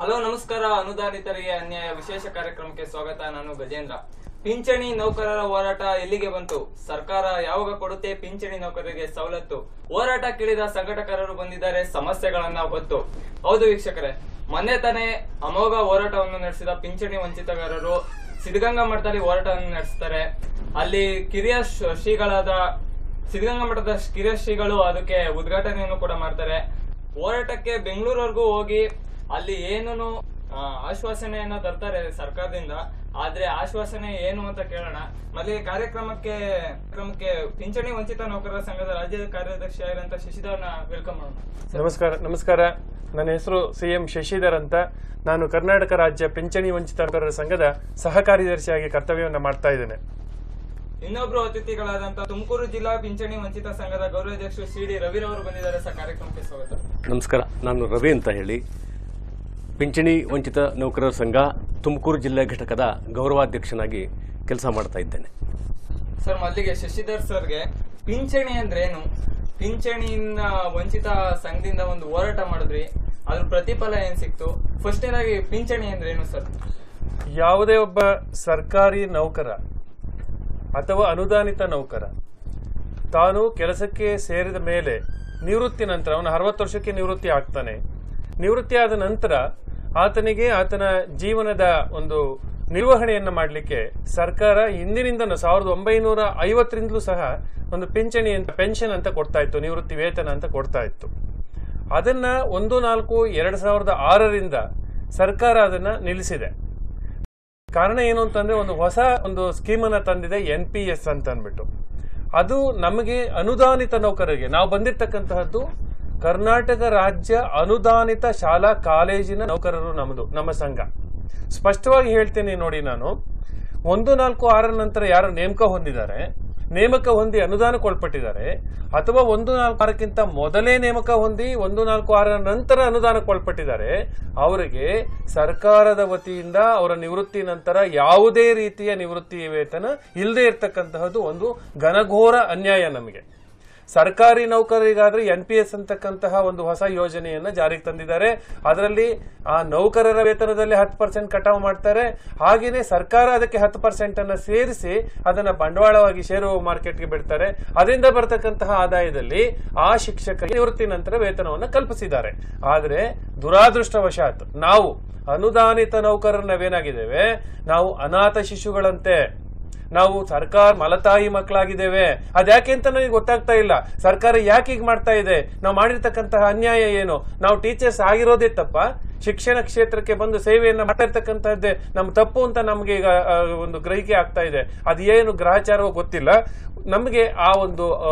Hello ನಮಸ್ಕಾರ ಅನುದಾನಿತರಿಗೆ ಅನ್ಯಾಯ ವಿಶೇಷ ಕಾರ್ಯಕ್ರಮಕ್ಕೆ ಸ್ವಾಗತ ನಾನು ಗಜೇಂದ್ರ ಪಿಂಚಣಿ ನೌಕರರ ಹೋರಾಟ ಎಲ್ಲಿಗೆ ಬಂತು ಸರ್ಕಾರ ಯಾವಾಗ ಕೊಡುತ್ತೆ ಪಿಂಚಣಿ ನೌಕರರಿಗೆ ಸವಲತ್ತು ಹೋರಾಟ ಕೇಳಿದ ಸಂಘಟಕರರು ಬಂದಿದ್ದಾರೆ ಸಮಸ್ಯೆಗಳನ್ನ ಹೊತ್ತು ಹೌದು ವೀಕ್ಷಕರೇ ಮೊನ್ನೆ ತಾನೇ ಅಮೋಘ ಹೋರಾಟವನ್ನು ನಡೆಸಿದ ಪಿಂಚಣಿ ವಂಚಿತಗಾರರು ಸಿದ್ಧಗಂಗಾ ಮಠದಲ್ಲಿ ಹೋರಾಟವನ್ನು ನಡೆಸ್ತಾರೆ ಅಲ್ಲಿ ಕಿರಿಯ ಶ್ರ- ಶ್ರೀಗಳಾದ ಸಿದ್ಧಗಂಗಾ ಮಠದ ಕಿರಿಯ ಶ್ರೀಗಳು ಅದಕ್ಕೆ ಉದ್ಘಾಟನೆಯನ್ನು ಕೂಡ ಮಾಡ್ತಾರೆ ಹೋರಾಟಕ್ಕೆ ಬೆಂಗಳೂರವರೆಗೂ ಹೋಗಿ ಅಲ್ಲಿ ಏನೂ ಆಶ್ವಾಸನೆಯನ್ನ ತರ್ತಾರೆ ಸರ್ಕಾರದಿಂದ ಆದ್ರೆ ಆಶ್ವಾಸನೆ ಏನು ಅಂತ ಕೇಳೋಣ ಮೊದಲಿಗೆ ಕಾರ್ಯಕ್ರಮಕ್ಕೆ ಕಾರ್ಯಕ್ರಮಕ್ಕೆ ಪಿಂಚಣಿ ವಂಚಿತ ನೌಕರರ ಸಂಘದ ರಾಜ್ಯದ ಕಾರ್ಯದರ್ಶಿ ಆಗಿರಂತ ಶಶಿಧರ್ನ ವೆಲ್ಕಮ್ ಮಾಡೋಣ ನಮಸ್ಕಾರ ನಮಸ್ಕಾರ ನನ್ನ ಹೆಸರು ಸಿ ಎಂ ಶಶಿಧರ್ ಅಂತ ನಾನು ಕರ್ನಾಟಕ ರಾಜ್ಯ ಪಿಂಚಣಿ ವಂಚಿತ ನೌಕರರ ಸಂಘದ ಸಹ ಕಾರ್ಯದರ್ಶಿಯಾಗಿ ಕರ್ತವ್ಯವನ್ನು ಮಾಡ್ತಾ ಇದ್ದೇನೆ ಇನ್ನೊಬ್ರು ಅತಿಥಿಗಳಾದಂತ ತುಮಕೂರು ಜಿಲ್ಲಾ ಪಿಂಚಣಿ ವಂಚಿತ ಸಂಘದ ಗೌರವಾಧ್ಯಕ್ಷರು ಸಿ ಡಿ ರವಿರವರು ಬಂದಿದ್ದಾರೆ ಸರ್ ಕಾರ್ಯಕ್ರಮಕ್ಕೆ ಸ್ವಾಗತ ನಮಸ್ಕಾರ ನಾನು ರವಿ ಅಂತ ಹೇಳಿ ಪಿಂಚಣಿ ವಂಚಿತ ನೌಕರರ ಸಂಘ ತುಮಕೂರು ಜಿಲ್ಲೆ ಘಟಕದ ಗೌರವಾಧ್ಯಕ್ಷನಾಗಿ ಕೆಲಸ ಮಾಡ್ತಾ ಇದ್ದೇನೆ ಸರ್ ಮೊದಲಿಗೆ ಶಶಿಧರ್ ಸರ್ಗೆ ಪಿಂಚಣಿ ಅಂದ್ರೆ ಏನು ಪಿಂಚಣಿಯಿಂದ ವಂಚಿತ ಸಂಘದಿಂದ ಒಂದು ಹೋರಾಟ ಮಾಡಿದ್ರಿ ಅದ್ರ ಪ್ರತಿಫಲ ಏನ್ ಸಿಕ್ತು ಫಸ್ಟ್ ಆಗಿ ಪಿಂಚಣಿ ಅಂದ್ರೆ ಏನು ಸರ್ ಯಾವುದೇ ಒಬ್ಬ ಸರ್ಕಾರಿ ನೌಕರ ಅಥವಾ ಅನುದಾನಿತ ನೌಕರ ತಾನು ಕೆಲಸಕ್ಕೆ ಸೇರಿದ ಮೇಲೆ ನಿವೃತ್ತಿ ನಂತರ ಅವನು ಅರವತ್ತು ವರ್ಷಕ್ಕೆ ನಿವೃತ್ತಿ ಆಗ್ತಾನೆ ನಿವೃತ್ತಿ ಆದ ನಂತರ ಆತನಿಗೆ ಆತನ ಜೀವನದ ಒಂದು ನಿರ್ವಹಣೆಯನ್ನ ಮಾಡಲಿಕ್ಕೆ ಸರ್ಕಾರ ಹಿಂದಿನಿಂದ ಸಾವಿರದ ಒಂಬೈನೂರ ಐವತ್ತರಿಂದಲೂ ಸಹ ಒಂದು ಪಿಂಚಣಿ ಅಂತ ಪೆನ್ಷನ್ ಅಂತ ಕೊಡ್ತಾ ಇತ್ತು ನಿವೃತ್ತಿ ವೇತನ ಅಂತ ಕೊಡ್ತಾ ಇತ್ತು ಅದನ್ನ ಒಂದು ನಾಲ್ಕು ಎರಡ್ ಸಾವಿರದ ಆರರಿಂದ ಸರ್ಕಾರ ಅದನ್ನ ನಿಲ್ಲಿಸಿದೆ ಕಾರಣ ಏನು ಅಂತಂದ್ರೆ ಒಂದು ಹೊಸ ಒಂದು ಸ್ಕೀಮ್ ಅನ್ನ ತಂದಿದೆ ಎನ್ ಪಿ ಎಸ್ ಅಂತ ಅಂದ್ಬಿಟ್ಟು ಅದು ನಮಗೆ ಅನುದಾನಿತ ನೌಕರರಿಗೆ ನಾವು ಬಂದಿರತಕ್ಕಂತಹದ್ದು ಕರ್ನಾಟಕ ರಾಜ್ಯ ಅನುದಾನಿತ ಶಾಲಾ ಕಾಲೇಜಿನ ನೌಕರರು ನಮ್ಮದು ನಮ್ಮ ಸಂಘ ಸ್ಪಷ್ಟವಾಗಿ ಹೇಳ್ತೇನೆ ನೋಡಿ ನಾನು ಒಂದು ನಾಲ್ಕು ಆರರ ನಂತರ ಯಾರು ನೇಮಕ ಹೊಂದಿದ್ದಾರೆ ನೇಮಕ ಹೊಂದಿ ಅನುದಾನಕ್ಕೊಳ್ಪಟ್ಟಿದ್ದಾರೆ ಅಥವಾ ಒಂದು ನಾಲ್ಕು ಆರಕ್ಕಿಂತ ಮೊದಲೇ ನೇಮಕ ಹೊಂದಿ ಒಂದು ನಾಲ್ಕು ಆರರ ನಂತರ ಅನುದಾನಕ್ಕೊಳ್ಪಟ್ಟಿದ್ದಾರೆ ಅವರಿಗೆ ಸರ್ಕಾರದ ವತಿಯಿಂದ ಅವರ ನಿವೃತ್ತಿ ನಂತರ ಯಾವುದೇ ರೀತಿಯ ನಿವೃತ್ತಿ ವೇತನ ಇಲ್ಲದೆ ಇರತಕ್ಕಂತಹದ್ದು ಒಂದು ಘನಘೋರ ಅನ್ಯಾಯ ನಮಗೆ ಸರ್ಕಾರಿ ನೌಕರರಿಗಾದ್ರೆ ಎನ್ ಪಿ ಎಸ್ ಅಂತಕ್ಕಂತಹ ಒಂದು ಹೊಸ ಯೋಜನೆಯನ್ನ ಜಾರಿಗೆ ತಂದಿದ್ದಾರೆ ಅದರಲ್ಲಿ ಆ ನೌಕರರ ವೇತನದಲ್ಲಿ ಹತ್ತು ಪರ್ಸೆಂಟ್ ಕಟಾವು ಮಾಡ್ತಾರೆ ಹಾಗೇನೆ ಸರ್ಕಾರ ಅದಕ್ಕೆ ಹತ್ತು ಪರ್ಸೆಂಟ್ ಅನ್ನ ಸೇರಿಸಿ ಅದನ್ನ ಬಂಡವಾಳವಾಗಿ ಷೇರು ಮಾರ್ಕೆಟ್ಗೆ ಬಿಡ್ತಾರೆ ಅದರಿಂದ ಬರತಕ್ಕಂತಹ ಆದಾಯದಲ್ಲಿ ಆ ಶಿಕ್ಷಕರಿಗೆ ನಿವೃತ್ತಿ ನಂತರ ವೇತನವನ್ನು ಕಲ್ಪಿಸಿದ್ದಾರೆ ಆದರೆ ದುರಾದೃಷ್ಟವಶಾತ್ ನಾವು ಅನುದಾನಿತ ನೌಕರರು ನಾವೇನಾಗಿದ್ದೇವೆ ನಾವು ಅನಾಥ ಶಿಶುಗಳಂತೆ ನಾವು ಸರ್ಕಾರ ಮಲತಾಯಿ ಮಕ್ಕಳಾಗಿದ್ದೇವೆ ಅದ್ಯಾಕೆ ಅಂತ ನನಗೆ ಗೊತ್ತಾಗ್ತಾ ಇಲ್ಲ ಸರ್ಕಾರ ಯಾಕೆ ಹೀಗೆ ಮಾಡ್ತಾ ಇದೆ ನಾವು ಮಾಡಿರ್ತಕ್ಕಂತಹ ಅನ್ಯಾಯ ಏನು ನಾವು ಟೀಚರ್ಸ್ ಆಗಿರೋದೇ ತಪ್ಪ ಶಿಕ್ಷಣ ಕ್ಷೇತ್ರಕ್ಕೆ ಬಂದು ಸೇವೆಯನ್ನ ಮಾಡಿರ್ತಕ್ಕಂತಹದ್ದೇ ನಮ್ಮ ತಪ್ಪು ಅಂತ ನಮಗೆ ಈಗ ಆ, ಒಂದು ಗ್ರಹಿಕೆ ಆಗ್ತಾ ಇದೆ ಅದು ಏನು ಗ್ರಹಚಾರವೋ ಗೊತ್ತಿಲ್ಲ ನಮಗೆ ಆ ಒಂದು ಆ,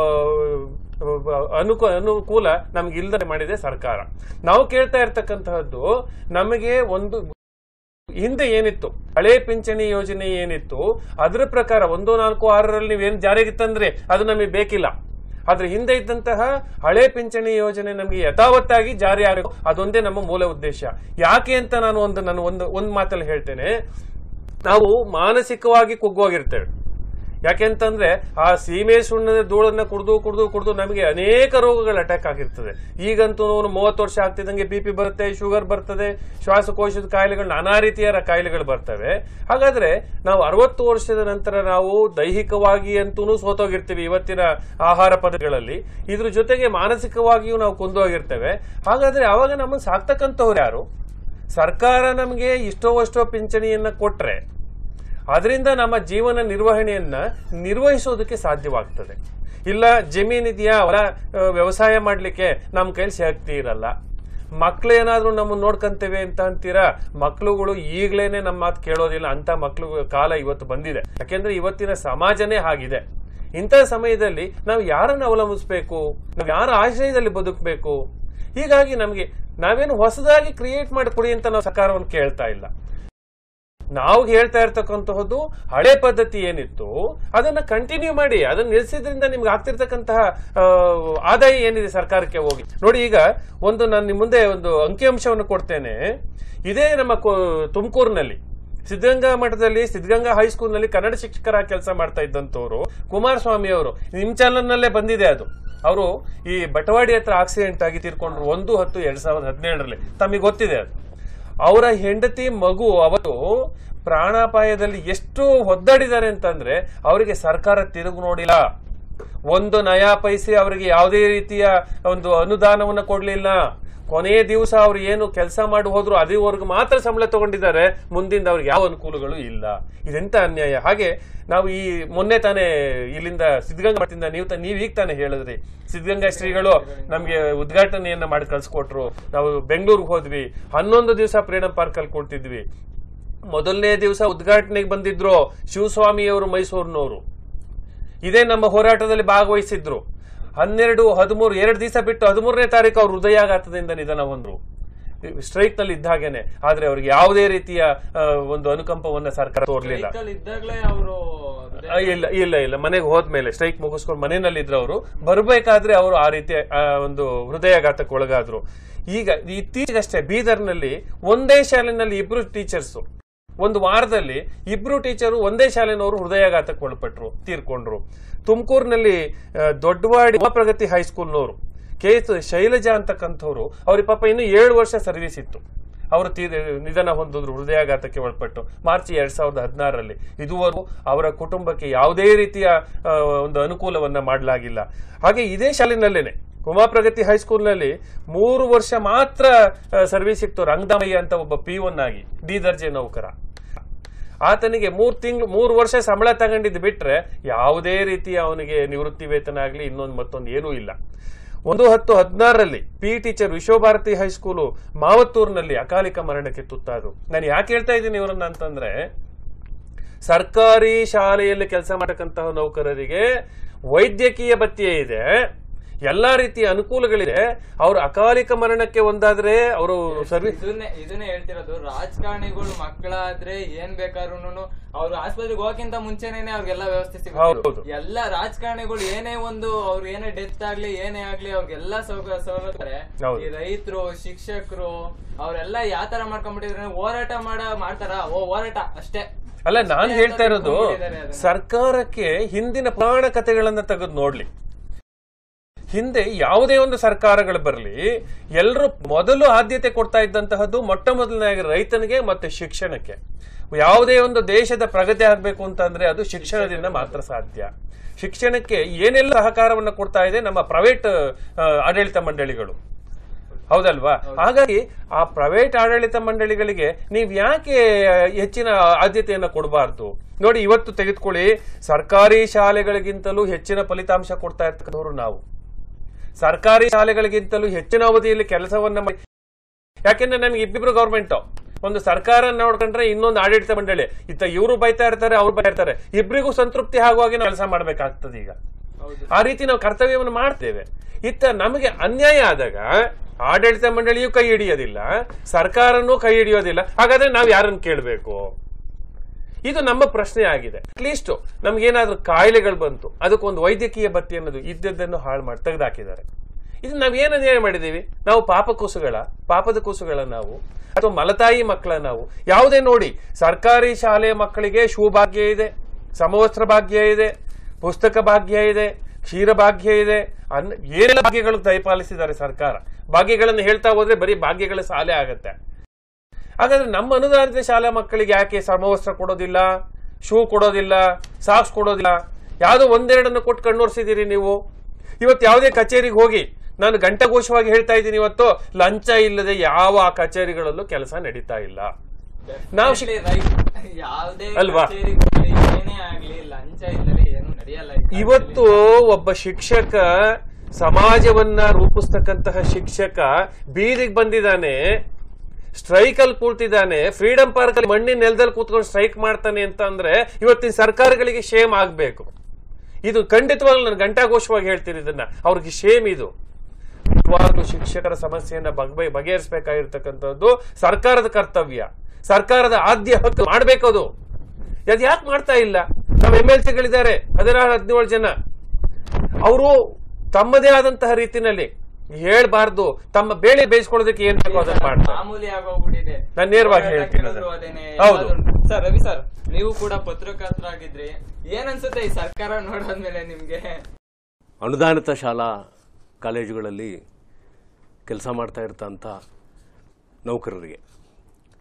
ಅನುಕೂ ಅನುಕೂಲ ನಮ್ಗೆ ಇಲ್ಲದೆ ಮಾಡಿದೆ ಸರ್ಕಾರ ನಾವು ಕೇಳ್ತಾ ಇರ್ತಕ್ಕಂತಹದ್ದು ನಮಗೆ ಒಂದು ಹಿಂದೆ ಏನಿತ್ತು ಹಳೆ ಪಿಂಚಣಿ ಯೋಜನೆ ಏನಿತ್ತು ಅದರ ಪ್ರಕಾರ ಒಂದು ನಾಲ್ಕು ಆರರಲ್ಲಿ ನೀವೇನು ಜಾರಿಗೆ ತಂದ್ರೆ ಅದು ನಮಗೆ ಬೇಕಿಲ್ಲ ಆದ್ರೆ ಹಿಂದೆ ಇದ್ದಂತಹ ಹಳೆ ಪಿಂಚಣಿ ಯೋಜನೆ ನಮಗೆ ಯಥಾವತ್ತಾಗಿ ಜಾರಿ ಆಗಬೇಕು ಅದೊಂದೇ ನಮ್ಮ ಮೂಲ ಉದ್ದೇಶ ಯಾಕೆ ಅಂತ ನಾನು ಒಂದು ನಾನು ಒಂದು ಒಂದು ಮಾತಲ್ಲಿ ಹೇಳ್ತೇನೆ ನಾವು ಮಾನಸಿಕವಾಗಿ ಕುಗ್ಗೋಗಿರ್ತೇವೆ ಯಾಕೆಂತಂದ್ರೆ ಆ ಸೀಮೆ ಸುಣ್ಣದ ಧೂಳನ್ನ ಕುಡಿದು ಕುಡಿದು ಕುಡಿದು ನಮಗೆ ಅನೇಕ ರೋಗಗಳು ಅಟ್ಯಾಕ್ ಆಗಿರ್ತದೆ ಈಗಂತೂ ಮೂವತ್ತು ವರ್ಷ ಆಗ್ತಿದ್ದಂಗೆ ಬಿ ಪಿ ಬರುತ್ತೆ ಶುಗರ್ ಬರ್ತದೆ ಶ್ವಾಸಕೋಶದ ಕಾಯಿಲೆಗಳು ನಾನಾ ರೀತಿಯ ಕಾಯಿಲೆಗಳು ಬರ್ತವೆ ಹಾಗಾದ್ರೆ ನಾವು ಅರವತ್ತು ವರ್ಷದ ನಂತರ ನಾವು ದೈಹಿಕವಾಗಿ ಅಂತೂ ಸೋತೋಗಿರ್ತೀವಿ ಇವತ್ತಿನ ಆಹಾರ ಪದ್ಧತಿಗಳಲ್ಲಿ ಇದ್ರ ಜೊತೆಗೆ ಮಾನಸಿಕವಾಗಿಯೂ ನಾವು ಕುಂದೋಗಿರ್ತೇವೆ ಹಾಗಾದ್ರೆ ಅವಾಗ ನಮ್ಮನ್ನು ಸಾಕ್ತಕ್ಕಂಥವ್ರು ಯಾರು ಸರ್ಕಾರ ನಮಗೆ ಇಷ್ಟೋ ಅಷ್ಟೋ ಪಿಂಚಣಿಯನ್ನ ಕೊಟ್ರೆ ಅದರಿಂದ ನಮ್ಮ ಜೀವನ ನಿರ್ವಹಣೆಯನ್ನ ನಿರ್ವಹಿಸೋದಕ್ಕೆ ಸಾಧ್ಯವಾಗ್ತದೆ ಇಲ್ಲ ಜಮೀನಿದೆಯಾ ಹೊಲ ಆ, ವ್ಯವಸಾಯ ಮಾಡ್ಲಿಕ್ಕೆ ನಮ್ಮ ಕೈಲಿ ಶಕ್ತಿ ಇರಲ್ಲ ಮಕ್ಳು ಏನಾದ್ರೂ ನಮ್ಮನ್ನ ನೋಡ್ಕಂತೇವೆ ಅಂತ ಅಂತೀರಾ ಮಕ್ಳುಗಳು ಈಗ್ಲೇನೆ ನಮ್ಮ ಮಾತು ಕೇಳೋದಿಲ್ಲ ಅಂತ ಮಕ್ಳು ಕಾಲ ಇವತ್ತು ಬಂದಿದೆ ಯಾಕೆಂದ್ರೆ ಇವತ್ತಿನ ಸಮಾಜನೇ ಆಗಿದೆ ಇಂಥ ಸಮಯದಲ್ಲಿ ನಾವು ಯಾರನ್ನು ಅವಲಂಬಿಸಬೇಕು ನಾವು ಯಾರ ಆಶ್ರಯದಲ್ಲಿ ಬದುಕಬೇಕು ಹೀಗಾಗಿ ನಮಗೆ ನಾವೇನು ಹೊಸದಾಗಿ ಕ್ರಿಯೇಟ್ ಮಾಡಿ ಕೊಡಿ ಅಂತ ನಾವು ಸರ್ಕಾರವನ್ನು ಕೇಳ್ತಾ ಇಲ್ಲ ನಾವು ಹೇಳ್ತಾ ಇರ್ತಕ್ಕಂತಹದ್ದು ಹಳೆ ಪದ್ಧತಿ ಏನಿತ್ತು ಅದನ್ನ ಕಂಟಿನ್ಯೂ ಮಾಡಿ ಅದನ್ನ ನಿಲ್ಲಿಸಿದ್ರಿಂದ ನಿಮ್ಗೆ ಆಗ್ತಿರ್ತಕ್ಕಂತಹ ಆ, ಆದಾಯ ಏನಿದೆ ಸರ್ಕಾರಕ್ಕೆ ಹೋಗಿ ನೋಡಿ ಈಗ ಒಂದು ನಾನು ನಿಮ್ಮ ಮುಂದೆ ಒಂದು ಅಂಕಿಅಂಶವನ್ನು ಕೊಡ್ತೇನೆ ಇದೇ ನಮ್ಮ ಕೋ- ತುಮಕೂರಿನಲ್ಲಿ ಸಿದ್ಧಗಂಗಾ ಮಠದಲ್ಲಿ ಸಿದ್ಧಗಂಗಾ ಹೈಸ್ಕೂಲ್ನಲ್ಲಿ ಕನ್ನಡ ಶಿಕ್ಷಕರಾಗಿ ಕೆಲಸ ಮಾಡ್ತಾ ಇದ್ದಂತವ್ರು ಕುಮಾರಸ್ವಾಮಿ ಅವರು ನಿಮ್ ಚಾನಲ್ ನಲ್ಲೇ ಬಂದಿದೆ ಅದು ಅವರು ಈ ಬಟವಾಡಿ ಹತ್ರ ಆಕ್ಸಿಡೆಂಟ್ ಆಗಿ ತೀರ್ಕೊಂಡ್ರು ಒಂದು ಹತ್ತು ಎರಡ್ ಸಾವಿರದ ಹದಿನೇಳರಲ್ಲಿ ತಮಗೆ ಗೊತ್ತಿದೆ ಅದು ಅವರ ಹೆಂಡತಿ ಮಗು ಅವತ್ತು ಪ್ರಾಣಾಪಾಯದಲ್ಲಿ ಎಷ್ಟು ಒದ್ದಾಡಿದ್ದಾರೆ ಅಂತಂದ್ರೆ ಅವರಿಗೆ ಸರ್ಕಾರ ತಿರುಗು ನೋಡಿಲ್ಲ ಒಂದು ನಯಾ ಪೈಸೆ ಅವರಿಗೆ ಯಾವುದೇ ರೀತಿಯ ಒಂದು ಅನುದಾನವನ್ನು ಕೊಡ್ಲಿಲ್ಲ ಕೊನೆಯ ದಿವಸ ಅವ್ರು ಏನು ಕೆಲಸ ಮಾಡಿ ಹೋದ್ರು ಅದೇವರೆಗೂ ಮಾತ್ರ ಸಂಬಳ ತಗೊಂಡಿದ್ದಾರೆ ಮುಂದಿಂದ ಅವ್ರಿಗೆ ಯಾವ ಅನುಕೂಲಗಳು ಇಲ್ಲ ಇದೆಂತ ಅನ್ಯಾಯ ಹಾಗೆ ನಾವು ಈ ಮೊನ್ನೆ ತಾನೇ ಇಲ್ಲಿಂದ ಸಿದ್ಧಗಂಗಾ ಮಠದಿಂದ ನೀವು ತ- ನೀವ್ ಈಗ ತಾನೇ ಹೇಳಿದ್ರಿ ಸಿದ್ಧಗಂಗಾ ಶ್ರೀಗಳು ನಮ್ಗೆ ಉದ್ಘಾಟನೆಯನ್ನ ಮಾಡಿ ಕಳ್ಸಿಕೊಟ್ರು ನಾವು ಬೆಂಗಳೂರಿಗೆ ಹೋದ್ವಿ ಹನ್ನೊಂದು ದಿವಸ ಫ್ರೀಡಂ ಪಾರ್ಕ್ ಅಲ್ಲಿ ಕೊಡ್ತಿದ್ವಿ ಮೊದಲನೇ ದಿವಸ ಉದ್ಘಾಟನೆಗೆ ಬಂದಿದ್ರು ಶಿವಸ್ವಾಮಿಯವರು ಮೈಸೂರಿನವರು ಇದೇ ನಮ್ಮ ಹೋರಾಟದಲ್ಲಿ ಭಾಗವಹಿಸಿದ್ರು ಹನ್ನೆರಡು ಹದಿಮೂರು ಎರಡು ದಿವಸ ಬಿಟ್ಟು ಹದಿಮೂರನೇ ತಾರೀಕು ಅವ್ರು ಹೃದಯಾಘಾತದಿಂದ ನಿಧನ ಹೊಂದ್ರು ಸ್ಟ್ರೈಕ್ ನಲ್ಲಿ ಇದ್ದಾಗೇನೆ ಆದ್ರೆ ಅವ್ರಿಗೆ ಯಾವುದೇ ರೀತಿಯ ಆ, ಒಂದು ಅನುಕಂಪವನ್ನ ಸರ್ಕಾರ ತೋರ್ಲಿಲ್ಲ Vehicle ಇದ್ದಾಗ್ಲೇ ಅವರು ಆ, ಇಲ್ಲ ಇಲ್ಲ ಇಲ್ಲ ಮನೆಗೆ ಹೋದ್ಮೇಲೆ ಸ್ಟ್ರೈಕ್ ಮುಗಿಸ್ಕೊಂಡು ಮನೆಯಲ್ಲಿ ಇದ್ರು ಅವರು ಬರ್ಬೇಕಾದ್ರೆ ಅವರು ಆ ರೀತಿ ಆ, ಒಂದು ಹೃದಯಾಘಾತಕ್ಕೆ ಒಳಗಾದ್ರು ಈಗ ಇತ್ತೀಚೆಗಷ್ಟೇ ಬೀದರ್ನಲ್ಲಿ ಒಂದೇ ಶಾಲೆನಲ್ಲಿ ಇಬ್ರು ಟೀಚರ್ಸ್ ಒಂದು ವಾರದಲ್ಲಿ ಇಬ್ರು ಟೀಚರು ಒಂದೇ ಶಾಲೆನವರು ಹೃದಯಾಘಾತಕ್ಕೆ ಒಳಪಟ್ರು ತೀರ್ಕೊಂಡ್ರು ತುಮಕೂರಿನಲ್ಲಿ ದೊಡ್ಡವಾಡಿ ಪ್ರಗತಿ ಹೈಸ್ಕೂಲ್ನವರು ಕೆ ಎಸ್ ಶೈಲಜಾ ಅಂತಕ್ಕಂಥವ್ರು ಅವ್ರಿಗೆ ಪಾಪ ಇನ್ನು ಏಳು ವರ್ಷ ಸರ್ವಿಸ್ ಇತ್ತು ಅವರು ತೀರ್ ನಿಧನ ಹೊಂದಿದ್ರು ಹೃದಯಾಘಾತಕ್ಕೆ ಒಳಪಟ್ಟು ಮಾರ್ಚ್ ಎರಡ್ ಸಾವಿರದ ಹದಿನಾರರಲ್ಲಿ ಇದುವರೆಗೂ ಅವರ ಕುಟುಂಬಕ್ಕೆ ಯಾವುದೇ ರೀತಿಯ ಆ, ಒಂದು ಅನುಕೂಲವನ್ನ ಮಾಡಲಾಗಿಲ್ಲ ಹಾಗೆ ಇದೇ ಶಾಲೆನಲ್ಲೇನೆ ಉಮಾಪ್ರಗತಿ ಹೈಸ್ಕೂಲ್ನಲ್ಲಿ ಮೂರು ವರ್ಷ ಮಾತ್ರ ಸರ್ವಿಸ್ ಇತ್ತು ರಂಗದಾಮಯ್ಯ ಅಂತ ಒಬ್ಬ ಪಿ ಒನ್ ಆಗಿ ಡಿ ದರ್ಜೆ ನೌಕರ ಆತನಿಗೆ ಮೂರ್ ತಿಂಗಳು ಮೂರು ವರ್ಷ ಸಂಬಳ ತಗೊಂಡಿದ್ದು ಬಿಟ್ರೆ ಯಾವುದೇ ರೀತಿಯ ಅವನಿಗೆ ನಿವೃತ್ತಿ ವೇತನ ಆಗ್ಲಿ ಇನ್ನೊಂದು ಮತ್ತೊಂದು ಏನೂ ಇಲ್ಲ ಒಂದು ಹತ್ತು ಹದಿನಾರರಲ್ಲಿ ಪಿ ಟೀಚರ್ ವಿಶ್ವಭಾರತಿ ಹೈಸ್ಕೂಲು ಮಾವತ್ತೂರಿನಲ್ಲಿ ಅಕಾಲಿಕ ಮರಣಕ್ಕೆ ತುತ್ತಾದ್ರು ನಾನು ಯಾಕೆ ಹೇಳ್ತಾ ಇದ್ದೀನಿ ಇವರನ್ನ ಅಂತಂದ್ರೆ ಸರ್ಕಾರಿ ಶಾಲೆಯಲ್ಲಿ ಕೆಲಸ ಮಾಡತಕ್ಕಂತಹ ನೌಕರರಿಗೆ ವೈದ್ಯಕೀಯ ಭತ್ಯೆ ಇದೆ ಎಲ್ಲಾ ರೀತಿಯ ಅನುಕೂಲಗಳಿದೆ ಅವರು ಅಕಾಲಿಕ ಮರಣಕ್ಕೆ ಒಂದಾದ್ರೆ ಅವರು ಸರ್ವಿಸ್ ಇದನ್ನೇ ಇದನ್ನೇ ಹೇಳ್ತಿರೋದು ರಾಜಕಾರಣಿಗಳು ಮಕ್ಕಳಾದ್ರೆ ಏನ್ ಬೇಕಾದ್ರೂ ಅವ್ರು ಆಸ್ಪತ್ರೆಗೆ ಹೋಗಕ್ಕಿಂತ ಮುಂಚೆನೇನೆ ಅವ್ರಿಗೆಲ್ಲ ವ್ಯವಸ್ಥೆ ಹೌದು. ಸಿಗುತ್ತೆ ಎಲ್ಲ ರಾಜಕಾರಣಿಗಳು ಏನೇ ಒಂದು ಅವ್ರು ಏನೇ ಡೆತ್ ಆಗ್ಲಿ ಏನೇ ಆಗ್ಲಿ ಅವ್ರಿಗೆಲ್ಲ ಸೌಕ ಸೌಲಭ್ಯ ಹೌದು. ಈ ರೈತರು ಶಿಕ್ಷಕರು ಅವರೆಲ್ಲ ಯಾವ ತರ ಮಾಡ್ಕೊಂಡ್ಬಿಟ್ಟಿದ್ರೆ ಹೋರಾಟ ಮಾಡ ಮಾಡ್ತಾರ ಓ ಹೋರಾಟ ಅಷ್ಟೇ ಅಲ್ಲ ನಾನು ಹೇಳ್ತಾ ಇರೋದು ಇಟ್ಕೊಂಡಿದ್ದಾರೆ ಅದನ್ನ. ಸರ್ಕಾರಕ್ಕೆ ಹಿಂದಿನ ಪುರಾಣ ಕಥೆಗಳನ್ನ ತೆಗೆದು ನೋಡ್ಲಿ ಹಿಂದೆ ಯಾವುದೇ ಒಂದು ಸರ್ಕಾರಗಳು ಬರಲಿ ಎಲ್ಲರೂ ಮೊದಲು ಆದ್ಯತೆ ಕೊಡ್ತಾ ಇದ್ದಂತಹದ್ದು ಮೊಟ್ಟ ಮೊದಲನೇಯಾಗಿ ರೈತನಿಗೆ ಮತ್ತೆ ಶಿಕ್ಷಣಕ್ಕೆ ಯಾವುದೇ ಒಂದು ದೇಶದ ಪ್ರಗತಿ ಆಗಬೇಕು ಅಂತಂದ್ರೆ ಅದು ಶಿಕ್ಷಣದಿಂದ ಮಾತ್ರ ಸಾಧ್ಯ ಶಿಕ್ಷಣಕ್ಕೆ ಏನೆಲ್ಲ ಸಹಕಾರವನ್ನು ಕೊಡ್ತಾ ಇದೆ ನಮ್ಮ ಪ್ರೈವೇಟ್ ಆಡಳಿತ ಮಂಡಳಿಗಳು ಹೌದಲ್ವಾ ಹಾಗಾಗಿ ಆ ಪ್ರೈವೇಟ್ ಆಡಳಿತ ಮಂಡಳಿಗಳಿಗೆ ನೀವ್ ಯಾಕೆ ಹೆಚ್ಚಿನ ಆದ್ಯತೆಯನ್ನ ಕೊಡಬಾರ್ದು ನೋಡಿ ಇವತ್ತು ತೆಗೆದುಕೊಳ್ಳಿ ಸರ್ಕಾರಿ ಶಾಲೆಗಳಿಗಿಂತಲೂ ಹೆಚ್ಚಿನ ಫಲಿತಾಂಶ ಕೊಡ್ತಾ ಇರ್ತಕ್ಕಂಥವ್ರು ನಾವು ಸರ್ಕಾರಿ ಶಾಲೆಗಳಿಗಿಂತಲೂ ಹೆಚ್ಚಿನ ಅವಧಿಯಲ್ಲಿ ಕೆಲಸವನ್ನ ಮಾಡಿ ಯಾಕೆಂದ್ರೆ ನಮ್ಗೆ ಇಬ್ಬಿಬ್ರು ಗೌರ್ಮೆಂಟ್ ಒಂದು ಸರ್ಕಾರ ನೋಡ್ಕೊಂಡ್ರೆ ಇನ್ನೊಂದು ಆಡಳಿತ ಮಂಡಳಿ ಇತ್ತ ಇವರು ಬೈತಾ ಇರ್ತಾರೆ ಅವ್ರು ಬೈತಾ ಇರ್ತಾರೆ ಇಬ್ಬರಿಗೂ ಸಂತೃಪ್ತಿ ಆಗುವಾಗೆ ನಾವು ಕೆಲಸ ಮಾಡ್ಬೇಕಾಗ್ತದೆ ಈಗ ಹೌದು ಆ ರೀತಿ ನಾವು ಕರ್ತವ್ಯವನ್ನು ಮಾಡ್ತೇವೆ ಇತ್ತ ನಮಗೆ ಅನ್ಯಾಯ ಆದಾಗ ಆಡಳಿತ ಮಂಡಳಿಯೂ ಕೈ ಹಿಡಿಯೋದಿಲ್ಲ ಸರ್ಕಾರನೂ ಕೈ ಹಿಡಿಯೋದಿಲ್ಲ ಹಾಗಾದ್ರೆ ನಾವು ಯಾರನ್ನು ಕೇಳಬೇಕು ಇದು ನಮ್ಮ ಪ್ರಶ್ನೆ ಆಗಿದೆ ಅಟ್ಲೀಸ್ಟ್ ನಮ್ಗೇನಾದ್ರೂ ಕಾಯಿಲೆಗಳು ಬಂತು ಅದಕ್ಕೊಂದು ವೈದ್ಯಕೀಯ ಭತ್ಯೆ ಅನ್ನೋದು ಇದ್ದದ್ದನ್ನು ಹಾಳು ಮಾಡಿ ತೆಗೆದಾಕಿದ್ದಾರೆ ಇದು ನಾವ್ ಏನ್ ಅನ್ಯಾಯ ಮಾಡಿದೀವಿ ನಾವು ಪಾಪ ಕೂಸುಗಳ ಪಾಪದ ಕೂಸುಗಳ ನಾವು ಅಥವಾ ಮಲತಾಯಿ ಮಕ್ಕಳ ನಾವು ಯಾವುದೇ ನೋಡಿ ಸರ್ಕಾರಿ ಶಾಲೆಯ ಮಕ್ಕಳಿಗೆ ಶೂ ಭಾಗ್ಯ ಇದೆ ಸಮವಸ್ತ್ರ ಭಾಗ್ಯ ಇದೆ ಪುಸ್ತಕ ಭಾಗ್ಯ ಇದೆ ಕ್ಷೀರ ಭಾಗ್ಯ ಇದೆ ಅನ್ನ ಏನೆಲ್ಲ ಭಾಗ್ಯಗಳು ದಯಪಾಲಿಸಿದ್ದಾರೆ ಸರ್ಕಾರ ಭಾಗ್ಯಗಳನ್ನು ಹೇಳ್ತಾ ಹೋದ್ರೆ ಬರೀ ಭಾಗ್ಯಗಳ ಸಾಲೆ ಆಗತ್ತೆ ಹಾಗಾದ್ರೆ ನಮ್ಮ ಅನುದಾನಿತ ಶಾಲಾ ಮಕ್ಕಳಿಗೆ ಯಾಕೆ ಸಮವಸ್ತ್ರ ಕೊಡೋದಿಲ್ಲ ಶೂ ಕೊಡೋದಿಲ್ಲ ಸಾಕ್ಸ್ ಕೊಡೋದಿಲ್ಲ ಯಾವುದೋ ಒಂದೆರಡನ್ನು ಕೊಟ್ಟು ಕಣ್ಣೋರ್ಸಿದ್ದೀರಿ ನೀವು ಇವತ್ತು ಯಾವುದೇ ಕಚೇರಿಗೆ ಹೋಗಿ ನಾನು ಘಂಟಘೋಷವಾಗಿ ಹೇಳ್ತಾ ಇದ್ದೀನಿ ಇವತ್ತು ಲಂಚ ಇಲ್ಲದೆ ಯಾವ ಆ ಕಚೇರಿಗಳಲ್ಲೂ ಕೆಲಸ ನಡೀತಾ ಇಲ್ಲ ನಾವು ಶಿಕ್- Definitely right. ಯಾವುದೇ ಅಲ್ವಾ? ಕಚೇರಿಗೆ ಹೋಗ್ಲಿ, ಏನೇ ಆಗ್ಲಿ ಲಂಚ ಇಲ್ಲದೆ ಏನು ನಡೆಯಲ್ಲ ಈ ಕಾಲದಲ್ಲಿ. ಇವತ್ತು ಒಬ್ಬ ಶಿಕ್ಷಕ ಸಮಾಜವನ್ನ ರೂಪಿಸ್ತಕ್ಕಂತಹ ಶಿಕ್ಷಕ ಬೀದಿಗೆ ಬಂದಿದ್ದಾನೆ ಸ್ಟ್ರೈಕ್ ಅಲ್ಲಿ ಕೂಳ್ತಿದ್ದಾನೆ ಫ್ರೀಡಂ ಪಾರ್ಕ್ ಅಲ್ಲಿ ಮಣ್ಣಿನ ನೆಲದಲ್ಲಿ ಕೂತ್ಕೊಂಡು ಸ್ಟ್ರೈಕ್ ಮಾಡ್ತಾನೆ ಅಂತ ಅಂದ್ರೆ ಇವತ್ತಿನ ಸರ್ಕಾರಗಳಿಗೆ ಶೇಮ್ ಆಗ್ಬೇಕು ಇದು ಖಂಡಿತವಾಗ್ಲೂ ನಾನು ಘಂಟಾಘೋಷವಾಗಿ ಹೇಳ್ತೀನಿ ಇದನ್ನ ಅವ್ರಿಗೆ ಶೇಮ್ ಇದು ನಿಜವಾಗ್ಲೂ ಶಿಕ್ಷಕರ ಸಮಸ್ಯೆಯನ್ನ ಬಗೆ ಬಗೆಹರಿಸಬೇಕಾಗಿರ್ತಕ್ಕಂಥದ್ದು ಸರ್ಕಾರದ ಕರ್ತವ್ಯ ಸರ್ಕಾರದ ಆದ್ಯ ಹಕ್ಕು ಮಾಡ್ಬೇಕದು ಅದು ಯಾಕೆ ಮಾಡ್ತಾ ಇಲ್ಲ ನಮ್ಮ ಎಂ ಎಲ್ ಸಿಗಳಿದ್ದಾರೆ ಹದಿನಾರು ಹದಿನೇಳು ಜನ ಅವರು ತಮ್ಮದೇ ಆದಂತಹ ರೀತಿನಲ್ಲಿ ಹೇಳ್ಬಾರ್ದು ತಮ್ಮ ಬೇಳೆ ಬೇಯಿಸ್ಕೊಳ್ಳೋದಕ್ಕೆ ಏನ್ ಬೇಕೋ ಅದನ್ನ ಮಾಡ್ತಾರೆ ಮಾಮೂಲಿ ಆಗೋಗ್ಬಿಟ್ಟಿದೆ ನಾನ್ ನೇರವಾಗಿ ಹೋರಾಟ ಹೇಳ್ತೀನಿ ಕೇಳೋದು ಅದನ್ನ. ಅದೇನೆ. ಹೌದು. ಎಲ್ಲಾದ್ರೂ- ಸರ್ ರವಿ ಸರ್ ನೀವು ಕೂಡ ಪತ್ರಕರ್ತರಾಗಿದ್ರಿ ಏನ್ ಅನ್ಸುತ್ತೆ ಈ ಸರ್ಕಾರ ನೋಡಾದ್ಮೇಲೆ ನಿಮ್ಗೆ ಅನುದಾನಿತ ಶಾಲಾ ಕಾಲೇಜುಗಳಲ್ಲಿ ಕೆಲಸ ಮಾಡ್ತಾ ಇರ್ತಂಥ ನೌಕರರಿಗೆ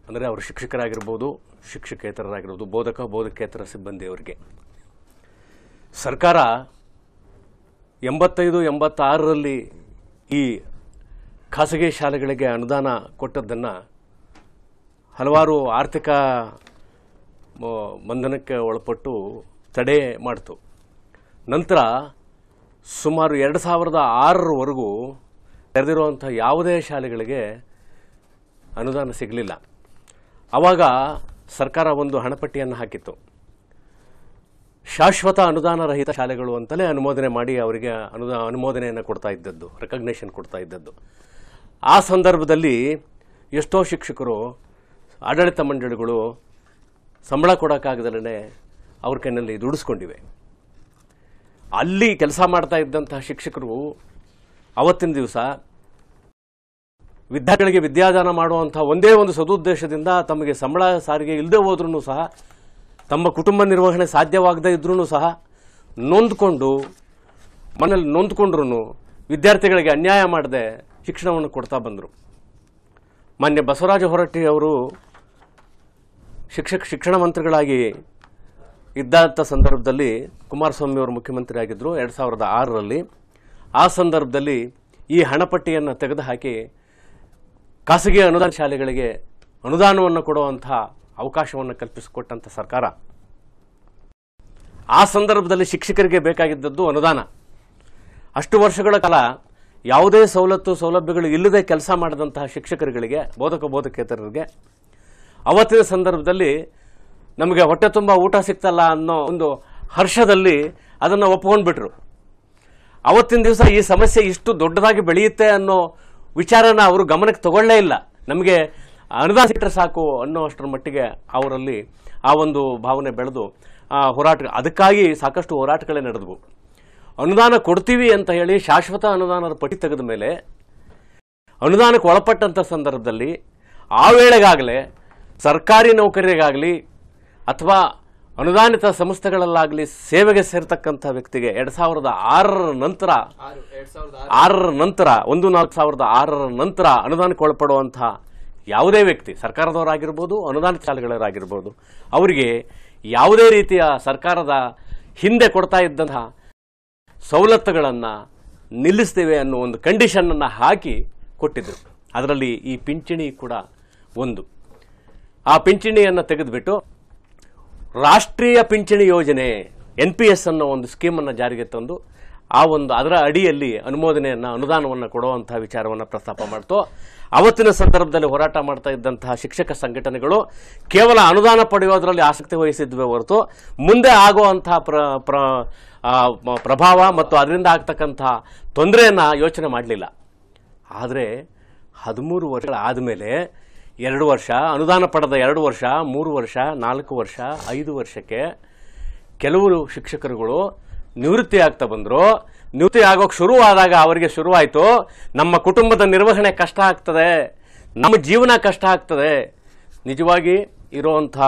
ಅಂದರೆ ಅವರು ಶಿಕ್ಷಕರಾಗಿರ್ಬೋದು ಶಿಕ್ಷಕೇತರರಾಗಿರ್ಬೋದು ಬೋಧಕ ಬೋಧಕೇತರ ಸಿಬ್ಬಂದಿಯವರಿಗೆ ಸರ್ಕಾರ ಎಂಬತ್ತೈದು ಎಂಬತ್ತಾರರಲ್ಲಿ ಈ ಖಾಸಗಿ ಶಾಲೆಗಳಿಗೆ ಅನುದಾನ ಕೊಟ್ಟದ್ದನ್ನು ಹಲವಾರು ಆರ್ಥಿಕ ಮ- ಬಂಧನಕ್ಕೆ ಒಳಪಟ್ಟು ತಡೆ ಮಾಡಿತು ನಂತರ ಸುಮಾರು ಎರಡು ಸಾವಿರದ ಆರರವರೆಗೂ ತೆರೆದಿರುವಂಥ ಯಾವುದೇ ಶಾಲೆಗಳಿಗೆ ಅನುದಾನ ಸಿಗಲಿಲ್ಲ ಆವಾಗ ಸರ್ಕಾರ ಒಂದು ಹಣಪಟ್ಟಿಯನ್ನು ಹಾಕಿತ್ತು ಶಾಶ್ವತ ಅನುದಾನ ರಹಿತ ಶಾಲೆಗಳು ಅಂತಲೇ ಅನುಮೋದನೆ ಮಾಡಿ ಅವರಿಗೆ ಅನುದಾ ಅನುಮೋದನೆಯನ್ನು ಕೊಡ್ತಾ ಇದ್ದದ್ದು ರೆಕಗ್ನೇಷನ್ ಕೊಡ್ತಾ ಇದ್ದದ್ದು ಆ ಸಂದರ್ಭದಲ್ಲಿ ಎಷ್ಟೋ ಶಿಕ್ಷಕರು ಆಡಳಿತ ಮಂಡಳಿಗಳು ಸಂಬಳ ಕೊಡೋಕ್ಕಾಗದಲ್ಲೇ ಅವ್ರ ಕೈನಲ್ಲಿ ದುಡಿಸ್ಕೊಂಡಿವೆ ಅಲ್ಲಿ ಕೆಲಸ ಮಾಡ್ತಾ ಇದ್ದಂತಹ ಶಿಕ್ಷಕರು ಅವತ್ತಿನ ದಿವಸ ವಿದ್ಯಾರ್ಥಿಗಳಿಗೆ ವಿದ್ಯಾದಾನ ಮಾಡುವಂಥ ಒಂದೇ ಒಂದು ಸದುದ್ದೇಶದಿಂದ ತಮಗೆ ಸಂಬಳ ಸಾರಿಗೆ ಇಲ್ಲದೆ ಹೋದ್ರೂ ಸಹ ತಮ್ಮ ಕುಟುಂಬ ನಿರ್ವಹಣೆ ಸಾಧ್ಯವಾಗದೇ ಇದ್ರೂ ಸಹ ನೊಂದ್ಕೊಂಡು ಮನೇಲಿ ನೊಂದ್ಕೊಂಡ್ರು ವಿದ್ಯಾರ್ಥಿಗಳಿಗೆ ಅನ್ಯಾಯ ಮಾಡದೆ ಶಿಕ್ಷಣವನ್ನು ಕೊಡ್ತಾ ಬಂದರು ಮಾನ್ಯ ಬಸವರಾಜ ಹೊರಟ್ಟಿ ಅವರು ಶಿಕ್ಷಕ ಶಿಕ್ಷಣ ಮಂತ್ರಿಗಳಾಗಿ ಇದ್ದಂಥ ಸಂದರ್ಭದಲ್ಲಿ ಕುಮಾರಸ್ವಾಮಿ ಅವರು ಮುಖ್ಯಮಂತ್ರಿ ಆಗಿದ್ದರು ಎರಡು ಸಾವಿರದ ಆರರಲ್ಲಿ ಆ ಸಂದರ್ಭದಲ್ಲಿ ಈ ಹಣಪಟ್ಟಿಯನ್ನು ತೆಗೆದುಹಾಕಿ ಖಾಸಗಿ ಅನುದಾನ ಶಾಲೆಗಳಿಗೆ ಅನುದಾನವನ್ನು ಕೊಡುವಂಥ ಅವಕಾಶವನ್ನು ಕಲ್ಪಿಸಿಕೊಟ್ಟಂಥ ಸರ್ಕಾರ ಆ ಸಂದರ್ಭದಲ್ಲಿ ಶಿಕ್ಷಕರಿಗೆ ಬೇಕಾಗಿದ್ದದ್ದು ಅನುದಾನ ಅಷ್ಟು ವರ್ಷಗಳ ಕಾಲ ಯಾವುದೇ ಸವಲತ್ತು ಸೌಲಭ್ಯಗಳು ಇಲ್ಲದೆ ಕೆಲಸ ಮಾಡಿದಂತಹ ಶಿಕ್ಷಕರುಗಳಿಗೆ ಬೋಧಕ ಬೋಧಕೇತರರಿಗೆ ಅವತ್ತಿನ ಸಂದರ್ಭದಲ್ಲಿ ನಮಗೆ ಹೊಟ್ಟೆ ತುಂಬ ಊಟ ಸಿಗ್ತಲ್ಲ ಅನ್ನೋ ಒಂದು ಹರ್ಷದಲ್ಲಿ ಅದನ್ನು ಒಪ್ಕೊಂಡ್ಬಿಟ್ರು ಅವತ್ತಿನ ದಿವಸ ಈ ಸಮಸ್ಯೆ ಇಷ್ಟು ದೊಡ್ಡದಾಗಿ ಬೆಳೆಯುತ್ತೆ ಅನ್ನೋ ವಿಚಾರನ ಅವರು ಗಮನಕ್ಕೆ ತಗೊಳ್ಳೇ ಇಲ್ಲ ನಮಗೆ ಅನುದಾನ ಸಿಟ್ಟರೆ ಸಾಕು ಅನ್ನೋ ಅಷ್ಟರ ಮಟ್ಟಿಗೆ ಅವರಲ್ಲಿ ಆ ಒಂದು ಭಾವನೆ ಬೆಳೆದು ಆ ಹೋರಾಟ ಅದಕ್ಕಾಗಿ ಸಾಕಷ್ಟು ಹೋರಾಟಗಳೇ ನಡೆದವು ಅನುದಾನ ಕೊಡ್ತೀವಿ ಅಂತ ಹೇಳಿ ಶಾಶ್ವತ ಅನುದಾನದ ಪಟ್ಟಿ ತೆಗೆದ ಮೇಲೆ ಅನುದಾನಕ್ಕೆ ಒಳಪಟ್ಟಂಥ ಸಂದರ್ಭದಲ್ಲಿ ಆ ವೇಳೆಗಾಗಲೇ ಸರ್ಕಾರಿ ನೌಕರರಿಗಾಗಲಿ ಅಥವಾ ಅನುದಾನಿತ ಸಂಸ್ಥೆಗಳಲ್ಲಾಗಲಿ ಸೇವೆಗೆ ಸೇರ್ತಕ್ಕಂಥ ವ್ಯಕ್ತಿಗೆ ಎರಡು ಸಾವಿರದ ಆರರ ನಂತರ ಆರು ಎರಡ್ ಸಾವಿರದ ಆರು ಆರರ ನಂತರ ಒಂದು ನಾಲ್ಕು ಸಾವಿರದ ಆರರ ನಂತರ ಅನುದಾನಕ್ಕೆ ಒಳಪಡುವಂತಹ ಯಾವುದೇ ವ್ಯಕ್ತಿ ಸರ್ಕಾರದವರಾಗಿರ್ಬೋದು ಅನುದಾನಿತ ಶಾಲೆಗಳವರಾಗಿರ್ಬೋದು ಅವರಿಗೆ ಯಾವುದೇ ರೀತಿಯ ಸರ್ಕಾರದ ಹಿಂದೆ ಕೊಡ್ತಾ ಇದ್ದಂತಹ ಸವಲತ್ತುಗಳನ್ನು ನಿಲ್ಲಿಸ್ತೇವೆ ಅನ್ನೋ ಒಂದು ಕಂಡೀಷನ್ನನ್ನು ಹಾಕಿ ಕೊಟ್ಟಿದ್ದರು ಅದರಲ್ಲಿ ಈ ಪಿಂಚಣಿ ಕೂಡ ಒಂದು ಆ ಪಿಂಚಣಿಯನ್ನು ತೆಗೆದುಬಿಟ್ಟು ರಾಷ್ಟ್ರೀಯ ಪಿಂಚಣಿ ಯೋಜನೆ ಎನ್ ಪಿ ಎಸ್ ಅನ್ನೋ ಒಂದು ಸ್ಕೀಮನ್ನು ಜಾರಿಗೆ ತಂದು ಆ ಒಂದು ಅದರ ಅಡಿಯಲ್ಲಿ ಅನುಮೋದನೆಯನ್ನು ಅನುದಾನವನ್ನು ಕೊಡುವಂತಹ ವಿಚಾರವನ್ನು ಪ್ರಸ್ತಾಪ ಮಾಡ್ತು ಅವತ್ತಿನ ಸಂದರ್ಭದಲ್ಲಿ ಹೋರಾಟ ಮಾಡ್ತಾ ಇದ್ದಂತಹ ಶಿಕ್ಷಕ ಸಂಘಟನೆಗಳು ಕೇವಲ ಅನುದಾನ ಪಡೆಯೋದರಲ್ಲಿ ಆಸಕ್ತಿ ವಹಿಸಿದ್ವೇ ಹೊರತು ಮುಂದೆ ಆಗುವಂತಹ ಪ್ರ ಪ್ರ ಆ, ಮ- ಪ್ರಭಾವ ಮತ್ತು ಅದರಿಂದ ಆಗ್ತಕ್ಕಂತಹ ತೊಂದರೆಯನ್ನು ಯೋಚನೆ ಮಾಡಲಿಲ್ಲ ಆದರೆ ಹದಿಮೂರು ವರ್ಷ ಆದಮೇಲೆ ಎರಡು ವರ್ಷ ಅನುದಾನ ಪಡೆದ ಎರಡು ವರ್ಷ ಮೂರು ವರ್ಷ ನಾಲ್ಕು ವರ್ಷ ಐದು ವರ್ಷಕ್ಕೆ ಕೆಲವರು ಶಿಕ್ಷಕರುಗಳು ನಿವೃತ್ತಿ ಆಗ್ತಾ ಬಂದರು ನಿವೃತ್ತಿ ಆಗೋಕೆ ಶುರುವಾದಾಗ ಅವರಿಗೆ ಶುರುವಾಯಿತು ನಮ್ಮ ಕುಟುಂಬದ ನಿರ್ವಹಣೆ ಕಷ್ಟ ಆಗ್ತದೆ ನಮ್ಮ ಜೀವನ ಕಷ್ಟ ಆಗ್ತದೆ ನಿಜವಾಗಿ ಇರುವಂಥ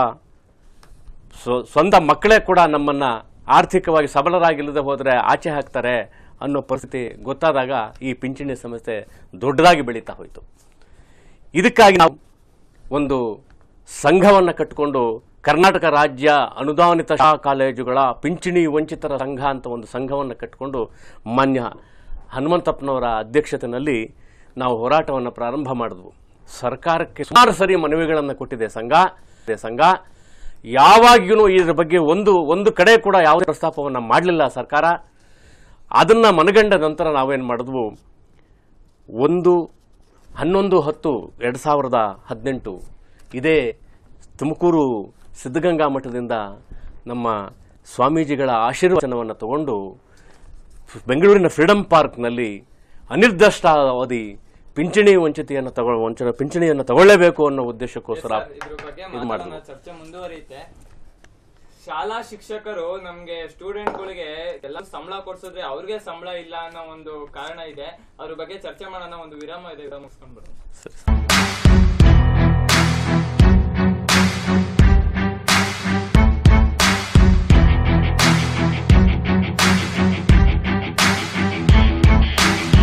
ಸ್ವ- ಸ್ವಂತ ಮಕ್ಕಳೇ ಕೂಡ ನಮ್ಮನ್ನ ಆರ್ಥಿಕವಾಗಿ ಸಬಲರಾಗಿಲ್ಲದೆ ಹೋದರೆ ಆಚೆ ಹಾಕ್ತಾರೆ ಅನ್ನೋ ಪರಿಸ್ಥಿತಿ ಗೊತ್ತಾದಾಗ ಈ ಪಿಂಚಣಿ ಸಮಸ್ಯೆ ದೊಡ್ಡದಾಗಿ ಬೆಳೀತಾ ಹೋಯಿತು ಇದಕ್ಕಾಗಿ ನಾವು ಒಂದು ಸಂಘವನ್ನು ಕಟ್ಟಿಕೊಂಡು ಕರ್ನಾಟಕ ರಾಜ್ಯ ಅನುದಾನಿತ ಶಾಲಾ ಕಾಲೇಜುಗಳ ಪಿಂಚಣಿ ವಂಚಿತರ ಸಂಘ ಅಂತ ಒಂದು ಸಂಘವನ್ನು ಕಟ್ಟಿಕೊಂಡು ಮಾನ್ಯ ಹನುಮಂತಪ್ಪನವರ ಅಧ್ಯಕ್ಷತೆಯಲ್ಲಿ ನಾವು ಹೋರಾಟವನ್ನು ಪ್ರಾರಂಭ ಮಾಡಿದ್ವು ಸರ್ಕಾರಕ್ಕೆ ಸುಮಾರು ಸರಿ ಮನವಿಗಳನ್ನು ಕೊಟ್ಟಿದೆ ಸಂಘ ಇದೆ ಸಂಘ ಯಾವಾಗಿಯೂ ಇದರ ಬಗ್ಗೆ ಒಂದು ಒಂದು ಕಡೆ ಕೂಡ ಯಾವುದೇ ಪ್ರಸ್ತಾಪವನ್ನು ಮಾಡಲಿಲ್ಲ ಸರ್ಕಾರ ಅದನ್ನು ಮನಗಂಡ ನಂತರ ನಾವೇನು ಮಾಡಿದ್ವು ಒಂದು ಹನ್ನೊಂದು ಹತ್ತು ಎರಡು ಸಾವಿರದ ಹದಿನೆಂಟು ಇದೇ ತುಮಕೂರು ಸಿದ್ಧಗಂಗಾ ಮಠದಿಂದ ನಮ್ಮ ಸ್ವಾಮೀಜಿಗಳ ಆಶೀರ್ವಚನವನ್ನು ತಗೊಂಡು ಬೆಂಗಳೂರಿನ ಫ್ರೀಡಂ ಪಾರ್ಕ್ನಲ್ಲಿ ಅನಿರ್ದಿಷ್ಟ ಅವಧಿ ಪಿಂಚಣಿ ವಂಚಿತೆಯನ್ನು ತಗೊಳ್ಳ ವಂಚನೆ ಪಿಂಚಣಿಯನ್ನು ತಗೊಳ್ಳೇಬೇಕು ಅನ್ನೋ ಉದ್ದೇಶಕ್ಕೋಸ್ಕರ ಸರ್, ಇದ್ರ ಬಗ್ಗೆ ಇದು ಮಾತಾಡೋಣ ಮಾಡಿದ್ವು ಚರ್ಚೆ ಮುಂದುವರಿಯುತ್ತೆ ಶಾಲಾ ಶಿಕ್ಷಕರು ನಮ್ಗೆ ಸ್ಟೂಡೆಂಟ್ ಗಳಿಗೆ ಎಲ್ಲ ಸಂಬಳ ಕೊಡ್ಸಿದ್ರೆ ಅವ್ರಿಗೆ ಸಂಬಳ ಇಲ್ಲ ಅನ್ನೋ ಒಂದು ಕಾರಣ ಇದೆ ಅದ್ರ ಬಗ್ಗೆ ಚರ್ಚೆ ಮಾಡೋಣ ಒಂದು ವಿರಾಮ ಇದೆ ವಿರಾಮ ಮುಗಿಸ್ಕೊಂಡ್ ಬರೋಣ ಸರಿ.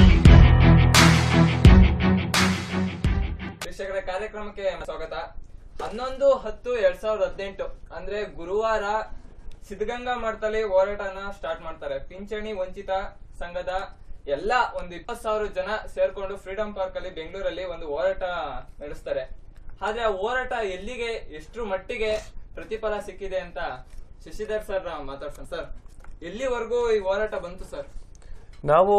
ಶಿಕ್ಷಕರ ಕಾರ್ಯಕ್ರಮಕ್ಕೆ ಸ್ವಾಗತ ಹನ್ನೊಂದು ಹತ್ತು ಎರಡ್ ಸಾವಿರದ ಹದಿನೆಂಟು ಅಂದ್ರೆ ಗುರುವಾರ ಸಿದ್ಧಗಂಗಾ ಮಠದಲ್ಲಿ ಹೋರಾಟನ ಸ್ಟಾರ್ಟ್ ಮಾಡ್ತಾರೆ ಪಿಂಚಣಿ ವಂಚಿತ ಸಂಘದ ಎಲ್ಲ ಒಂದು ಇಪ್ಪತ್ ಸಾವಿರ ಜನ ಸೇರ್ಕೊಂಡು ಫ್ರೀಡಂ ಪಾರ್ಕ್ ಅಲ್ಲಿ ಬೆಂಗಳೂರಲ್ಲಿ ಒಂದು ಹೋರಾಟ ನಡೆಸ್ತಾರೆ ಆದ್ರೆ ಆ ಹೋರಾಟ ಎಲ್ಲಿಗೆ ಎಷ್ಟ್ರ ಮಟ್ಟಿಗೆ ಪ್ರತಿಫಲ ಸಿಕ್ಕಿದೆ ಅಂತ ಶಶಿಧರ್ ಸರ್ ಮಾತಾಡ್ತಾರೆ ಸರ್ ಎಲ್ಲಿವರೆಗೂ ಈ ಹೋರಾಟ ಬಂತು ಸರ್ ನಾವು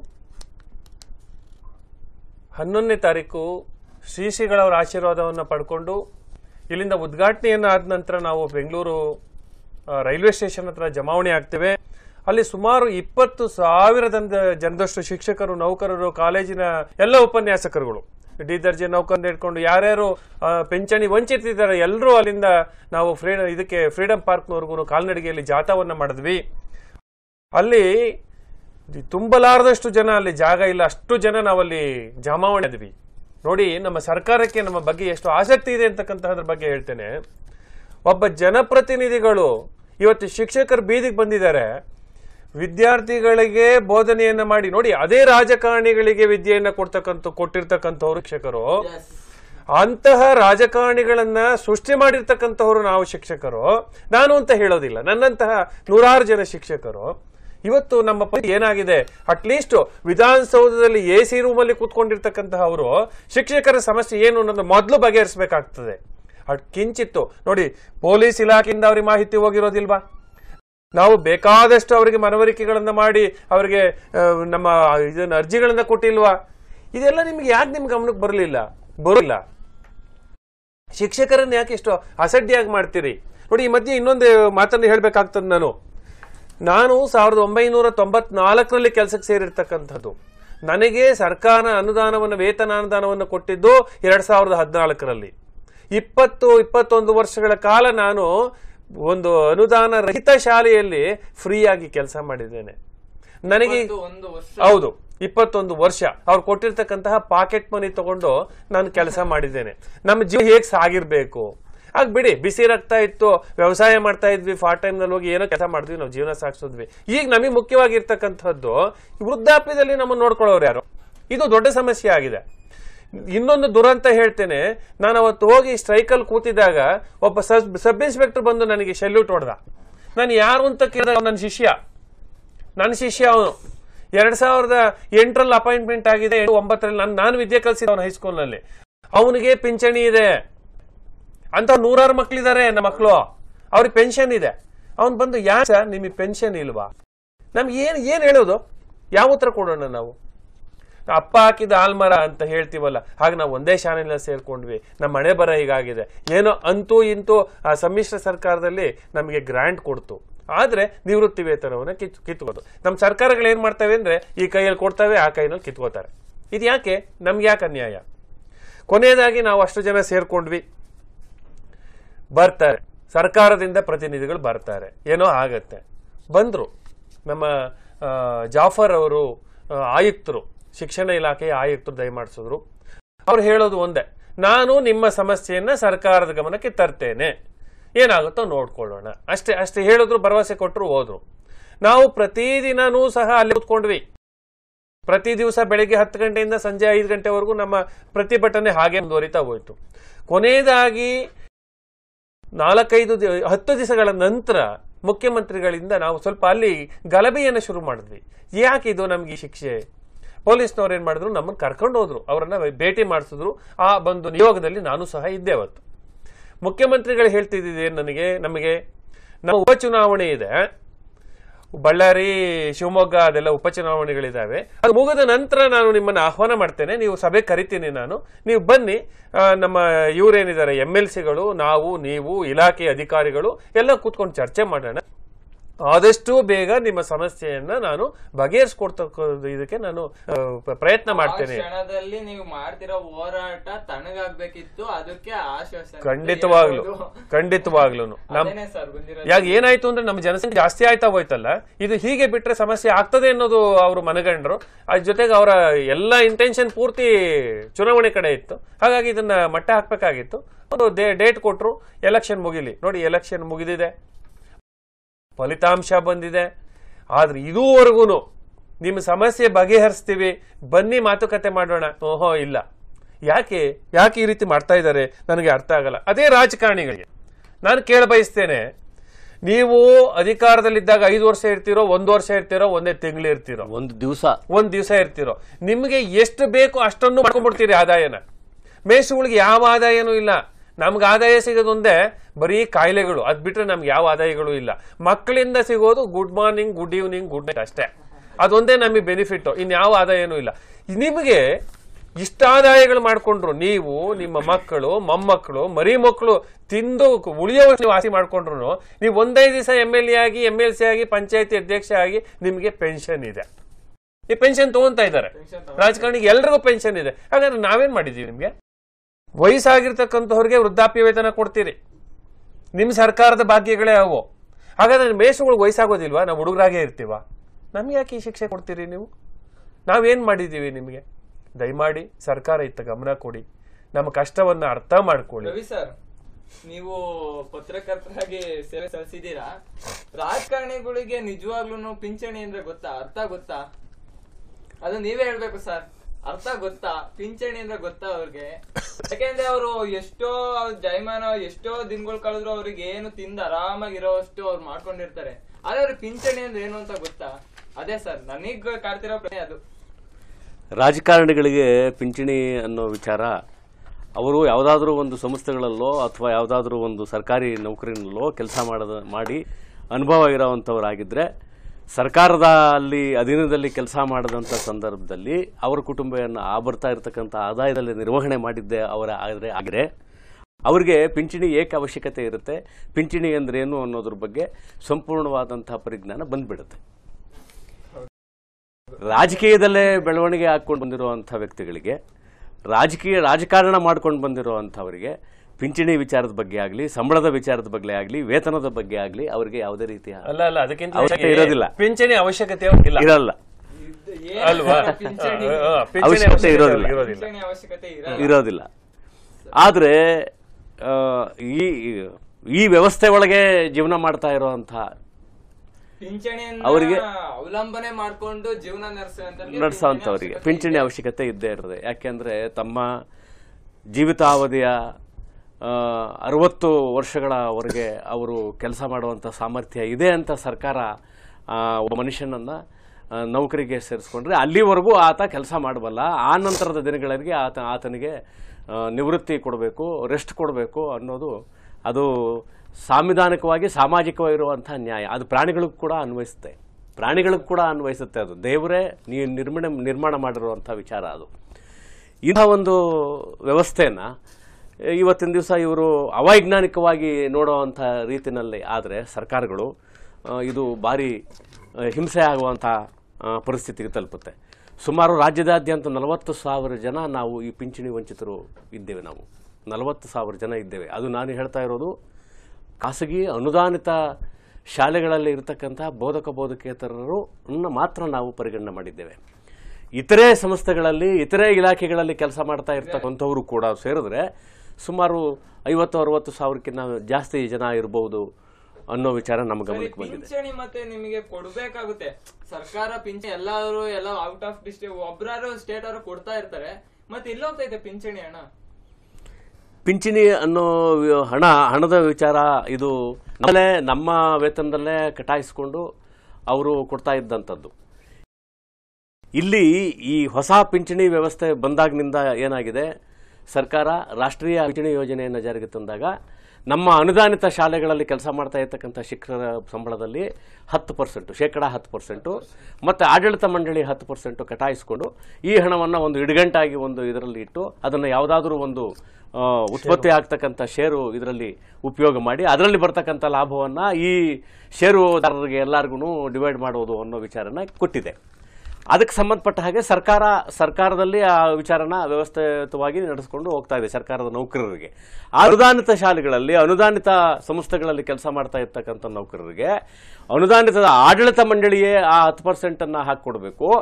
ಹನ್ನೊಂದನೇ ತಾರೀಕು ಶ್ರೀ ಶ್ರೀಗಳವರ ಆಶೀರ್ವಾದವನ್ನು ಪಡ್ಕೊಂಡು ಇಲ್ಲಿಂದ ಉದ್ಘಾಟನೆಯನ್ನು ಆದ ನಂತರ ನಾವು ಬೆಂಗಳೂರು ಆ, ರೈಲ್ವೆ ಸ್ಟೇಷನ್ ಹತ್ರ ಜಮಾವಣೆ ಆಗ್ತೇವೆ ಅಲ್ಲಿ ಸುಮಾರು ಇಪ್ಪತ್ತು ಸಾವಿರದ ಜನದಷ್ಟು ಶಿಕ್ಷಕರು ನೌಕರರು ಕಾಲೇಜಿನ ಎಲ್ಲ ಉಪನ್ಯಾಸಕರುಗಳು ಡಿ ದರ್ಜೆ ನೌಕರನ್ನ ಹಿಡ್ಕೊಂಡು ಯಾರ್ಯಾರು ಆ, ಪಿಂಚಣಿ ವಂಚಿತಿದ್ದಾರೆ ಎಲ್ಲರೂ ಅಲ್ಲಿಂದ ನಾವು ಫ್ರೀಡಮ್ ಇದಕ್ಕೆ ಫ್ರೀಡಂ ಪಾರ್ಕ್ನವರೆಗೂ ಕಾಲ್ನಡಿಗೆಯಲ್ಲಿ ಜಾಥಾವನ್ನು ಮಾಡಿದ್ವಿ ಅಲ್ಲಿ ತುಂಬಲಾರದಷ್ಟು ಜನ ಅಲ್ಲಿ ಜಾಗ ಇಲ್ಲ ಅಷ್ಟು ಜನ ನಾವಲ್ಲಿ ಜಮಾವಣೆ ಆದ್ವಿ ನೋಡಿ ನಮ್ಮ ಸರ್ಕಾರಕ್ಕೆ ನಮ್ಮ ಬಗ್ಗೆ ಎಷ್ಟು ಆಸಕ್ತಿ ಇದೆ ಅಂತಕ್ಕಂತಹದ್ರ ಬಗ್ಗೆ ಹೇಳ್ತೇನೆ ಒಬ್ಬ ಜನಪ್ರತಿನಿಧಿಗಳು ಇವತ್ತು ಶಿಕ್ಷಕರು ಬೀದಿಗೆ ಬಂದಿದ್ದಾರೆ ವಿದ್ಯಾರ್ಥಿಗಳಿಗೆ ಬೋಧನೆಯನ್ನ ಮಾಡಿ ನೋಡಿ ಅದೇ ರಾಜಕಾರಣಿಗಳಿಗೆ ವಿದ್ಯೆಯನ್ನ ಕೊಡ್ತಕ್ಕಂಥ ಕೊಟ್ಟಿರ್ತಕ್ಕಂಥವ್ರು ಶಿಕ್ಷಕರು ಅಂತಹ ರಾಜಕಾರಣಿಗಳನ್ನ ಸೃಷ್ಟಿ ಮಾಡಿರ್ತಕ್ಕಂಥವ್ರು ನಾವು ಶಿಕ್ಷಕರು ನಾನು ಅಂತ ಹೇಳೋದಿಲ್ಲ ನನ್ನಂತಹ ನೂರಾರು ಜನ ಶಿಕ್ಷಕರು ಇವತ್ತು ನಮ್ಮ ಪರಿಸ್ಥಿತಿ ಏನಾಗಿದೆ ಅಟ್ಲೀಸ್ಟ್ ವಿಧಾನಸೌಧದಲ್ಲಿ ಎ ಸಿ ರೂಮಲ್ಲಿ ಕೂತ್ಕೊಂಡಿರ್ತಕ್ಕಂತಹ ಅವರು ಶಿಕ್ಷಕರ ಸಮಸ್ಯೆ ಏನು ಅನ್ನೋದು ಮೊದಲು ಬಗೆಹರಿಸಬೇಕಾಗ್ತದೆ ಅಟ್ ಕಿಂಚಿತ್ತು ನೋಡಿ ಪೊಲೀಸ್ ಇಲಾಖೆಯಿಂದ ಅವ್ರಿಗೆ ಮಾಹಿತಿ ಹೋಗಿರೋದಿಲ್ವಾ ನಾವು ಬೇಕಾದಷ್ಟು ಅವರಿಗೆ ಮನವರಿಕೆಗಳನ್ನ ಮಾಡಿ ಅವರಿಗೆ ಆ, ನಮ್ಮ ಇದನ್ನ ಅರ್ಜಿಗಳನ್ನ ಕೊಟ್ಟಿಲ್ವಾ ಇದೆಲ್ಲ ನಿಮ್ಗೆ ಯಾಕೆ ನಿಮ್ ಗಮನಕ್ಕೆ ಬರಲಿಲ್ಲ ಬರಲಿಲ್ಲ ಶಿಕ್ಷಕರನ್ನ ಯಾಕೆ ಇಷ್ಟು ಅಸಡ್ಡಿಯಾಗಿ ಮಾಡ್ತೀರಿ ನೋಡಿ ಈ ಮಧ್ಯೆ ಇನ್ನೊಂದು ಮಾತನ್ನು ಹೇಳ್ಬೇಕಾಗ್ತದೆ ನಾನು ನಾನು ಸಾವಿರದ ಒಂಬೈನೂರ ತೊಂಬತ್ನಾಲ್ಕರಲ್ಲಿ ಕೆಲಸಕ್ಕೆ ಸೇರಿರ್ತಕ್ಕಂಥದ್ದು ನನಗೆ ಸರ್ಕಾರ ಅನುದಾನವನ್ನು ವೇತನ ಅನುದಾನವನ್ನು ಕೊಟ್ಟಿದ್ದು ಎರಡ್ ಸಾವಿರದ ಹದಿನಾಲ್ಕರಲ್ಲಿ ಇಪ್ಪತ್ತು ಇಪ್ಪತ್ತೊಂದು ವರ್ಷಗಳ ಕಾಲ ನಾನು ಒಂದು ಅನುದಾನ ರಹಿತ ಶಾಲೆಯಲ್ಲಿ ಫ್ರೀಯಾಗಿ ಕೆಲಸ ಮಾಡಿದ್ದೇನೆ ನನಗೆ ಇವತ್ತು ಒಂದು ವರ್ಷ ಹೌದು ಇಪ್ಪತ್ತೊಂದು ವರ್ಷ ಅವ್ರು ಕೊಟ್ಟಿರ್ತಕ್ಕಂತಹ ಪಾಕೆಟ್ ಮನಿ ತಗೊಂಡು ನಾನು ಕೆಲಸ ಮಾಡಿದ್ದೇನೆ ನಮ್ಮ ಜೀವ ಹೇಗ್ ಸಾಗಿರ್ಬೇಕು ಆಗ ಬಿಡಿ ಬಿಸಿ ರಕ್ತ ಇತ್ತು ವ್ಯವಸಾಯ ಮಾಡ್ತಾ ಇದ್ವಿ ಪಾರ್ಟ್ ಟೈಮ್ ನಲ್ಲಿ ಹೋಗಿ ಏನೋ ಕೆಲಸ ಮಾಡಿದ್ವಿ ನಾವು ಜೀವನ ಸಾಗಿಸಿದ್ವಿ ಈಗ ನಮಗೆ ಮುಖ್ಯವಾಗಿರ್ತಕ್ಕಂಥದ್ದು ವೃದ್ಧಾಪ್ಯದಲ್ಲಿ ನಮ್ಮನ್ನು ನೋಡ್ಕೊಳ್ಳೋರು ಯಾರು ಇದು ದೊಡ್ಡ ಸಮಸ್ಯೆ ಆಗಿದೆ ಇನ್ನೊಂದು ದುರಂತ ಹೇಳ್ತೇನೆ ನಾನು ಅವತ್ತು ಹೋಗಿ ಸ್ಟ್ರೈಕಲ್ಲಿ ಕೂತಿದ್ದಾಗ ಒಬ್ಬ ಸಬ್ ಸಬ್ ಇನ್ಸ್ಪೆಕ್ಟರ್ ಬಂದು ನನಗೆ ಶೆಲ್ಯೂಟ್ ಹೊಡೆದ ನಾನು ಯಾರು ಅಂತ ಕೇಳಿದಾಗ ನನ್ನ ಶಿಷ್ಯ ನನ್ನ ಶಿಷ್ಯ ಅವನು ಎರಡ್ ಸಾವಿರದ ಎಂಟರಲ್ಲಿ ಅಪಾಯಿಂಟ್ಮೆಂಟ್ ಆಗಿದೆ ಎಂಟು ಒಂಬತ್ತರಲ್ಲಿ ನಾನು ನಾನು ವಿದ್ಯೆ ಕಲಿಸಿದ ಅವನು ಹೈಸ್ಕೂಲ್ನಲ್ಲಿ ಅವನಿಗೆ ಪಿಂಚಣಿ ಇದೆ ಅಂತ ನೂರಾರು ಮಕ್ಳಿದ್ದಾರೆ ನಮ್ಮ ಮಕ್ಕಳು ಅವ್ರಿಗೆ ಪೆನ್ಷನ್ ಇದೆ ಅವನು ಬಂದು ಯಾಕೆ ಸರ್ ನಿಮಗೆ ಪೆನ್ಷನ್ ಇಲ್ವಾ ನಮ್ಗೆ ಏನ್ ಏನ್ ಹೇಳೋದು ಯಾವ ಉತ್ತರ ಕೊಡೋಣ ನಾವು ಅಪ್ಪ ಹಾಕಿದ ಆಲ್ಮರ ಅಂತ ಹೇಳ್ತೀವಲ್ಲ ಹಾಗೆ ನಾವು ಒಂದೇ ಶಾಲೆನ ಸೇರ್ಕೊಂಡ್ವಿ ನಮ್ಮ ಮನೆ ಬರ ಹೀಗಾಗಿದೆ ಏನೋ ಅಂತೂ ಇಂತೂ ಆ ಸಮ್ಮಿಶ್ರ ಸರ್ಕಾರದಲ್ಲಿ ನಮಗೆ ಗ್ರಾಂಟ್ ಕೊಡ್ತು ಆದ್ರೆ ನಿವೃತ್ತಿ ವೇತನವನ್ನ ಕಿತ್ ಕಿತ್ಕೋದು ನಮ್ಮ ಸರ್ಕಾರಗಳು ಏನ್ ಮಾಡ್ತವೆ ಅಂದ್ರೆ ಈ ಕೈಯಲ್ಲಿ ಕೊಡ್ತವೆ ಆ ಕೈನಲ್ಲಿ ಕಿತ್ಕೋತಾರೆ ಇದು ಯಾಕೆ ನಮ್ಗೆ ಯಾಕೆ ಅನ್ಯಾಯ ಕೊನೆಯದಾಗಿ ನಾವು ಅಷ್ಟು ಜನ ಸೇರ್ಕೊಂಡ್ವಿ ಬರ್ತಾರೆ ಸರ್ಕಾರದಿಂದ ಪ್ರತಿನಿಧಿಗಳು ಬರ್ತಾರೆ ಏನೋ ಆಗತ್ತೆ ಬಂದ್ರು ನಮ್ಮ ಆ, ಜಾಫರ್ ಅವರು ಆ, ಆಯುಕ್ತರು ಶಿಕ್ಷಣ ಇಲಾಖೆಯ ಆಯುಕ್ತರು ದಯಮಾಡಿಸಿದ್ರು ಅವ್ರು ಹೇಳೋದು ಒಂದೇ ನಾನು ನಿಮ್ಮ ಸಮಸ್ಯೆಯನ್ನ ಸರ್ಕಾರದ ಗಮನಕ್ಕೆ ತರ್ತೇನೆ ಏನಾಗುತ್ತೋ ನೋಡ್ಕೊಳ್ಳೋಣ ಅಷ್ಟೇ ಅಷ್ಟೇ ಹೇಳಿದ್ರು ಭರವಸೆ ಕೊಟ್ಟರು ಹೋದ್ರು ನಾವು ಪ್ರತಿದಿನನೂ ಸಹ ಅಲ್ಲಿ ಕೂತ್ಕೊಂಡ್ವಿ ಪ್ರತಿ ದಿವಸ ಬೆಳಿಗ್ಗೆ ಹತ್ತು ಗಂಟೆಯಿಂದ ಸಂಜೆ ಐದು ಗಂಟೆವರೆಗೂ ನಮ್ಮ ಪ್ರತಿಭಟನೆ ಹಾಗೆ ಮುಂದುವರಿತಾ ಹೋಯ್ತು ಕೊನೆಯದಾಗಿ ನಾಲ್ಕೈದು ದಿ- ಹತ್ತು ದಿವಸಗಳ ನಂತರ ಮುಖ್ಯಮಂತ್ರಿಗಳಿಂದ ನಾವು ಸ್ವಲ್ಪ ಅಲ್ಲಿ ಗಲಭೆಯನ್ನು ಶುರು ಮಾಡಿದ್ವಿ ಯಾಕೆ ಇದು ನಮ್ಗೆ ಈ ಶಿಕ್ಷೆ ಪೊಲೀಸ್ನವ್ರು ಏನ್ ಮಾಡಿದ್ರು ನಮ್ಮನ್ನು ಕರ್ಕೊಂಡು ಹೋದ್ರು ಅವರನ್ನ ಭೇಟಿ ಮಾಡಿಸಿದ್ರು ಆ ಒಂದು ನಿಯೋಗದಲ್ಲಿ ನಾನು ಸಹ ಇದ್ದೆ ಅವತ್ತು ಮುಖ್ಯಮಂತ್ರಿಗಳು ಹೇಳ್ತಿದ್ದಿದೆ ನನಗೆ ನಮಗೆ ನಮ್ಮ ಉಪಚುನಾವಣೆ ಇದೆ ಬಳ್ಳಾರಿ ಶಿವಮೊಗ್ಗ ಅದೆಲ್ಲ ಉಪಚುನಾವಣೆಗಳಿದ್ದಾವೆ ಅದು ಮುಗಿದ ನಂತರ ನಾನು ನಿಮ್ಮನ್ನು ಆಹ್ವಾನ ಮಾಡ್ತೇನೆ ನೀವು ಸಭೆ ಕರಿತೀನಿ ನಾನು ನೀವು ಬನ್ನಿ ಆ, ನಮ್ಮ ಇವರೇನಿದ್ದಾರೆ ಎಮ್ ಎಲ್ ಸಿಗಳು ನಾವು ನೀವು ಇಲಾಖೆ ಅಧಿಕಾರಿಗಳು ಎಲ್ಲ ಕೂತ್ಕೊಂಡು ಚರ್ಚೆ ಮಾಡೋಣ ಆದಷ್ಟು ಬೇಗ ನಿಮ್ಮ ಸಮಸ್ಯೆಯನ್ನ ನಾನು ಬಗೆಹರಿಸ್ಕೊಡ್ತಕ್ಕ ಇದಕ್ಕೆ ನಾನು ಆ, ಪ- ಪ್ರಯತ್ನ ಮಾಡ್ತೇನೆ ಆ ಕ್ಷಣದಲ್ಲಿ ನೀವು ಮಾಡ್ತಿರೋ ಹೋರಾಟ ತಣ್ಣಗಾಗ್ಬೇಕಿತ್ತು ಅದಕ್ಕೆ ಆಶ್ವಾಸನೆ ಖಂಡಿತವಾಗ್ಲು ಹೇಳ್ಬೋದು. ಖಂಡಿತವಾಗ್ಲು ನಮ್ ಅದೇನೇ ಸರ್ ಬಂದಿರೋದು ಯಾಕೆ ಏನಾಯ್ತು ಅಂದ್ರೆ ನಮ್ಮ ಜನಸಂಖ್ಯೆ ಜಾಸ್ತಿ ಆಯ್ತಾ ಹೋಯ್ತಲ್ಲ ಇದು ಹೀಗೆ ಬಿಟ್ರೆ ಸಮಸ್ಯೆ ಆಗ್ತದೆ ಅನ್ನೋದು ಅವರು ಮನಗಂಡ್ರು ಅದ್ರ ಜೊತೆಗೆ ಅವರ ಎಲ್ಲ ಇಂಟೆನ್ಷನ್ ಪೂರ್ತಿ ಚುನಾವಣೆ ಕಡೆ ಇತ್ತು ಹಾಗಾಗಿ ಇದನ್ನ ಮಟ್ಟ ಹಾಕ್ಬೇಕಾಗಿತ್ತು ಒಂದು ಡೇಟ್ ಕೊಟ್ರು ಎಲೆಕ್ಷನ್ ಮುಗಿಲಿ ನೋಡಿ ಎಲೆಕ್ಷನ್ ಮುಗಿದಿದೆ ಫಲಿತಾಂಶ ಬಂದಿದೆ ಆದ್ರೆ ಇದುವರೆಗೂ ನಿಮ್ಮ ಸಮಸ್ಯೆ ಬಗೆಹರಿಸ್ತೀವಿ ಬನ್ನಿ ಮಾತುಕತೆ ಮಾಡೋಣ ಓಹೋ ಇಲ್ಲ ಯಾಕೆ ಯಾಕೆ ಈ ರೀತಿ ಮಾಡ್ತಾ ಇದ್ದಾರೆ ನನಗೆ ಅರ್ಥ ಆಗಲ್ಲ ಅದೇ ರಾಜಕಾರಣಿಗಳಿಗೆ ನಾನು ಕೇಳ ಬಯಸ್ತೇನೆ ನೀವು ಅಧಿಕಾರದಲ್ಲಿದ್ದಾಗ ಐದು ವರ್ಷ ಇರ್ತೀರೋ ಒಂದು ವರ್ಷ ಇರ್ತೀರೋ ಒಂದೇ ತಿಂಗಳು ಇರ್ತೀರೋ ಒಂದು ದಿವಸ ಒಂದ್ ದಿವಸ ಇರ್ತಿರೋ ನಿಮಗೆ ಎಷ್ಟು ಬೇಕು ಅಷ್ಟನ್ನು ಮಾಡ್ಕೊಂಡ್ಬಿಡ್ತೀರಿ ಆದಾಯನ ಮೇಷಗಳಿಗೆ ಯಾವ ಆದಾಯನೂ ಇಲ್ಲ ನಮ್ಗೆ ಆದಾಯ ಸಿಗೋದೊಂದೇ ಬರೀ ಕಾಯಿಲೆಗಳು ಅದ್ ಬಿಟ್ರೆ ನಮ್ಗೆ ಯಾವ ಆದಾಯಗಳು ಇಲ್ಲ ಮಕ್ಕಳಿಂದ ಸಿಗೋದು good morning good evening good night ಅಷ್ಟೇ ಅದೊಂದೇ ನಮಗೆ ಬೆನಿಫಿಟ್ ಇನ್ಯಾವ ಆದಾಯನೂ ಇಲ್ಲ ನಿಮಗೆ ಇಷ್ಟ ಆದಾಯಗಳು ಮಾಡ್ಕೊಂಡ್ರು ನೀವು ನಿಮ್ಮ ಮಕ್ಕಳು ಮೊಮ್ಮಕ್ಕಳು ಮರಿ ಮಕ್ಕಳು ತಿಂದು ಉಳಿಯೋವಷ್ಟು ನೀವು ಆಸೆ ಮಾಡ್ಕೊಂಡ್ರು ನೀವು ಒಂದೈದು ದಿವಸ ಎಮ್ ಎಲ್ ಎ ಆಗಿ ಎಮ್ ಎಲ್ ಸಿ ಆಗಿ ಪಂಚಾಯತಿ ಅಧ್ಯಕ್ಷ ಆಗಿ ನಿಮಗೆ ಪೆನ್ಷನ್ ಇದೆ ಈ ಪೆನ್ಷನ್ ತಗೊಂತಾ ಇದ್ದಾರೆ ರಾಜಕಾರಣಿಗೆ ಎಲ್ರಿಗೂ ಪೆನ್ಷನ್ ಇದೆ ಹಾಗಾದ್ರೆ ನಾವೇನ್ ಮಾಡಿದೀವಿ ನಿಮ್ಗೆ ವಯಸ್ಸಾಗಿರ್ತಕ್ಕಂಥವ್ರಿಗೆ ವೃದ್ಧಾಪ್ಯ ವೇತನ ಕೊಡ್ತೀರಿ ನಿಮ್ ಸರ್ಕಾರದ ಭಾಗ್ಯಗಳೇ ಅವು ಹಾಗಾದ್ರೆ ಮೇಷಗಳು ವಯಸ್ಸಾಗೋದಿಲ್ವಾ ನಾವು ಹುಡುಗರಾಗೇ ಇರ್ತೀವ ನಮ್ಗೆ ಯಾಕೆ ಈ ಶಿಕ್ಷೆ ಕೊಡ್ತೀರಿ ನೀವು ನಾವೇನ್ ಮಾಡಿದೀವಿ ನಿಮಗೆ ದಯಮಾಡಿ ಸರ್ಕಾರ ಇತ್ತ ಗಮನ ಕೊಡಿ ನಮ್ಮ ಕಷ್ಟವನ್ನ ಅರ್ಥ ಮಾಡ್ಕೊಳ್ಳಿ ರವಿ ಸರ್ ನೀವು ಪತ್ರಕರ್ತರಾಗಿ ಸೇವೆ ಸಲ್ಲಿಸಿದ್ದೀರಾ ರಾಜಕಾರಣಿಗಳಿಗೆ ನಿಜವಾಗ್ಲೂ ಪಿಂಚಣಿ ಅಂದ್ರೆ ಗೊತ್ತಾ ಅರ್ಥ ಗೊತ್ತಾ ಅದು ನೀವೇ ಹೇಳ್ಬೇಕು ಸರ್ ಅರ್ಥ ಗೊತ್ತಾ ಪಿಂಚಣಿ ಅಂದ್ರೆ ಗೊತ್ತಾ ಅವ್ರಿಗೆ ಯಾಕೆಂದ್ರೆ ಅವರು ಎಷ್ಟೋ ಜೈಮಾನ ಎಷ್ಟೋ ದಿನಗಳು ಕಳೆದ್ರು ಅವ್ರಿಗೆ ಏನು ತಿಂದು ಆರಾಮಾಗಿರೋಷ್ಟು ಅವ್ರು ಮಾಡ್ಕೊಂಡಿರ್ತಾರೆ ಆದ್ರೆ ಅವ್ರಿಗೆ ಪಿಂಚಣಿ ಅಂದ್ರೆ ಏನು ಅಂತ ಗೊತ್ತಾ ಅದೇ ಸರ್ ನನಗ್ ಕಾಡ್ತಿರೋ ಪ್ರಶ್ನೆ ಅದು ರಾಜಕಾರಣಿಗಳಿಗೆ ಪಿಂಚಣಿ ಅನ್ನೋ ವಿಚಾರ ಅವರು ಯಾವುದಾದ್ರೂ ಒಂದು ಸಂಸ್ಥೆಗಳಲ್ಲೋ ಅಥವಾ ಯಾವುದಾದ್ರೂ ಒಂದು ಸರ್ಕಾರಿ ನೌಕರಿನಲ್ಲೋ ಕೆಲಸ ಮಾಡದ ಮಾಡಿ ಅನುಭವ ಇರೋವಂಥವರಾಗಿದ್ದರೆ ಸರ್ಕಾರದ ಅಲ್ಲಿ ಅಧೀನದಲ್ಲಿ ಕೆಲಸ ಮಾಡದಂಥ ಸಂದರ್ಭದಲ್ಲಿ ಅವರ ಕುಟುಂಬವನ್ನು ಆ ಬರ್ತಾ ಇರತಕ್ಕಂಥ ಆದಾಯದಲ್ಲಿ ನಿರ್ವಹಣೆ ಮಾಡಿದ್ದೆ ಅವರ ಆದರೆ ಆದರೆ ಅವರಿಗೆ ಪಿಂಚಣಿ ಏಕೆ ಅವಶ್ಯಕತೆ ಇರುತ್ತೆ ಪಿಂಚಣಿ ಅಂದ್ರೇನು ಅನ್ನೋದ್ರ ಬಗ್ಗೆ ಸಂಪೂರ್ಣವಾದಂತಹ ಪರಿಜ್ಞಾನ ಬಂದ್ಬಿಡುತ್ತೆ ರಾಜಕೀಯದಲ್ಲೇ ಬೆಳವಣಿಗೆ ಹಾಕೊಂಡು ಬಂದಿರುವಂಥ ವ್ಯಕ್ತಿಗಳಿಗೆ ರಾಜಕೀಯ ರಾಜಕಾರಣ ಮಾಡ್ಕೊಂಡು ಬಂದಿರುವಂಥವರಿಗೆ ಪಿಂಚಣಿ ವಿಚಾರದ ಬಗ್ಗೆ ಆಗಲಿ ಸಂಬಳದ ವಿಚಾರದ ಬಗ್ಗೆ ಆಗಲಿ ವೇತನದ ಬಗ್ಗೆ ಆಗಲಿ ಅವರಿಗೆ ಯಾವುದೇ ರೀತಿಯ ಅಲ್ಲ ಅಲ್ಲ ಅದಕ್ಕಿಂತ ಅವಶ್ಯಕತೆ ಹೆಚ್ಚಾಗಿ ಇರೋದಿಲ್ಲ. ಪಿಂಚಣಿ ಅವಶ್ಯಕತೆ ಇಲ್ಲ ಇರಲ್ಲ ಏನ್ ಅಲ್ವಾ ಪಿಂಚಣಿ ಆ, ಪಿಂಚಣಿ ಅವಶ್ಯಕತೆ ಅವಶ್ಯಕತೆ ಇರೋದಿಲ್ಲ. ಇರೋದಿಲ್ಲ ಪಿಂಚಣಿ ಅವಶ್ಯಕತೆ ಇರಲ್ಲ ಇರೋದಿಲ್ಲ ಆದರೆ ಆ, ಈ ಈ ವ್ಯವಸ್ಥೆ ಒಳಗೆ ಜೀವನ ಮಾಡ್ತಾ ಇರುವಂಥ ಪಿಂಚಣಿಯನ್ನ ಅವ್ರಿಗೆ- ಅವಲಂಬನೆ ಮಾಡ್ಕೊಂಡು ಜೀವನ ನಡೆಸುವಂತವ್ರಿಗೆ ನಡೆಸೋವಂಥವರಿಗೆ ಪಿಂಚಣಿ ಪಿಂಚಣಿ ಅವಶ್ಯಕತೆ ಇದ್ದೇ ಇರ್ತದೆ ಯಾಕೆಂದರೆ ತಮ್ಮ ಜೀವಿತಾವಧಿಯ ಆ, ಅರವತ್ತು ವರ್ಷಗಳವರೆಗೆ ಅವರು ಕೆಲಸ ಮಾಡುವಂಥ ಸಾಮರ್ಥ್ಯ ಇದೆ ಅಂತ ಸರ್ಕಾರ ಆ, ಒಬ್ಬ ಮನುಷ್ಯನನ್ನು ನೌಕರಿಗೆ ಸೇರಿಸ್ಕೊಂಡ್ರೆ ಅಲ್ಲಿವರೆಗೂ ಆತ ಕೆಲಸ ಮಾಡಬಲ್ಲ ಆ ನಂತರದ ದಿನಗಳಿಗೆ ಆತ ಆತನಿಗೆ ಆ, ನಿವೃತ್ತಿ ಕೊಡಬೇಕು ರೆಸ್ಟ್ ಕೊಡಬೇಕು ಅನ್ನೋದು ಅದು ಸಾಂವಿಧಾನಿಕವಾಗಿ ಸಾಮಾಜಿಕವಾಗಿರುವಂಥ ನ್ಯಾಯ ಅದು ಪ್ರಾಣಿಗಳಿಗೂ ಕೂಡ ಅನ್ವಯಿಸುತ್ತೆ ಪ್ರಾಣಿಗಳಿಗೂ ಕೂಡ ಅನ್ವಯಿಸುತ್ತೆ ಅದು ದೇವರೇ ನೀವು ನಿರ್ಮಾಣ ನಿರ್ಮಾಣ ಮಾಡಿರುವಂಥ ವಿಚಾರ ಅದು ಇಂಥ ಒಂದು ವ್ಯವಸ್ಥೆಯನ್ನು ಇವತ್ತಿನ ದಿವಸ ಇವರು ಅವೈಜ್ಞಾನಿಕವಾಗಿ ನೋಡುವಂಥ ರೀತಿಯಲ್ಲಿ ಆದರೆ ಸರ್ಕಾರಗಳು ಆ, ಇದು ಭಾರಿ ಆ, ಹಿಂಸೆ ಆಗುವಂಥ ಆ, ಪರಿಸ್ಥಿತಿಗೆ ತಲುಪುತ್ತೆ ಸುಮಾರು ರಾಜ್ಯದಾದ್ಯಂತ ನಲವತ್ತು ಸಾವಿರ ಜನ ನಾವು ಈ ಪಿಂಚಣಿ ವಂಚಿತರು ಇದ್ದೇವೆ ನಾವು ನಲವತ್ತು ಸಾವಿರ ಜನ ಇದ್ದೇವೆ ಅದು ನಾನು ಹೇಳ್ತಾ ಇರೋದು ಖಾಸಗಿ ಅನುದಾನಿತ ಶಾಲೆಗಳಲ್ಲಿ ಇರತಕ್ಕಂಥ ಬೋಧಕ ಬೋಧಕೇತರರು ಮಾತ್ರ ನಾವು ಪರಿಗಣನೆ ಮಾಡಿದ್ದೇವೆ ಇತರೆ ಸಂಸ್ಥೆಗಳಲ್ಲಿ ಇತರೆ ಇಲಾಖೆಗಳಲ್ಲಿ ಕೆಲಸ ಮಾಡ್ತಾ ಇರ್ತಕ್ಕಂಥವರು ಕೂಡ ಸೇರಿದ್ರೆ ಸುಮಾರು ಐವತ್ತು ಅರವತ್ತು ಸಾವಿರಕ್ಕಿಂತ ಜಾಸ್ತಿ ಜನ ಇರಬಹುದು ಅನ್ನೋ ವಿಚಾರ ನಮ್ಮ ಸರಿ, ಗಮನಕ್ಕೆ ಬಂದಿದೆ ಪಿಂಚಣಿ ಮತ್ತೆ ನಿಮಗೆ ಕೊಡ್ಬೇಕಾಗುತ್ತೆ ಸರ್ಕಾರ ಪಿಂಚಣಿ ಎಲ್ಲಾರು ಎಲ್ಲ ಔಟ್ ಆಫ್ ಡಿಸ್ಟ್ರಿಕ್ಟ್ ಒಬ್ರಾರು ಸ್ಟೇಟ್ ಅವರು ಕೊಡ್ತಾ ಇರ್ತಾರೆ ಮತ್ತೆ ಇಲ್ಲಿ ಹೋಗ್ತೈತೆ ಪಿಂಚಣಿ ಹಣ ಪಿಂಚಣಿ ಅನ್ನೋ ವಿ- ಹಣ ಹಣದ ವಿಚಾರ ಇದು ನಮ್ಮಲ್ಲೇ ನಮ್ಮ ವೇತನದಲ್ಲೇ ಕಟಾಯಿಸ್ಕೊಂಡು ಅವರು ಕೊಡ್ತಾ ಇದ್ದಂಥದ್ದು ಇಲ್ಲಿ ಈ ಹೊಸ ಪಿಂಚಣಿ ವ್ಯವಸ್ಥೆ ಬಂದಾಗಿನಿಂದ ಏನಾಗಿದೆ ಸರ್ಕಾರ ರಾಷ್ಟ್ರೀಯ ಪಿಂಚಣಿ ಯೋಜನೆಯನ್ನು ಜಾರಿಗೆ ತಂದಾಗ ನಮ್ಮ ಅನುದಾನಿತ ಶಾಲೆಗಳಲ್ಲಿ ಕೆಲಸ ಮಾಡ್ತಾ ಇರ್ತಕ್ಕಂಥ ಶಿಕ್ಷಕರ ಸಂಬಳದಲ್ಲಿ ಹತ್ತು ಪರ್ಸೆಂಟು ಶೇಕಡ ಹತ್ತು ಪರ್ಸೆಂಟು ಮತ್ತು ಆಡಳಿತ ಮಂಡಳಿ ಹತ್ತು ಪರ್ಸೆಂಟು ಕಟಾಯಿಸಿಕೊಂಡು ಈ ಹಣವನ್ನು ಒಂದು ಇಡುಗಂಟಾಗಿ ಒಂದು ಇದರಲ್ಲಿ ಇಟ್ಟು ಅದನ್ನು ಯಾವುದಾದ್ರೂ ಒಂದು ಆ, ಉತ್ಪತ್ತಿ ಆಗ್ತಕ್ಕಂಥ ಷೇರು ಇದರಲ್ಲಿ ಉಪಯೋಗ ಮಾಡಿ ಅದರಲ್ಲಿ ಬರ್ತಕ್ಕಂಥ ಲಾಭವನ್ನು ಈ ಷೇರುದಾರರಿಗೆ ಎಲ್ಲರಿಗೂ ಡಿವೈಡ್ ಮಾಡೋದು ಅನ್ನೋ ವಿಚಾರನ ಕೊಟ್ಟಿದೆ ಅದಕ್ಕೆ ಸಂಬಂಧಪಟ್ಟ ಹಾಗೆ ಸರ್ಕಾರ ಸರ್ಕಾರದಲ್ಲಿ ಆ ವಿಚಾರನ ವ್ಯವಸ್ಥಿತವಾಗಿ ನಡೆಸ್ಕೊಂಡು ಹೋಗ್ತಾ ಇದೆ ಸರ್ಕಾರದ ನೌಕರರಿಗೆ ಆ ಅನುದಾನಿತ ಶಾಲೆಗಳಲ್ಲಿ ಅನುದಾನಿತ ಸಂಸ್ಥೆಗಳಲ್ಲಿ ಕೆಲಸ ಮಾಡ್ತಾ ಇರ್ತಕ್ಕಂಥ ನೌಕರರಿಗೆ ಅನುದಾನಿತ ಆಡಳಿತ ಮಂಡಳಿಯೇ ಆ ಹತ್ತು ಪರ್ಸೆಂಟನ್ನು ಹಾಕಿಕೊಡ್ಬೇಕು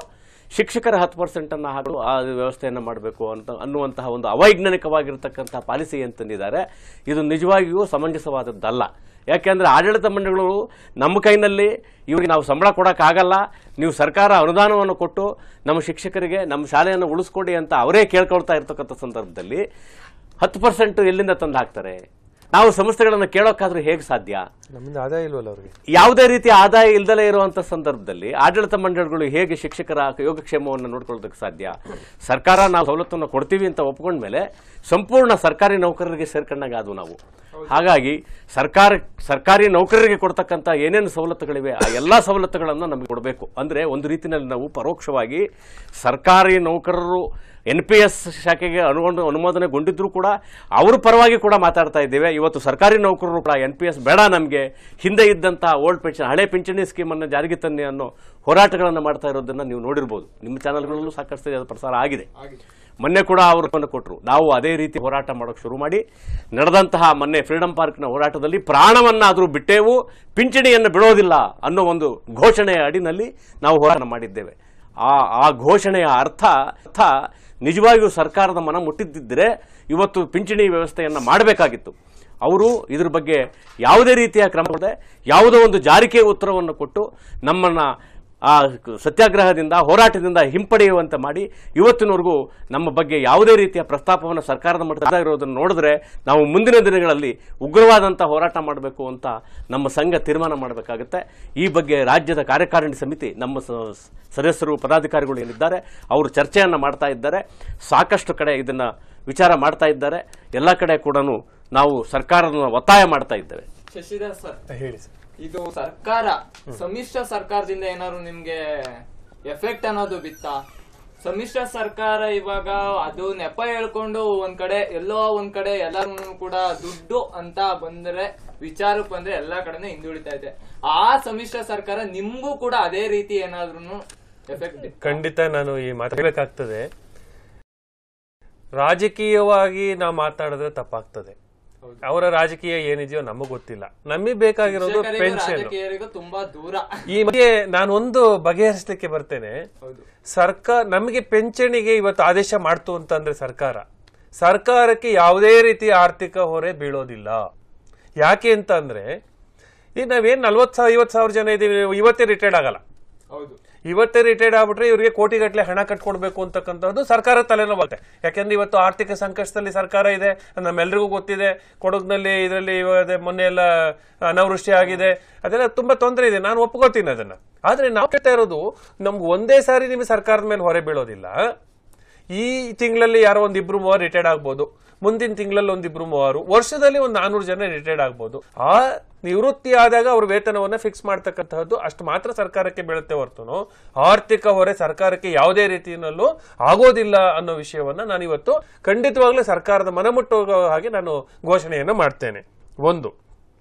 ಶಿಕ್ಷಕರ ಹತ್ತು ಪರ್ಸೆಂಟನ್ನು ಹಾಕಲು ಆ ವ್ಯವಸ್ಥೆಯನ್ನು ಮಾಡಬೇಕು ಅಂತ ಅನ್ನುವಂತಹ ಒಂದು ಅವೈಜ್ಞಾನಿಕವಾಗಿರ್ತಕ್ಕಂಥ ಪಾಲಿಸಿ ಅಂತಂದಿದ್ದಾರೆ ಇದು ನಿಜವಾಗಿಯೂ ಸಮಂಜಸವಾದದ್ದಲ್ಲ ಯಾಕೆಂದರೆ ಆಡಳಿತ ಮಂಡಳಿಗಳು ನಮ್ಮ ಕೈನಲ್ಲಿ ಇವರಿಗೆ ನಾವು ಸಂಬಳ ಕೊಡೋಕ್ಕಾಗಲ್ಲ ನೀವು ಸರ್ಕಾರ ಅನುದಾನವನ್ನು ಕೊಟ್ಟು ನಮ್ಮ ಶಿಕ್ಷಕರಿಗೆ ನಮ್ಮ ಶಾಲೆಯನ್ನು ಉಳಿಸ್ಕೊಡಿ ಅಂತ ಅವರೇ ಕೇಳ್ಕೊಳ್ತಾ ಇರ್ತಕ್ಕಂಥ ಸಂದರ್ಭದಲ್ಲಿ ಹತ್ತು ಪರ್ಸೆಂಟ್ ಎಲ್ಲಿಂದ ತಂದು ಹಾಕ್ತಾರೆ ನಾವು ಸಂಸ್ಥೆಗಳನ್ನು ಕೇಳೋಕ್ಕಾದ್ರೂ ಹೇಗೆ ಸಾಧ್ಯ ನಮ್ಮಿಂದ ಆದಾಯ ಇಲ್ವಲ್ಲ ಅವ್ರಿಗೆ ಯಾವುದೇ ರೀತಿಯ ಆದಾಯ ಇಲ್ಲದಲೇ ಇರುವಂತ ಸಂದರ್ಭದಲ್ಲಿ ಆಡಳಿತ ಮಂಡಳಿಗಳು ಹೇಗೆ ಶಿಕ್ಷಕರ ಯೋಗಕ್ಷೇಮವನ್ನು ನೋಡ್ಕೊಳ್ಳೋದಕ್ಕೆ ಸಾಧ್ಯ ಸರ್ಕಾರ ನಾವು ಸವಲತ್ತನ್ನು ಕೊಡ್ತೀವಿ ಅಂತ ಒಪ್ಕೊಂಡ್ಮೇಲೆ ಸಂಪೂರ್ಣ ಸರ್ಕಾರಿ ನೌಕರರಿಗೆ ಸೇರ್ಕೊಂಡಾಗ ಅದು ನಾವು ಹಾಗಾಗಿ ಸರ್ಕಾರ ಸರ್ಕಾರಿ ನೌಕರರಿಗೆ ಕೊಡ್ತಕ್ಕಂಥ ಏನೇನು ಸವಲತ್ತುಗಳಿವೆ ಆ ಎಲ್ಲ ಸವಲತ್ತುಗಳನ್ನು ನಮಗೆ ಕೊಡಬೇಕು ಅಂದ್ರೆ ಒಂದು ರೀತಿಯಲ್ಲಿ ನಾವು ಪರೋಕ್ಷವಾಗಿ ಸರ್ಕಾರಿ ನೌಕರರು ಎನ್ ಪಿ ಎಸ್ ಶಾಖೆಗೆ ಅನುಗೊಂಡು ಅನುಮೋದನೆಗೊಂಡಿದ್ರು ಕೂಡ ಅವ್ರ ಪರವಾಗಿ ಕೂಡ ಮಾತಾಡ್ತಾ ಇದ್ದೇವೆ ಇವತ್ತು ಸರ್ಕಾರಿ ನೌಕರರು ಕೂಡ ಎನ್ ಪಿ ಎಸ್ ಬೇಡ ನಮಗೆ ಹಿಂದೆ ಇದ್ದಂಥ ಓಲ್ಡ್ ಪೆನ್ಷನ್ ಹಳೆ ಪಿಂಚಣಿ ಸ್ಕೀಮನ್ನು ಜಾರಿಗೆ ತನ್ನಿ ಅನ್ನೋ ಹೋರಾಟಗಳನ್ನು ಮಾಡ್ತಾ ಇರೋದನ್ನ ನೀವು ನೋಡಿರ್ಬೋದು ನಿಮ್ಮ ಚಾನಲ್ಗಳಲ್ಲೂ ಸಾಕಷ್ಟು ಅದು ಪ್ರಸಾರ ಆಗಿದೆ ಮೊನ್ನೆ ಕೂಡ ಅವರು ಕೊಟ್ಟರು ನಾವು ಅದೇ ರೀತಿ ಹೋರಾಟ ಮಾಡೋಕೆ ಶುರು ಮಾಡಿ ನಡೆದಂತಹ ಮೊನ್ನೆ ಫ್ರೀಡಂ ಪಾರ್ಕ್ನ ಹೋರಾಟದಲ್ಲಿ ಪ್ರಾಣವನ್ನಾದರೂ ಬಿಟ್ಟೇವು ಪಿಂಚಣಿಯನ್ನು ಬಿಡೋದಿಲ್ಲ ಅನ್ನೋ ಒಂದು ಘೋಷಣೆಯ ಅಡಿನಲ್ಲಿ ನಾವು ಹೋರಾಟ ಮಾಡಿದ್ದೇವೆ ಆ ಆ ಘೋಷಣೆಯ ಅರ್ಥ ಅರ್ಥ ನಿಜವಾಗಿಯೂ ಸರ್ಕಾರದ ಮನ ಮುಟ್ಟಿದ್ದಿದ್ದರೆ ಇವತ್ತು ಪಿಂಚಣಿ ವ್ಯವಸ್ಥೆಯನ್ನು ಮಾಡಬೇಕಾಗಿತ್ತು ಅವರು ಇದ್ರ ಬಗ್ಗೆ ಯಾವುದೇ ರೀತಿಯ ಕ್ರಮ ಕೊಡದೆ ಯಾವುದೋ ಒಂದು ಜಾರಿಕೆ ಉತ್ತರವನ್ನು ಕೊಟ್ಟು ನಮ್ಮನ್ನ ಆ ಸತ್ಯಾಗ್ರಹದಿಂದ ಹೋರಾಟದಿಂದ ಹಿಂಪಡೆಯುವಂತೆ ಮಾಡಿ ಇವತ್ತಿನವರೆಗೂ ನಮ್ಮ ಬಗ್ಗೆ ಯಾವುದೇ ರೀತಿಯ ಪ್ರಸ್ತಾಪವನ್ನು ಸರ್ಕಾರದ ಮಟ್ಟದ ಇರೋದನ್ನು ನೋಡಿದ್ರೆ ನಾವು ಮುಂದಿನ ದಿನಗಳಲ್ಲಿ ಉಗ್ರವಾದಂಥ ಹೋರಾಟ ಮಾಡಬೇಕು ಅಂತ ನಮ್ಮ ಸಂಘ ತೀರ್ಮಾನ ಮಾಡಬೇಕಾಗುತ್ತೆ ಈ ಬಗ್ಗೆ ರಾಜ್ಯದ ಕಾರ್ಯಕಾರಿಣಿ ಸಮಿತಿ ನಮ್ಮ ಸ- ಸದಸ್ಯರು ಪದಾಧಿಕಾರಿಗಳು ಏನಿದ್ದಾರೆ ಅವರು ಚರ್ಚೆಯನ್ನು ಮಾಡ್ತಾ ಇದ್ದಾರೆ ಸಾಕಷ್ಟು ಕಡೆ ಇದನ್ನ ವಿಚಾರ ಮಾಡ್ತಾ ಇದ್ದಾರೆ ಎಲ್ಲ ಕಡೆ ಕೂಡ ನಾವು ಸರ್ಕಾರದ ಒತ್ತಾಯ ಮಾಡ್ತಾ ಇದ್ದೇವೆ ಶಶಿಧರ್ ಸರ್ ಹೇಳಿ ಸರ್ ಇದು ಸರ್ಕಾರ ಸಮ್ಮಿಶ್ರ ಸರ್ಕಾರದಿಂದ ಏನಾದ್ರು ನಿಮ್ಗೆ ಎಫೆಕ್ಟ್ ಅನ್ನೋದು ಬಿತ್ತಾ ಸಮ್ಮಿಶ್ರ ಸರ್ಕಾರ ಇವಾಗ ಅದು ನೆಪ ಹೇಳ್ಕೊಂಡು ಒಂದ್ ಕಡೆ ಎಲ್ಲೋ ಒಂದ್ ಕಡೆ ಎಲ್ಲರೂ ಕೂಡ ದುಡ್ಡು ಅಂತ ಬಂದ್ರೆ ವಿಚಾರಕ್ಕೆ ಬಂದ್ರೆ ಎಲ್ಲಾ ಕಡೆನೂ ಹಿಂದುಳಿತಾ ಇದೆ ಆ ಸಮ್ಮಿಶ್ರ ಸರ್ಕಾರ ನಿಮ್ಗೂ ಕೂಡ ಅದೇ ರೀತಿ ಏನಾದ್ರೂ ಎಫೆಕ್ಟ್ ಖಂಡಿತ ನಾನು ಈ ಮಾತಾಡಬೇಕಾಗ್ತದೆ ರಾಜಕೀಯವಾಗಿ ನಾವು ಮಾತನಾಡಿದ್ರೆ ತಪ್ಪಾಗ್ತದೆ ಹೌದು. ಅವರ ರಾಜಕೀಯ ಏನಿದೆಯೋ ನಮಗ್ ಗೊತ್ತಿಲ್ಲ ನಮಗೆ ಬೇಕಾಗಿರೋದು ಪೆನ್ಷನ್ ರಾಜಕೀಯರಿಗೂ ತುಂಬಾ ದೂರ ಈ ಮಧ್ಯೆ ನಾನು ಒಂದು ಬಗೆಹರಿಸಲಿಕ್ಕೆ ಬರ್ತೇನೆ ಹೌದು ಸರ್ಕಾರ ನಮಗೆ ಪಿಂಚಣಿಗೆ ಇವತ್ತು ಆದೇಶ ಮಾಡ್ತು ಅಂತಂದ್ರೆ ಸರ್ಕಾರ ಸರ್ಕಾರಕ್ಕೆ ಯಾವುದೇ ರೀತಿಯ ಆರ್ಥಿಕ ಹೊರೆ ಬೀಳೋದಿಲ್ಲ ಯಾಕೆ ಅಂತಂದ್ರೆ ಈಗ ನಾವೇನ್ ನಲ್ವತ್ತು ಸಾವಿರ ಐವತ್ತು ಸಾವಿರ ಜನ ಇದೀವಿ ಇವತ್ತೇ ರಿಟೈರ್ಡ್ ಆಗಲ್ಲ ಹೌದು ಇವತ್ತೇ ರಿಟೈರ್ಡ್ ಆಗ್ಬಿಟ್ರೆ ಇವರಿಗೆ ಕೋಟಿಗಟ್ಟಲೆ ಹಣ ಕಟ್ಕೊಡ್ಬೇಕು ಅಂತಕ್ಕಂಥದ್ದು ಸರ್ಕಾರ ತಲೆನೋವಾಗುತ್ತೆ ಯಾಕಂದ್ರೆ ಇವತ್ತು ಆರ್ಥಿಕ ಸಂಕಷ್ಟದಲ್ಲಿ ಸರ್ಕಾರ ಇದೆ ನಮ್ಮೆಲ್ರಿಗೂ ಗೊತ್ತಿದೆ ಕೊಡಗಿನಲ್ಲಿ ಇದರಲ್ಲಿ ಇವಾಗ ಮೊನ್ನೆ ಎಲ್ಲ ಅನಾವೃಷ್ಟಿ ಆಗಿದೆ ಅದೆಲ್ಲ ತುಂಬಾ ತೊಂದರೆ ಇದೆ ನಾನು ಒಪ್ಕೋತೀನಿ ಅದನ್ನ ಆದ್ರೆ ನಾವು ಕೇಳ್ತಾ ಇರೋದು ನಮ್ಗೆ ಒಂದೇ ಸಾರಿ ನಿಮಗೆ ಸರ್ಕಾರದ ಮೇಲೆ ಹೊರೆ ಬೀಳೋದಿಲ್ಲ ಈ ತಿಂಗಳಲ್ಲಿ ಯಾರೋ ಒಂದಿಬ್ರು ಮೂವರು ರಿಟೈರ್ಡ್ ಆಗ್ಬೋದು ಮುಂದಿನ ತಿಂಗಳಲ್ಲಿ ಒಂದಿಬ್ರು ಮೂವರು ವರ್ಷದಲ್ಲಿ ಒಂದು ನಾನೂರು ಜನ ರಿಟೈರ್ಡ್ ಆಗ್ಬೋದು ಆ ನಿವೃತ್ತಿ ಆದಾಗ ಅವ್ರ ವೇತನವನ್ನ ಫಿಕ್ಸ್ ಮಾಡ್ತಕ್ಕಂತಹದ್ದು ಅಷ್ಟು ಮಾತ್ರ ಸರ್ಕಾರಕ್ಕೆ ಬೀಳುತ್ತೆ ಹೊರತುನು ಆರ್ಥಿಕ ಹೊರೆ ಸರ್ಕಾರಕ್ಕೆ ಯಾವುದೇ ರೀತಿಯಲ್ಲೂ ಆಗೋದಿಲ್ಲ ಅನ್ನೋ ವಿಷಯವನ್ನ ನಾನು ಇವತ್ತು ಖಂಡಿತವಾಗ್ಲೂ ಸರ್ಕಾರದ ಮನಮುಟ್ಟುವ ಹಾಗೆ ನಾನು ಘೋಷಣೆಯನ್ನು ಮಾಡ್ತೇನೆ ಒಂದು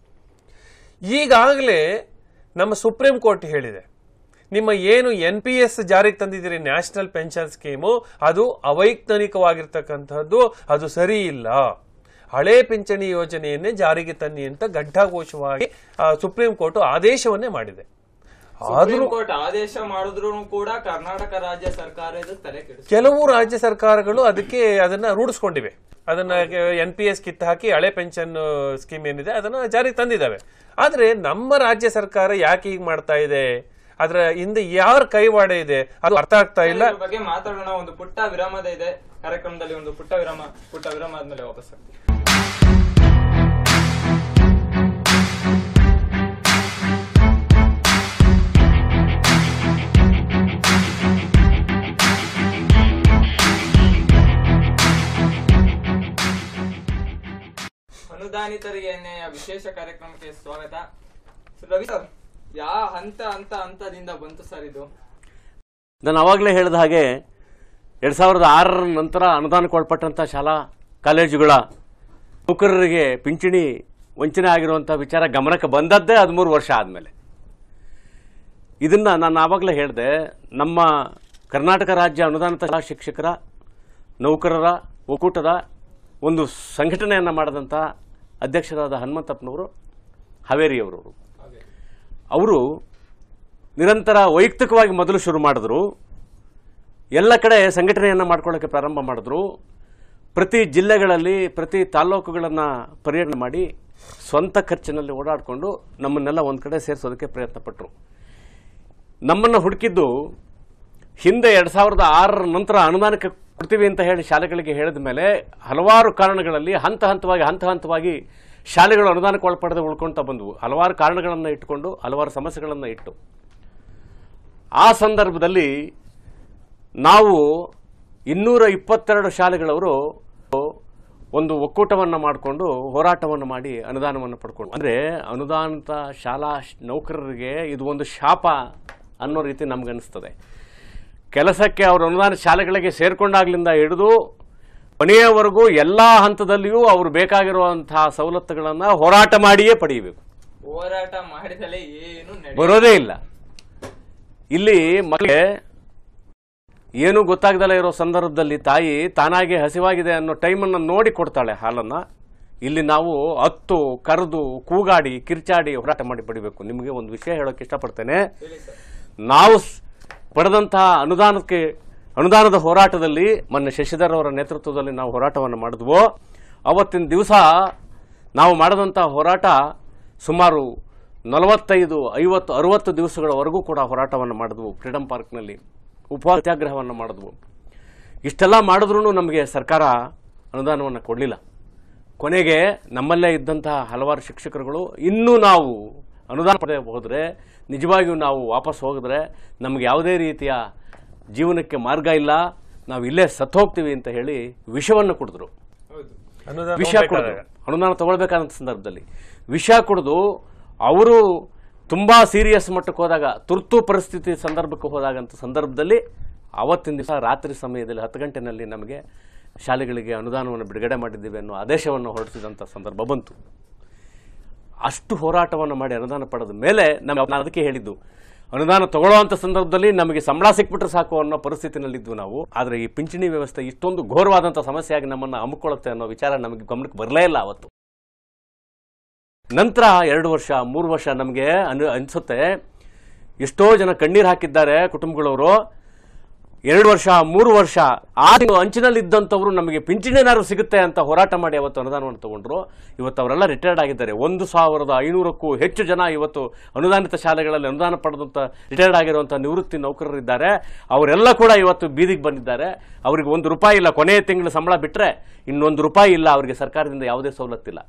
ಈಗಾಗಲೇ ನಮ್ಮ ಸುಪ್ರೀಂ ಕೋರ್ಟ್ ಹೇಳಿದೆ ನಿಮ್ಮ ಏನು ಎನ್ ಪಿ ಎಸ್ ಜಾರಿಗೆ ತಂದಿದ್ದೀರಿ ನ್ಯಾಷನಲ್ ಪೆನ್ಷನ್ ಸ್ಕೀಮು ಅದು ಅವೈಜ್ಞಾನಿಕವಾಗಿರ್ತಕ್ಕಂಥದ್ದು ಅದು ಸರಿ ಇಲ್ಲ ಹಳೆ ಪಿಂಚಣಿ ಯೋಜನೆಯನ್ನೇ ಜಾರಿಗೆ ತನ್ನಿ ಅಂತ ಘಂಟಾಘೋಷವಾಗಿ ಆ, ಸುಪ್ರೀಂ ಕೋರ್ಟ್ ಆದೇಶವನ್ನೇ ಮಾಡಿದೆ ಸುಪ್ರೀಂ ಕೋರ್ಟ್ ಆದೇಶ ಮಾಡಿದ್ರು ಕೂಡ ಕರ್ನಾಟಕ ರಾಜ್ಯ ಸರ್ಕಾರ ಇದು ತಲೆ ಕೆಡಿಸ್ ಕೆಲವು ರಾಜ್ಯ ಸರ್ಕಾರಗಳು ಅದಕ್ಕೆ ಅದನ್ನ ರೂಢಿಸ್ಕೊಂಡಿವೆ ಅದನ್ನ ಎನ್ ಪಿ ಎಸ್ ಕಿತ್ತು ಹಾಕಿ ಹಳೆ ಪೆನ್ಷನ್ ಸ್ಕೀಮ್ ಏನಿದೆ ಅದನ್ನ ಜಾರಿಗೆ ತಂದಿದ್ದಾವೆ ಆದ್ರೆ ನಮ್ಮ ರಾಜ್ಯ ಸರ್ಕಾರ ಯಾಕೆ ಹೀಗೆ ಮಾಡ್ತಾ ಇದೆ ಅದರ ಹಿಂದೆ ಯಾರ ಕೈವಾಡ ಇದೆ ಅದು ಅರ್ಥ ಆಗ್ತಾ ಇಲ್ಲ ಇದ್ರ ಬಗ್ಗೆ ಮಾತಾಡೋಣ ಒಂದು ಪುಟ್ಟ ವಿರಾಮದ ಇದೆ ಕಾರ್ಯಕ್ರಮದಲ್ಲಿ ಒಂದು ಪುಟ್ಟ ವಿರಾಮ ಪುಟ್ಟ ವಿರಾಮ ಆದ್ಮೇಲೆ ವಾಪಸ್ ಆಗ್ತೀವಿ ಅನುದಾನಿತರಿಗೆ ಅನ್ಯಾಯ ವಿಶೇಷ ಕಾರ್ಯಕ್ರಮಕ್ಕೆ ಸ್ವಾಗತ ರವಿ ಸರ್ ಯಾವ ಹಂತ ಹಂತ ಹಂತದಿಂದ ಬಂತು ಸರ್ ಇದು ನಾನು ಅವಾಗಲೇ ಹೇಳಿದ ಹಾಗೆ ಎರಡು ಸಾವಿರದ ಆರರ ನಂತರ ಅನುದಾನಕ್ಕೆ ಒಳಪಟ್ಟಂಥ ಶಾಲಾ ಕಾಲೇಜುಗಳ ನೌಕರರಿಗೆ ಪಿಂಚಣಿ ವಂಚನೆ ಆಗಿರುವಂಥ ವಿಚಾರ ಗಮನಕ್ಕೆ ಬಂದದ್ದೇ ಹದಿಮೂರು ವರ್ಷ ಆದಮೇಲೆ ಇದನ್ನು ನಾನು ಆವಾಗಲೇ ಹೇಳಿದೆ ನಮ್ಮ ಕರ್ನಾಟಕ ರಾಜ್ಯ ಅನುದಾನಿತ ಶಾಲಾ ಶಿಕ್ಷಕರ ನೌಕರರ ಒಕ್ಕೂಟದ ಒಂದು ಸಂಘಟನೆಯನ್ನು ಮಾಡಿದಂಥ ಅಧ್ಯಕ್ಷರಾದ ಹನುಮಂತಪ್ಪನವರು ಹಾವೇರಿಯವರವರು ಅವರು ನಿರಂತರ ವೈಯಕ್ತಿಕವಾಗಿ ಮೊದಲು ಶುರು ಮಾಡಿದ್ರು ಎಲ್ಲ ಕಡೆ ಸಂಘಟನೆಯನ್ನು ಮಾಡ್ಕೊಳ್ಳೋಕ್ಕೆ ಪ್ರಾರಂಭ ಮಾಡಿದ್ರು ಪ್ರತಿ ಜಿಲ್ಲೆಗಳಲ್ಲಿ ಪ್ರತಿ ತಾಲ್ಲೂಕುಗಳನ್ನು ಪರ್ಯಟನೆ ಮಾಡಿ ಸ್ವಂತ ಖರ್ಚಿನಲ್ಲಿ ಓಡಾಡಿಕೊಂಡು ನಮ್ಮನ್ನೆಲ್ಲ ಒಂದು ಕಡೆ ಸೇರಿಸೋದಕ್ಕೆ ಪ್ರಯತ್ನ ಪಟ್ಟರು ನಮ್ಮನ್ನು ಹುಡುಕಿದ್ದು ಹಿಂದೆ ಎರಡು ಸಾವಿರದ ಆರರ ನಂತರ ಅನುದಾನಕ್ಕೆ ಕೊಡ್ತೀವಿ ಅಂತ ಹೇಳಿ ಶಾಲೆಗಳಿಗೆ ಹೇಳಿದ ಮೇಲೆ ಹಲವಾರು ಕಾರಣಗಳಲ್ಲಿ ಹಂತ ಹಂತವಾಗಿ ಹಂತ ಹಂತವಾಗಿ ಶಾಲೆಗಳು ಅನುದಾನಕ್ಕೆ ಒಳಪಡದೆ ಉಳ್ಕೊಳ್ತಾ ಬಂದವು ಹಲವಾರು ಕಾರಣಗಳನ್ನು ಇಟ್ಟುಕೊಂಡು ಹಲವಾರು ಸಮಸ್ಯೆಗಳನ್ನು ಇಟ್ಟು ಆ ಸಂದರ್ಭದಲ್ಲಿ ನಾವು ಇನ್ನೂರ ಇಪ್ಪತ್ತೆರಡು ಶಾಲೆಗಳವರು ಒಂದು ಒಕ್ಕೂಟವನ್ನು ಮಾಡಿಕೊಂಡು ಹೋರಾಟವನ್ನು ಮಾಡಿ ಅನುದಾನವನ್ನು ಪಡ್ಕೊಂಡು ಅಂದರೆ ಅನುದಾನಿತ ಶಾಲಾ ಶ್- ನೌಕರರಿಗೆ ಇದು ಒಂದು ಶಾಪ ಅನ್ನೋ ರೀತಿ ನಮ್ಗನ್ನಿಸ್ತದೆ ಕೆಲಸಕ್ಕೆ ಅವರು ಅನುದಾನ ಶಾಲೆಗಳಿಗೆ ಸೇರ್ಕೊಂಡಾಗ್ಲಿಂದ ಹಿಡಿದು ಕೊನೆಯವರೆಗೂ ಎಲ್ಲ ಹಂತದಲ್ಲಿಯೂ ಅವರು ಬೇಕಾಗಿರುವಂತಹ ಸವಲತ್ತುಗಳನ್ನು ಹೋರಾಟ ಮಾಡಿಯೇ ಪಡೆಯಬೇಕು ಹೋರಾಟ ಮಾಡಿದಲೇ ಏನು ನಡೆ ಬರೋದೇ ಇಲ್ಲ ಇಲ್ಲಿ ಮಕ್ಕಳಿಗೆ ಏನೂ ಗೊತ್ತಾಗ್ದಲೇ ಇರೋ ಸಂದರ್ಭದಲ್ಲಿ ತಾಯಿ ತಾನಾಗಿ ಹಸಿವಾಗಿದೆ ಅನ್ನೋ ಟೈಮನ್ನು ನೋಡಿ ಕೊಡ್ತಾಳೆ ಹಾಲನ್ನು ಇಲ್ಲಿ ನಾವು ಹತ್ತು ಕರೆದು ಕೂಗಾಡಿ ಕಿರ್ಚಾಡಿ ಹೋರಾಟ ಮಾಡಿ ಪಡಿಬೇಕು ನಿಮಗೆ ಒಂದು ವಿಷಯ ಹೇಳೋಕೆ ಇಷ್ಟಪಡ್ತೇನೆ ಹೇಳಿ ಸರ್ ನಾವು ಸ್- ಪಡೆದಂತಹ ಅನುದಾನಕ್ಕೆ ಅನುದಾನದ ಹೋರಾಟದಲ್ಲಿ ಮೊನ್ನೆ ಶಶಿಧರ್ ಅವರ ನೇತೃತ್ವದಲ್ಲಿ ನಾವು ಹೋರಾಟವನ್ನು ಮಾಡಿದ್ವೋ ಅವತ್ತಿನ ದಿವಸ ನಾವು ಮಾಡಿದಂಥ ಹೋರಾಟ ಸುಮಾರು ನಲವತ್ತೈದು ಐವತ್ತು ಅರುವತ್ತು ದಿವಸಗಳವರೆಗೂ ಕೂಡ ಹೋರಾಟವನ್ನು ಮಾಡಿದ್ವು ಫ್ರೀಡಂ ಪಾರ್ಕ್ನಲ್ಲಿ ಉಪವಾಸ ಸತ್ಯಾಗ್ರಹವನ್ನು ಮಾಡಿದ್ವು ಇಷ್ಟೆಲ್ಲ ಮಾಡಿದ್ರೂ ನಮಗೆ ಸರ್ಕಾರ ಅನುದಾನವನ್ನು ಕೊಡಲಿಲ್ಲ ಕೊನೆಗೆ ನಮ್ಮಲ್ಲೇ ಇದ್ದಂತಹ ಹಲವಾರು ಶಿಕ್ಷಕರುಗಳು ಇನ್ನೂ ನಾವು ಅನುದಾನ ಪಡೆಯ ಹೋದರೆ ನಿಜವಾಗಿಯೂ ನಾವು ವಾಪಸ್ ಹೋಗಿದ್ರೆ ನಮಗೆ ಯಾವುದೇ ರೀತಿಯ ಜೀವನಕ್ಕೆ ಮಾರ್ಗ ಇಲ್ಲ ನಾವು ಇಲ್ಲೇ ಸತ್ತು ಹೋಗ್ತೀವಿ ಅಂತ ಹೇಳಿ ವಿಷವನ್ನು ಕುಡಿದ್ರು ಹೌದು ಅನುದಾನ ವಿಷ ಕುಡಿದು ತಗೊಳ್ಬೇಕಾದಾಗ. ಅನುದಾನ ತಗೊಳ್ಬೇಕಾದಂಥ ಸಂದರ್ಭದಲ್ಲಿ ವಿಷ ಕುಡಿದು ಅವರು ತುಂಬಾ ಸೀರಿಯಸ್ ಮಟ್ಟಕ್ಕೆ ಹೋದಾಗ ತುರ್ತು ಪರಿಸ್ಥಿತಿ ಸಂದರ್ಭಕ್ಕೆ ಹೋದಾಗಂತ ಸಂದರ್ಭದಲ್ಲಿ ಆವತ್ತಿನ ದಿವಸ ರಾತ್ರಿ ಸಮಯದಲ್ಲಿ ಹತ್ತು ಗಂಟೆನಲ್ಲಿ ನಮಗೆ ಶಾಲೆಗಳಿಗೆ ಅನುದಾನವನ್ನು ಬಿಡುಗಡೆ ಮಾಡಿದ್ದೀವಿ ಅನ್ನೋ ಆದೇಶವನ್ನು ಹೊರಡಿಸಿದಂಥ ಸಂದರ್ಭ ಬಂತು ಅಷ್ಟು ಹೋರಾಟವನ್ನು ಮಾಡಿ ಅನುದಾನ ಪಡೆದ ಮೇಲೆ ನಮಗೆ ನಾನು ಅದಕ್ಕೆ ಹೇಳಿದ್ದು ಅನುದಾನ ತಗೊಳ್ಳುವಂಥ ಸಂದರ್ಭದಲ್ಲಿ ನಮಗೆ ಸಂಬಳ ಸಿಕ್ಬಿಟ್ರೆ ಸಾಕು ಅನ್ನೋ ಪರಿಸ್ಥಿತಿನಲ್ಲಿದ್ವು ನಾವು ಆದರೆ ಈ ಪಿಂಚಣಿ ವ್ಯವಸ್ಥೆ ಇಷ್ಟೊಂದು ಘೋರವಾದಂಥ ಸಮಸ್ಯೆಯಾಗಿ ನಮ್ಮನ್ನು ಹಮ್ಮಿಕೊಳ್ಳುತ್ತೆ ಅನ್ನೋ ವಿಚಾರ ನಮಗೆ ಗಮನಕ್ಕೆ ಬರಲೇ ಇಲ್ಲ ಅವತ್ತು ನಂತರ ಎರಡು ವರ್ಷ ಮೂರು ವರ್ಷ ನಮಗೆ ಅನು ಅನಿಸುತ್ತೆ ಎಷ್ಟೋ ಜನ ಕಣ್ಣೀರು ಹಾಕಿದ್ದಾರೆ ಕುಟುಂಬಗಳವರು ಎರಡು ವರ್ಷ ಮೂರು ವರ್ಷ ಆ ಅಂಚಿನಲ್ಲಿದ್ದಂಥವ್ರು ನಮಗೆ ಪಿಂಚಣಿನಾರು ಸಿಗುತ್ತೆ ಅಂತ ಹೋರಾಟ ಮಾಡಿ ಅವತ್ತು ಅನುದಾನವನ್ನು ತಗೊಂಡ್ರು ಇವತ್ತು ಅವರೆಲ್ಲ ರಿಟೈರ್ಡ್ ಆಗಿದ್ದಾರೆ ಒಂದು ಸಾವಿರದ ಐನೂರಕ್ಕೂ ಹೆಚ್ಚು ಜನ ಇವತ್ತು ಅನುದಾನಿತ ಶಾಲೆಗಳಲ್ಲಿ ಅನುದಾನ ಪಡೆದಂಥ ರಿಟೈರ್ಡ್ ಆಗಿರುವಂಥ ನಿವೃತ್ತಿ ನೌಕರರಿದ್ದಾರೆ ಅವರೆಲ್ಲ ಕೂಡ ಇವತ್ತು ಬೀದಿಗೆ ಬಂದಿದ್ದಾರೆ ಅವರಿಗೆ ಒಂದು ರೂಪಾಯಿ ಇಲ್ಲ ಕೊನೆಯ ತಿಂಗಳ ಸಂಬಳ ಬಿಟ್ಟರೆ ಇನ್ನೊಂದು ರೂಪಾಯಿ ಇಲ್ಲ ಅವರಿಗೆ ಸರ್ಕಾರದಿಂದ ಯಾವುದೇ ಸವಲತ್ತಿಲ್ಲ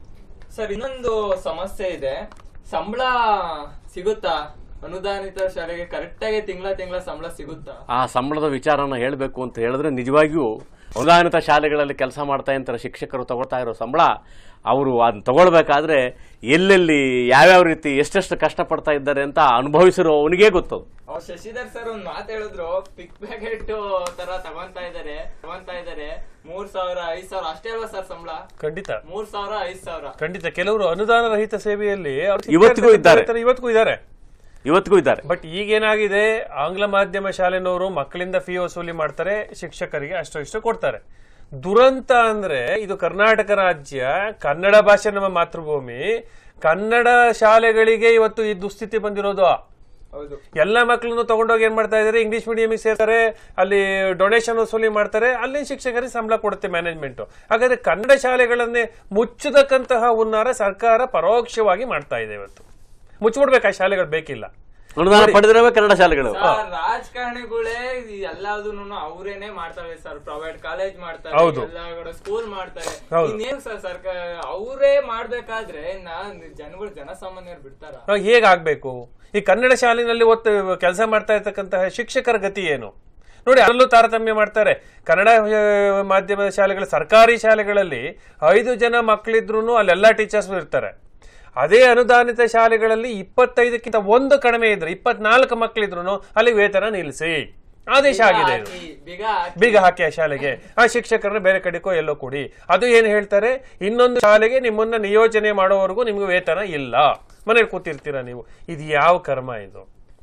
ಸರ್ ಇನ್ನೊಂದು ಸಮಸ್ಯೆ ಇದೆ ಸಂಬಳ ಸಿಗುತ್ತಾ ಅನುದಾನಿತ ಶಾಲೆಗೆ ಕರೆಕ್ಟ್ ಆಗಿ ತಿಂಗಳ ತಿಂಗಳ ಸಂಬಳ ಸಿಗುತ್ತಾ ಆ ಸಂಬಳದ ವಿಚಾರನ ಹೇಳಬೇಕು ಅಂತ ಹೇಳಿದ್ರೆ ನಿಜವಾಗಿಯೂ ಅನುದಾನಿತ ಶಾಲೆಗಳಲ್ಲಿ ಕೆಲಸ ಮಾಡ್ತಾ ಇರ್ತಾರೆ ಶಿಕ್ಷಕರು ತಗೊಳ್ತಾ ಇರೋ ಸಂಬಳ ಅವರು ಅದನ್ನ ತಗೊಳ್ಬೇಕಾದ್ರೆ ಎಲ್ಲೆಲ್ಲಿ ಯಾವ್ಯಾವ ರೀತಿ ಎಷ್ಟೆಷ್ಟು ಕಷ್ಟಪಡ್ತಾ ಇದ್ದಾರೆ ಅಂತ ಅನುಭವಿಸಿರೋ ಅವನಿಗೇ ಗೊತ್ತು ಅವ್ರು ಶಶಿಧರ್ ಸರ್ ಒಂದ್ ಮಾತು ಹೇಳಿದ್ರು ಪಿಕ್ ಪ್ಯಾಕೆಟ್ ತರ ತಗೊಂತಾ ಇದಾರೆ ತಗೊಂತಾ ಇದಾರೆ ಮೂರ್ ಸಾವಿರ ಐದ್ ಸಾವಿರ ಅಷ್ಟೇ ಅಲ್ವಾ ಸರ್ ಸಂಬಳ ಖಂಡಿತ ಮೂರ್ ಸಾವಿರ ಐದ್ ಸಾವಿರ ಖಂಡಿತ ಕೆಲವರು ಅನುದಾನ ರಹಿತ ಸೇವೆಯಲ್ಲಿ ಅವ್ರು ಇವತ್ತಿಗೂ ಇದ್ದಾರೆ. ಇವತ್ತಿಗೂ ಇದ್ದಾರೆ ಇವತ್ತಿಗೂ ಇದ್ದಾರೆ ಬಟ್ ಈಗೇನಾಗಿದೆ ಆಂಗ್ಲ ಮಾಧ್ಯಮ ಶಾಲೆನವರು ಮಕ್ಕಳಿಂದ ಫೀ ವಸೂಲಿ ಮಾಡ್ತಾರೆ ಶಿಕ್ಷಕರಿಗೆ ಅಷ್ಟು ಇಷ್ಟು ಕೊಡ್ತಾರೆ ದುರಂತ ಅಂದ್ರೆ ಇದು ಕರ್ನಾಟಕ ರಾಜ್ಯ ಕನ್ನಡ ಭಾಷೆ ನಮ್ಮ ಮಾತೃಭೂಮಿ ಕನ್ನಡ ಶಾಲೆಗಳಿಗೆ ಇವತ್ತು ಈ ದುಸ್ಥಿತಿ ಬಂದಿರೋದು ಹೌದು ಎಲ್ಲ ಮಕ್ಕಳನ್ನು ತಗೊಂಡೋಗಿ ಏನ್ ಮಾಡ್ತಾ ಇದಾರೆ ಇಂಗ್ಲಿಷ್ ಮೀಡಿಯಂಗೆ ಸೇರ್ತಾರೆ ಅಲ್ಲಿ ಡೊನೇಷನ್ ವಸೂಲಿ ಮಾಡ್ತಾರೆ ಅಲ್ಲಿ ಶಿಕ್ಷಕರಿಗೆ ಸಂಬಳ ಕೊಡುತ್ತೆ ಮ್ಯಾನೇಜ್ಮೆಂಟ್ ಹಾಗಾದ್ರೆ ಕನ್ನಡ ಶಾಲೆಗಳನ್ನೇ ಮುಚ್ಚತಕ್ಕಂತಹ ಹುನ್ನಾರ ಸರ್ಕಾರ ಪರೋಕ್ಷವಾಗಿ ಮಾಡ್ತಾ ಇದೆ ಇವತ್ತು ಮುಚ್ಚಿಬಿಡ್ಬೇಕು ಆ ಶಾಲೆಗಳು ಬೇಕಿಲ್ಲ ಅನುದಾನ ಪಡೆದಿರವೇ ಕನ್ನಡ ಶಾಲೆಗಳು ಸರ್ ರಾಜಕಾರಣಿಗಳೇ ಎಲ್ಲದನ್ನು ಅವರೇನೆ ಮಾಡ್ತಾರೆ ಸರ್ ಪ್ರೈವೇಟ್ ಕಾಲೇಜ್ ಮಾಡ್ತಾರೆ ಹೌದು. ಎಲ್ಲ ಕಡೆ ಸ್ಕೂಲ್ ಮಾಡ್ತಾರೆ ಹೌದು. ಇನ್ನೇನ್ ಸರ್ ಸರ್ಕಾರ ಅವರೇ ಮಾಡ್ಬೇಕಾದ್ರೆ ನಾ ಜನಗಳು ಜನಸಾಮಾನ್ಯರು ಬಿಡ್ತಾರ ನಾವು ಹೇಗಾಗ್ಬೇಕು ಈ ಕನ್ನಡ ಶಾಲೆಯಲ್ಲಿ ಒತ್ತು ಕೆಲಸ ಮಾಡ್ತಾ ಇರ್ತಕ್ಕಂತಹ ಶಿಕ್ಷಕರ ಗತಿ ಏನು ನೋಡಿ ಅದರಲ್ಲೂ ತಾರತಮ್ಯ ಮಾಡ್ತಾರೆ ಕನ್ನಡ ಆ, ಮಾಧ್ಯಮದ ಶಾಲೆಗಳು ಸರ್ಕಾರಿ ಶಾಲೆಗಳಲ್ಲಿ ಐದು ಜನ ಮಕ್ಕಳಿದ್ರು ಅಲ್ಲೆಲ್ಲ ಟೀಚರ್ಸ್ ಇರ್ತಾರೆ ಅದೇ ಅನುದಾನಿತ ಶಾಲೆಗಳಲ್ಲಿ ಇಪ್ಪತ್ತೈದಕ್ಕಿಂತ ಒಂದು ಕಡಿಮೆ ಇದ್ರೆ ಇಪ್ಪತ್ನಾಲ್ಕು ಮಕ್ಕಳಿದ್ರು ಅಲ್ಲಿ ವೇತನ ನಿಲ್ಲಿಸಿ ಆದೇಶ ಆಗಿದೆ ಇದು ಹಾಕಿ, ಬೀಗ ಹಾಕಿ. ಬೀಗ ಹಾಕಿ ಆ ಶಾಲೆಗೆ ಆ ಶಿಕ್ಷಕರನ್ನ ಬೇರೆ ಕಡೆಕೋ ಎಲ್ಲೋ ಕೊಡಿ ಅದು ಏನು ಹೇಳ್ತಾರೆ ಇನ್ನೊಂದು ಶಾಲೆಗೆ ನಿಮ್ಮನ್ನ ನಿಯೋಜನೆ ಮಾಡೋವರೆಗೂ ನಿಮ್ಗೆ ವೇತನ ಇಲ್ಲ ಮನೇಲಿ ಕೂತಿರ್ತೀರಾ ನೀವು ಇದು ಯಾವ ಕರ್ಮ ಇದು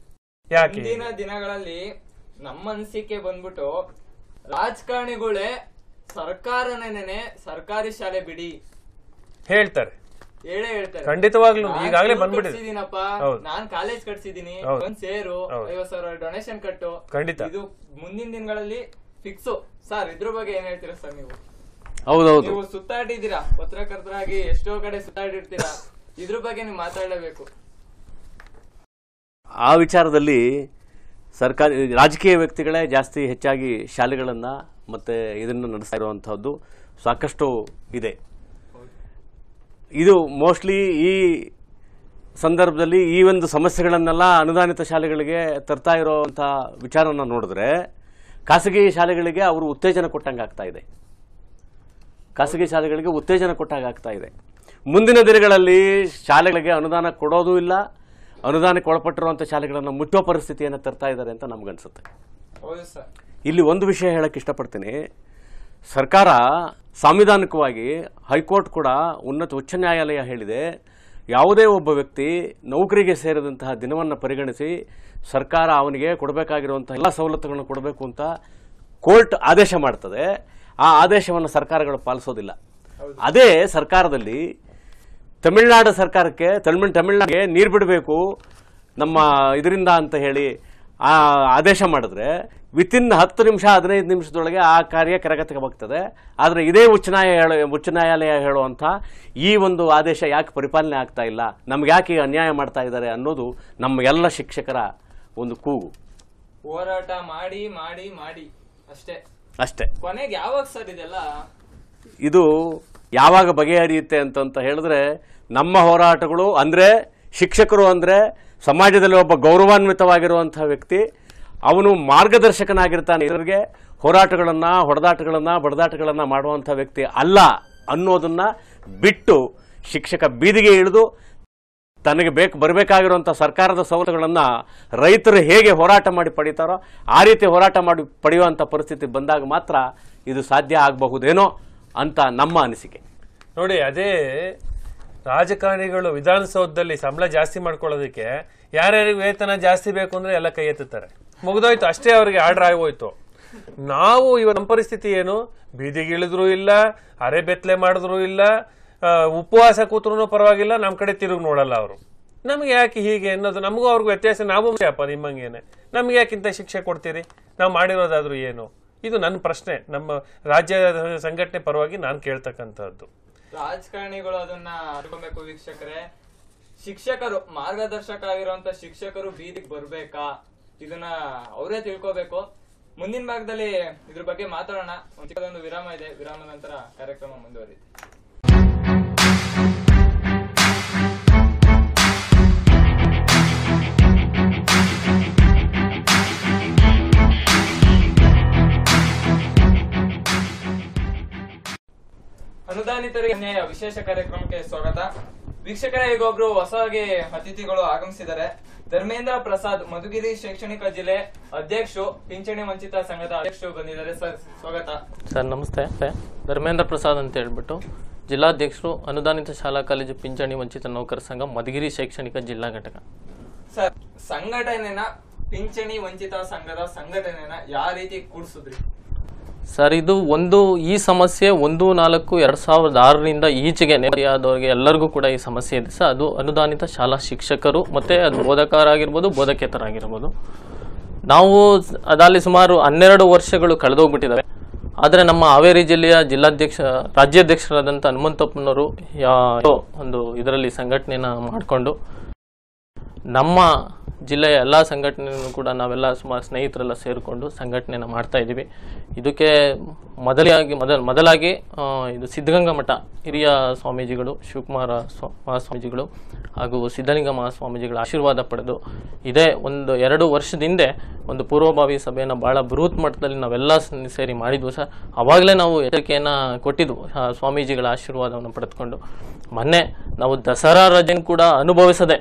ಯಾಕೆ ಇಂದಿನ ದಿನಗಳಲ್ಲಿ ನಮ್ಮ ಅನಿಸಿಕೆ ಬಂದ್ಬಿಟ್ಟು ರಾಜಕಾರಣಿಗಳೇ ಸರ್ಕಾರನೇನೆ ಸರ್ಕಾರಿ ಶಾಲೆ ಬಿಡಿ ಹೇಳ್ತಾರೆ ಹೇಳೇ ಹೇಳ್ತಾರೆ ಖಂಡಿತವಾಗ್ಲೂ ನಾನ್ ಈಗಾಗಲೇ ಸ್ಕೂಲ್ ಬಂದ್ಬಿಟ್ಟಿದೆ ಕಟ್ಸಿದೀನಪ್ಪ ಹೌದು. ನಾನ್ ಕಾಲೇಜ್ ಕಟ್ಸಿದೀನಿ ಹೌದು. ಒಂದ್ ಸೇರು ಹೌದು. ಐವತ್ ಸಾವಿರ ಡೊನೇಷನ್ ಕಟ್ಟು ಖಂಡಿತ. ಇದು ಮುಂದಿನ ದಿನಗಳಲ್ಲಿ ಫಿಕ್ಸು ಸರ್ ಇದ್ರ ಬಗ್ಗೆ ಏನ್ ಹೇಳ್ತೀರಾ ಸರ್ ನೀವು ಹೌದೌದು ನೀವು ಸುತ್ತಾಡಿದ್ದೀರಾ ಪತ್ರಕರ್ತರಾಗಿ ಎಷ್ಟೋ ಕಡೆ ಸುತ್ತಾಡಿರ್ತೀರಾ ಇದ್ರ ಬಗ್ಗೆ ನೀವು ಮಾತಾಡಲೇಬೇಕು ಆ ವಿಚಾರದಲ್ಲಿ ಸರ್ಕಾರಿ ರಾಜಕೀಯ ವ್ಯಕ್ತಿಗಳೇ ಜಾಸ್ತಿ ಹೆಚ್ಚಾಗಿ ಶಾಲೆಗಳನ್ನು ಮತ್ತು ಇದನ್ನು ನಡೆಸ್ತಾ ಇರುವಂಥದ್ದು ಸಾಕಷ್ಟು ಇದೆ ಇದು ಮೋಸ್ಟ್ಲಿ ಈ ಸಂದರ್ಭದಲ್ಲಿ ಈ ಒಂದು ಸಮಸ್ಯೆಗಳನ್ನೆಲ್ಲ ಅನುದಾನಿತ ಶಾಲೆಗಳಿಗೆ ತರ್ತಾ ಇರೋವಂಥ ವಿಚಾರನ ನೋಡಿದ್ರೆ ಖಾಸಗಿ ಶಾಲೆಗಳಿಗೆ ಅವರು ಉತ್ತೇಜನ ಕೊಟ್ಟಂಗೆ ಆಗ್ತಾ ಇದೆ ಖಾಸಗಿ ಶಾಲೆಗಳಿಗೆ ಉತ್ತೇಜನ ಕೊಟ್ಟಾಗ ಆಗ್ತಾ ಇದೆ ಮುಂದಿನ ದಿನಗಳಲ್ಲಿ ಶಾಲೆಗಳಿಗೆ ಅನುದಾನ ಕೊಡೋದು ಇಲ್ಲ ಅನುದಾನಕ್ಕೆ ಒಳಪಟ್ಟಿರುವಂಥ ಶಾಲೆಗಳನ್ನು ಮುಚ್ಚೋ ಪರಿಸ್ಥಿತಿಯನ್ನು ತರ್ತಾ ಇದ್ದಾರೆ ಅಂತ ನಮಗನ್ಸುತ್ತೆ ಹೌದು ಸರ್ ಇಲ್ಲಿ ಒಂದು ವಿಷಯ ಹೇಳಕ್ಕೆ ಇಷ್ಟಪಡ್ತೀನಿ ಸರ್ಕಾರ ಸಾಂವಿಧಾನಿಕವಾಗಿ ಹೈಕೋರ್ಟ್ ಕೂಡ ಉನ್ನತ ಉಚ್ಚ ನ್ಯಾಯಾಲಯ ಹೇಳಿದೆ ಯಾವುದೇ ಒಬ್ಬ ವ್ಯಕ್ತಿ ನೌಕರಿಗೆ ಸೇರಿದಂತಹ ದಿನವನ್ನು ಪರಿಗಣಿಸಿ ಸರ್ಕಾರ ಅವನಿಗೆ ಕೊಡಬೇಕಾಗಿರುವಂತಹ ಎಲ್ಲ ಸವಲತ್ತುಗಳನ್ನು ಕೊಡಬೇಕು ಅಂತ ಕೋರ್ಟ್ ಆದೇಶ ಮಾಡ್ತದೆ ಆ ಆದೇಶವನ್ನು ಸರ್ಕಾರಗಳು ಪಾಲಿಸೋದಿಲ್ಲ ಅದೇ ಸರ್ಕಾರದಲ್ಲಿ ತಮಿಳುನಾಡು ಸರ್ಕಾರಕ್ಕೆ ತಮಿಳ್ ತಮಿಳ್ನಾಡಿಗೆ ನೀರು ಬಿಡಬೇಕು ನಮ್ಮ ಇದರಿಂದ ಅಂತ ಹೇಳಿ ಆ ಆದೇಶ ಮಾಡಿದ್ರೆ ವಿತಿನ್ ಹತ್ತು ನಿಮಿಷ ಹದಿನೈದು ನಿಮಿಷದೊಳಗೆ ಆ ಕಾರ್ಯ ಕರಗತಿಗೆ ಹೋಗ್ತದೆ ಆದರೆ ಇದೇ ಉಚ್ಚ ನ್ಯಾಯ ಹೇಳೋ ಉಚ್ಚ ನ್ಯಾಯಾಲಯ ಹೇಳುವಂಥ ಈ ಒಂದು ಆದೇಶ ಯಾಕೆ ಪರಿಪಾಲನೆ ಆಗ್ತಾ ಇಲ್ಲ ನಮ್ಗೆ ಯಾಕೆ ಈ ಅನ್ಯಾಯ ಮಾಡ್ತಾ ಇದ್ದಾರೆ ಅನ್ನೋದು ನಮ್ಮ ಎಲ್ಲ ಶಿಕ್ಷಕರ ಒಂದು ಕೂಗು ಹೋರಾಟ ಮಾಡಿ ಮಾಡಿ ಮಾಡಿ ಅಷ್ಟೇ ಅಷ್ಟೇ ಕೊನೆಗೆ ಯಾವಾಗ ಸರ್ ಇದೆಲ್ಲ ಇದು ಯಾವಾಗ ಬಗೆಹರಿಯುತ್ತೆ ಅಂತಂತ ಹೇಳಿದ್ರೆ ನಮ್ಮ ಹೋರಾಟಗಳು ಅಂದರೆ ಶಿಕ್ಷಕರು ಅಂದರೆ ಸಮಾಜದಲ್ಲಿ ಒಬ್ಬ ಗೌರವಾನ್ವಿತವಾಗಿರುವಂತಹ ವ್ಯಕ್ತಿ ಅವನು ಮಾರ್ಗದರ್ಶಕನಾಗಿರ್ತಾನೆ ಇದ್ರಿಗೆ ಹೋರಾಟಗಳನ್ನು ಹೊಡೆದಾಟಗಳನ್ನು ಬಡದಾಟಗಳನ್ನು ಮಾಡುವಂಥ ವ್ಯಕ್ತಿ ಅಲ್ಲ ಅನ್ನೋದನ್ನ ಬಿಟ್ಟು ಶಿಕ್ಷಕ ಬೀದಿಗೆ ಇಳಿದು ತನಗೆ ಬೇಕು ಬರಬೇಕಾಗಿರುವಂಥ ಸರ್ಕಾರದ ಸವಲತ್ತುಗಳನ್ನು ರೈತರು ಹೇಗೆ ಹೋರಾಟ ಮಾಡಿ ಪಡಿತಾರೋ ಆ ರೀತಿ ಹೋರಾಟ ಮಾಡಿ ಪಡೆಯುವಂಥ ಪರಿಸ್ಥಿತಿ ಬಂದಾಗ ಮಾತ್ರ ಇದು ಸಾಧ್ಯ ಆಗಬಹುದೇನೋ ಅಂತ ನಮ್ಮ ಅನಿಸಿಕೆ ನೋಡಿ ಅದೇ ರಾಜಕಾರಣಿಗಳು ವಿಧಾನಸೌಧದಲ್ಲಿ ಸಂಬಳ ಜಾಸ್ತಿ ಮಾಡ್ಕೊಳ್ಳೋದಕ್ಕೆ ಯಾರ್ಯಾರಿಗೆ ವೇತನ ಜಾಸ್ತಿ ಬೇಕು ಅಂದ್ರೆ ಎಲ್ಲ ಕೈ ಎತ್ತುತ್ತಾರೆ ಮುಗ್ದೋಯ್ತು ಅಷ್ಟೇ ಅವ್ರಿಗೆ ಆರ್ಡರ್ ಆಗೋಯ್ತು ನಾವು ಇವ ನಮ್ಮ ಪರಿಸ್ಥಿತಿ ಏನು ಬೀದಿಗೆ ಇಳಿದ್ರು ಇಲ್ಲ ಅರೆ ಬೆತ್ತಲೆ ಮಾಡಿದ್ರು ಇಲ್ಲ ಆ, ಉಪವಾಸ ಕೂತ್ರು ಪರವಾಗಿಲ್ಲ ನಮ್ಮ ಕಡೆ ತಿರುಗಿ ನೋಡಲ್ಲ ಅವರು ನಮ್ಗೆ ಯಾಕೆ ಹೀಗೆ ಅನ್ನೋದು ನಮಗೂ ಅವ್ರಿಗೂ ವ್ಯತ್ಯಾಸ ನಾವು ಅಪ್ಪ ನಿಮ್ಮಂಗೇನೆ ನಮ್ಗೆ ಯಾಕಿಂತ ಶಿಕ್ಷೆ ಕೊಡ್ತೀರಿ ನಾವು ಮಾಡಿರೋದಾದ್ರೂ ಏನು ಇದು ನನ್ನ ಪ್ರಶ್ನೆ ನಮ್ಮ ರಾಜ್ಯ ಸಂಘಟನೆ ಪರವಾಗಿ ನಾನು ಕೇಳ್ತಕ್ಕಂಥದ್ದು ರಾಜಕಾರಣಿಗಳು ಅದನ್ನ ಅನ್ಕೊಬೇಕು ವೀಕ್ಷಕರೇ ಶಿಕ್ಷಕರು ಮಾರ್ಗದರ್ಶಕ ಆಗಿರುವಂತ ಶಿಕ್ಷಕರು ಬೀದಿಗೆ ಬರ್ಬೇಕಾ ಇದನ್ನ ಅವರೇ ತಿಳ್ಕೋಬೇಕು ಮುಂದಿನ ಭಾಗದಲ್ಲಿ ಇದ್ರ ಬಗ್ಗೆ ಮಾತಾಡೋಣ ಒಂದು ಚಿಕ್ಕದೊಂದು ವಿರಾಮ ಇದೆ ವಿರಾಮ ನಂತರ ಕಾರ್ಯಕ್ರಮ ಮುಂದುವರಿಯುತ್ತೆ ಅನುದಾನಿತರಿಗೆ ಅನ್ಯಾಯ ವಿಶೇಷ ಕಾರ್ಯಕ್ರಮಕ್ಕೆ ಸ್ವಾಗತ ವೀಕ್ಷಕರೇ ಈಗ ಒಬ್ರು ಹೊಸದಾಗಿ ಅತಿಥಿಗಳು ಆಗಮಿಸಿದ್ದಾರೆ ಧರ್ಮೇಂದ್ರ ಪ್ರಸಾದ್ ಮಧುಗಿರಿ ಶೈಕ್ಷಣಿಕ ಜಿಲ್ಲೆ ಅಧ್ಯಕ್ಷರು ಪಿಂಚಣಿ ವಂಚಿತ ಸಂಘದ ಅಧ್ಯಕ್ಷರು ಬಂದಿದ್ದಾರೆ ಸರ್ ಸ್ವಾಗತ ಸರ್ ನಮಸ್ತೆ ಧರ್ಮೇಂದ್ರ ಪ್ರಸಾದ್ ಅಂತ ಹೇಳ್ಬಿಟ್ಟು ಜಿಲ್ಲಾಧ್ಯಕ್ಷರು ಅನುದಾನಿತ ಶಾಲಾ ಕಾಲೇಜು ಪಿಂಚಣಿ ವಂಚಿತ ನೌಕರ ಸಂಘ ಮಧುಗಿರಿ ಶೈಕ್ಷಣಿಕ ಜಿಲ್ಲಾ ಘಟಕ ಸರ್ ಸಂಘಟನೆನ ಪಿಂಚಣಿ ವಂಚಿತ ಸಂಘದ ಸಂಘಟನೆನ ಯಾವ ರೀತಿ ಕೂಡಿಸಿದ್ರಿ ಸರ್ ಇದು ಒಂದು ಈ ಸಮಸ್ಯೆ ಒಂದು ನಾಲ್ಕು ಎರಡ್ ಸಾವಿರದ ಆರರಿಂದ ಈಚೆಗೆ ನೆರೆಯಾದವರಿಗೆ ಎಲ್ಲರಿಗೂ ಕೂಡ ಈ ಸಮಸ್ಯೆ ಇದೆ ಸರ್ ಅದು ಅನುದಾನಿತ ಶಾಲಾ ಶಿಕ್ಷಕರು ಮತ್ತೆ ಅದು ಬೋಧಕರಾಗಿರ್ಬೋದು ಬೋಧಕೇತರಾಗಿರ್ಬೋದು ನಾವು ಸ್- ಅದಲ್ಲಿ ಸುಮಾರು ಹನ್ನೆರಡು ವರ್ಷಗಳು ಕಳೆದೋಗ್ಬಿಟ್ಟಿದ್ದಾವೆ ಆದರೆ ನಮ್ಮ ಹಾವೇರಿ ಜಿಲ್ಲೆಯ ಜಿಲ್ಲಾಧ್ಯಕ್ಷ ರಾಜ್ಯಾಧ್ಯಕ್ಷರಾದಂಥ ಹನುಮಂತಪ್ಪನವರು ಯಾ- ಒಂದು ಇದರಲ್ಲಿ ಸಂಘಟನೆನ ಮಾಡಿಕೊಂಡು ನಮ್ಮ ಜಿಲ್ಲೆಯ ಎಲ್ಲ ಸಂಘಟನೆಯೂ ಕೂಡ ನಾವೆಲ್ಲ ಸುಮಾರು ಸ್ನೇಹಿತರೆಲ್ಲ ಸೇರಿಕೊಂಡು ಸಂಘಟನೆನ ಮಾಡ್ತಾ ಇದ್ದೀವಿ ಇದಕ್ಕೆ ಮೊದಲಾಗಿ ಮೊದಲ ಮೊದಲಾಗಿ ಆ, ಇದು ಸಿದ್ಧಗಂಗಾ ಮಠ ಹಿರಿಯ ಸ್ವಾಮೀಜಿಗಳು ಶಿವಕುಮಾರ ಸ್ವಾ ಮಹಾಸ್ವಾಮೀಜಿಗಳು ಹಾಗೂ ಸಿದ್ಧಲಿಂಗ ಮಹಾಸ್ವಾಮೀಜಿಗಳ ಆಶೀರ್ವಾದ ಪಡೆದು ಇದೇ ಒಂದು ಎರಡು ವರ್ಷದ ಹಿಂದೆ ಒಂದು ಪೂರ್ವಭಾವಿ ಸಭೆಯನ್ನು ಭಾಳ ಬೃಹತ್ ಮಟ್ಟದಲ್ಲಿ ನಾವೆಲ್ಲ ಸ್- ಸೇರಿ ಮಾಡಿದ್ವು ಸರ್ ಅವಾಗಲೇ ನಾವು ಎಚ್ಚರಿಕೆಯನ್ನು ಕೊಟ್ಟಿದ್ವು ಆ ಸ್ವಾಮೀಜಿಗಳ ಆಶೀರ್ವಾದವನ್ನು ಪಡೆದುಕೊಂಡು ಮೊನ್ನೆ ನಾವು ದಸರಾ ರಜೆಯನ್ನು ಕೂಡ ಅನುಭವಿಸದೆ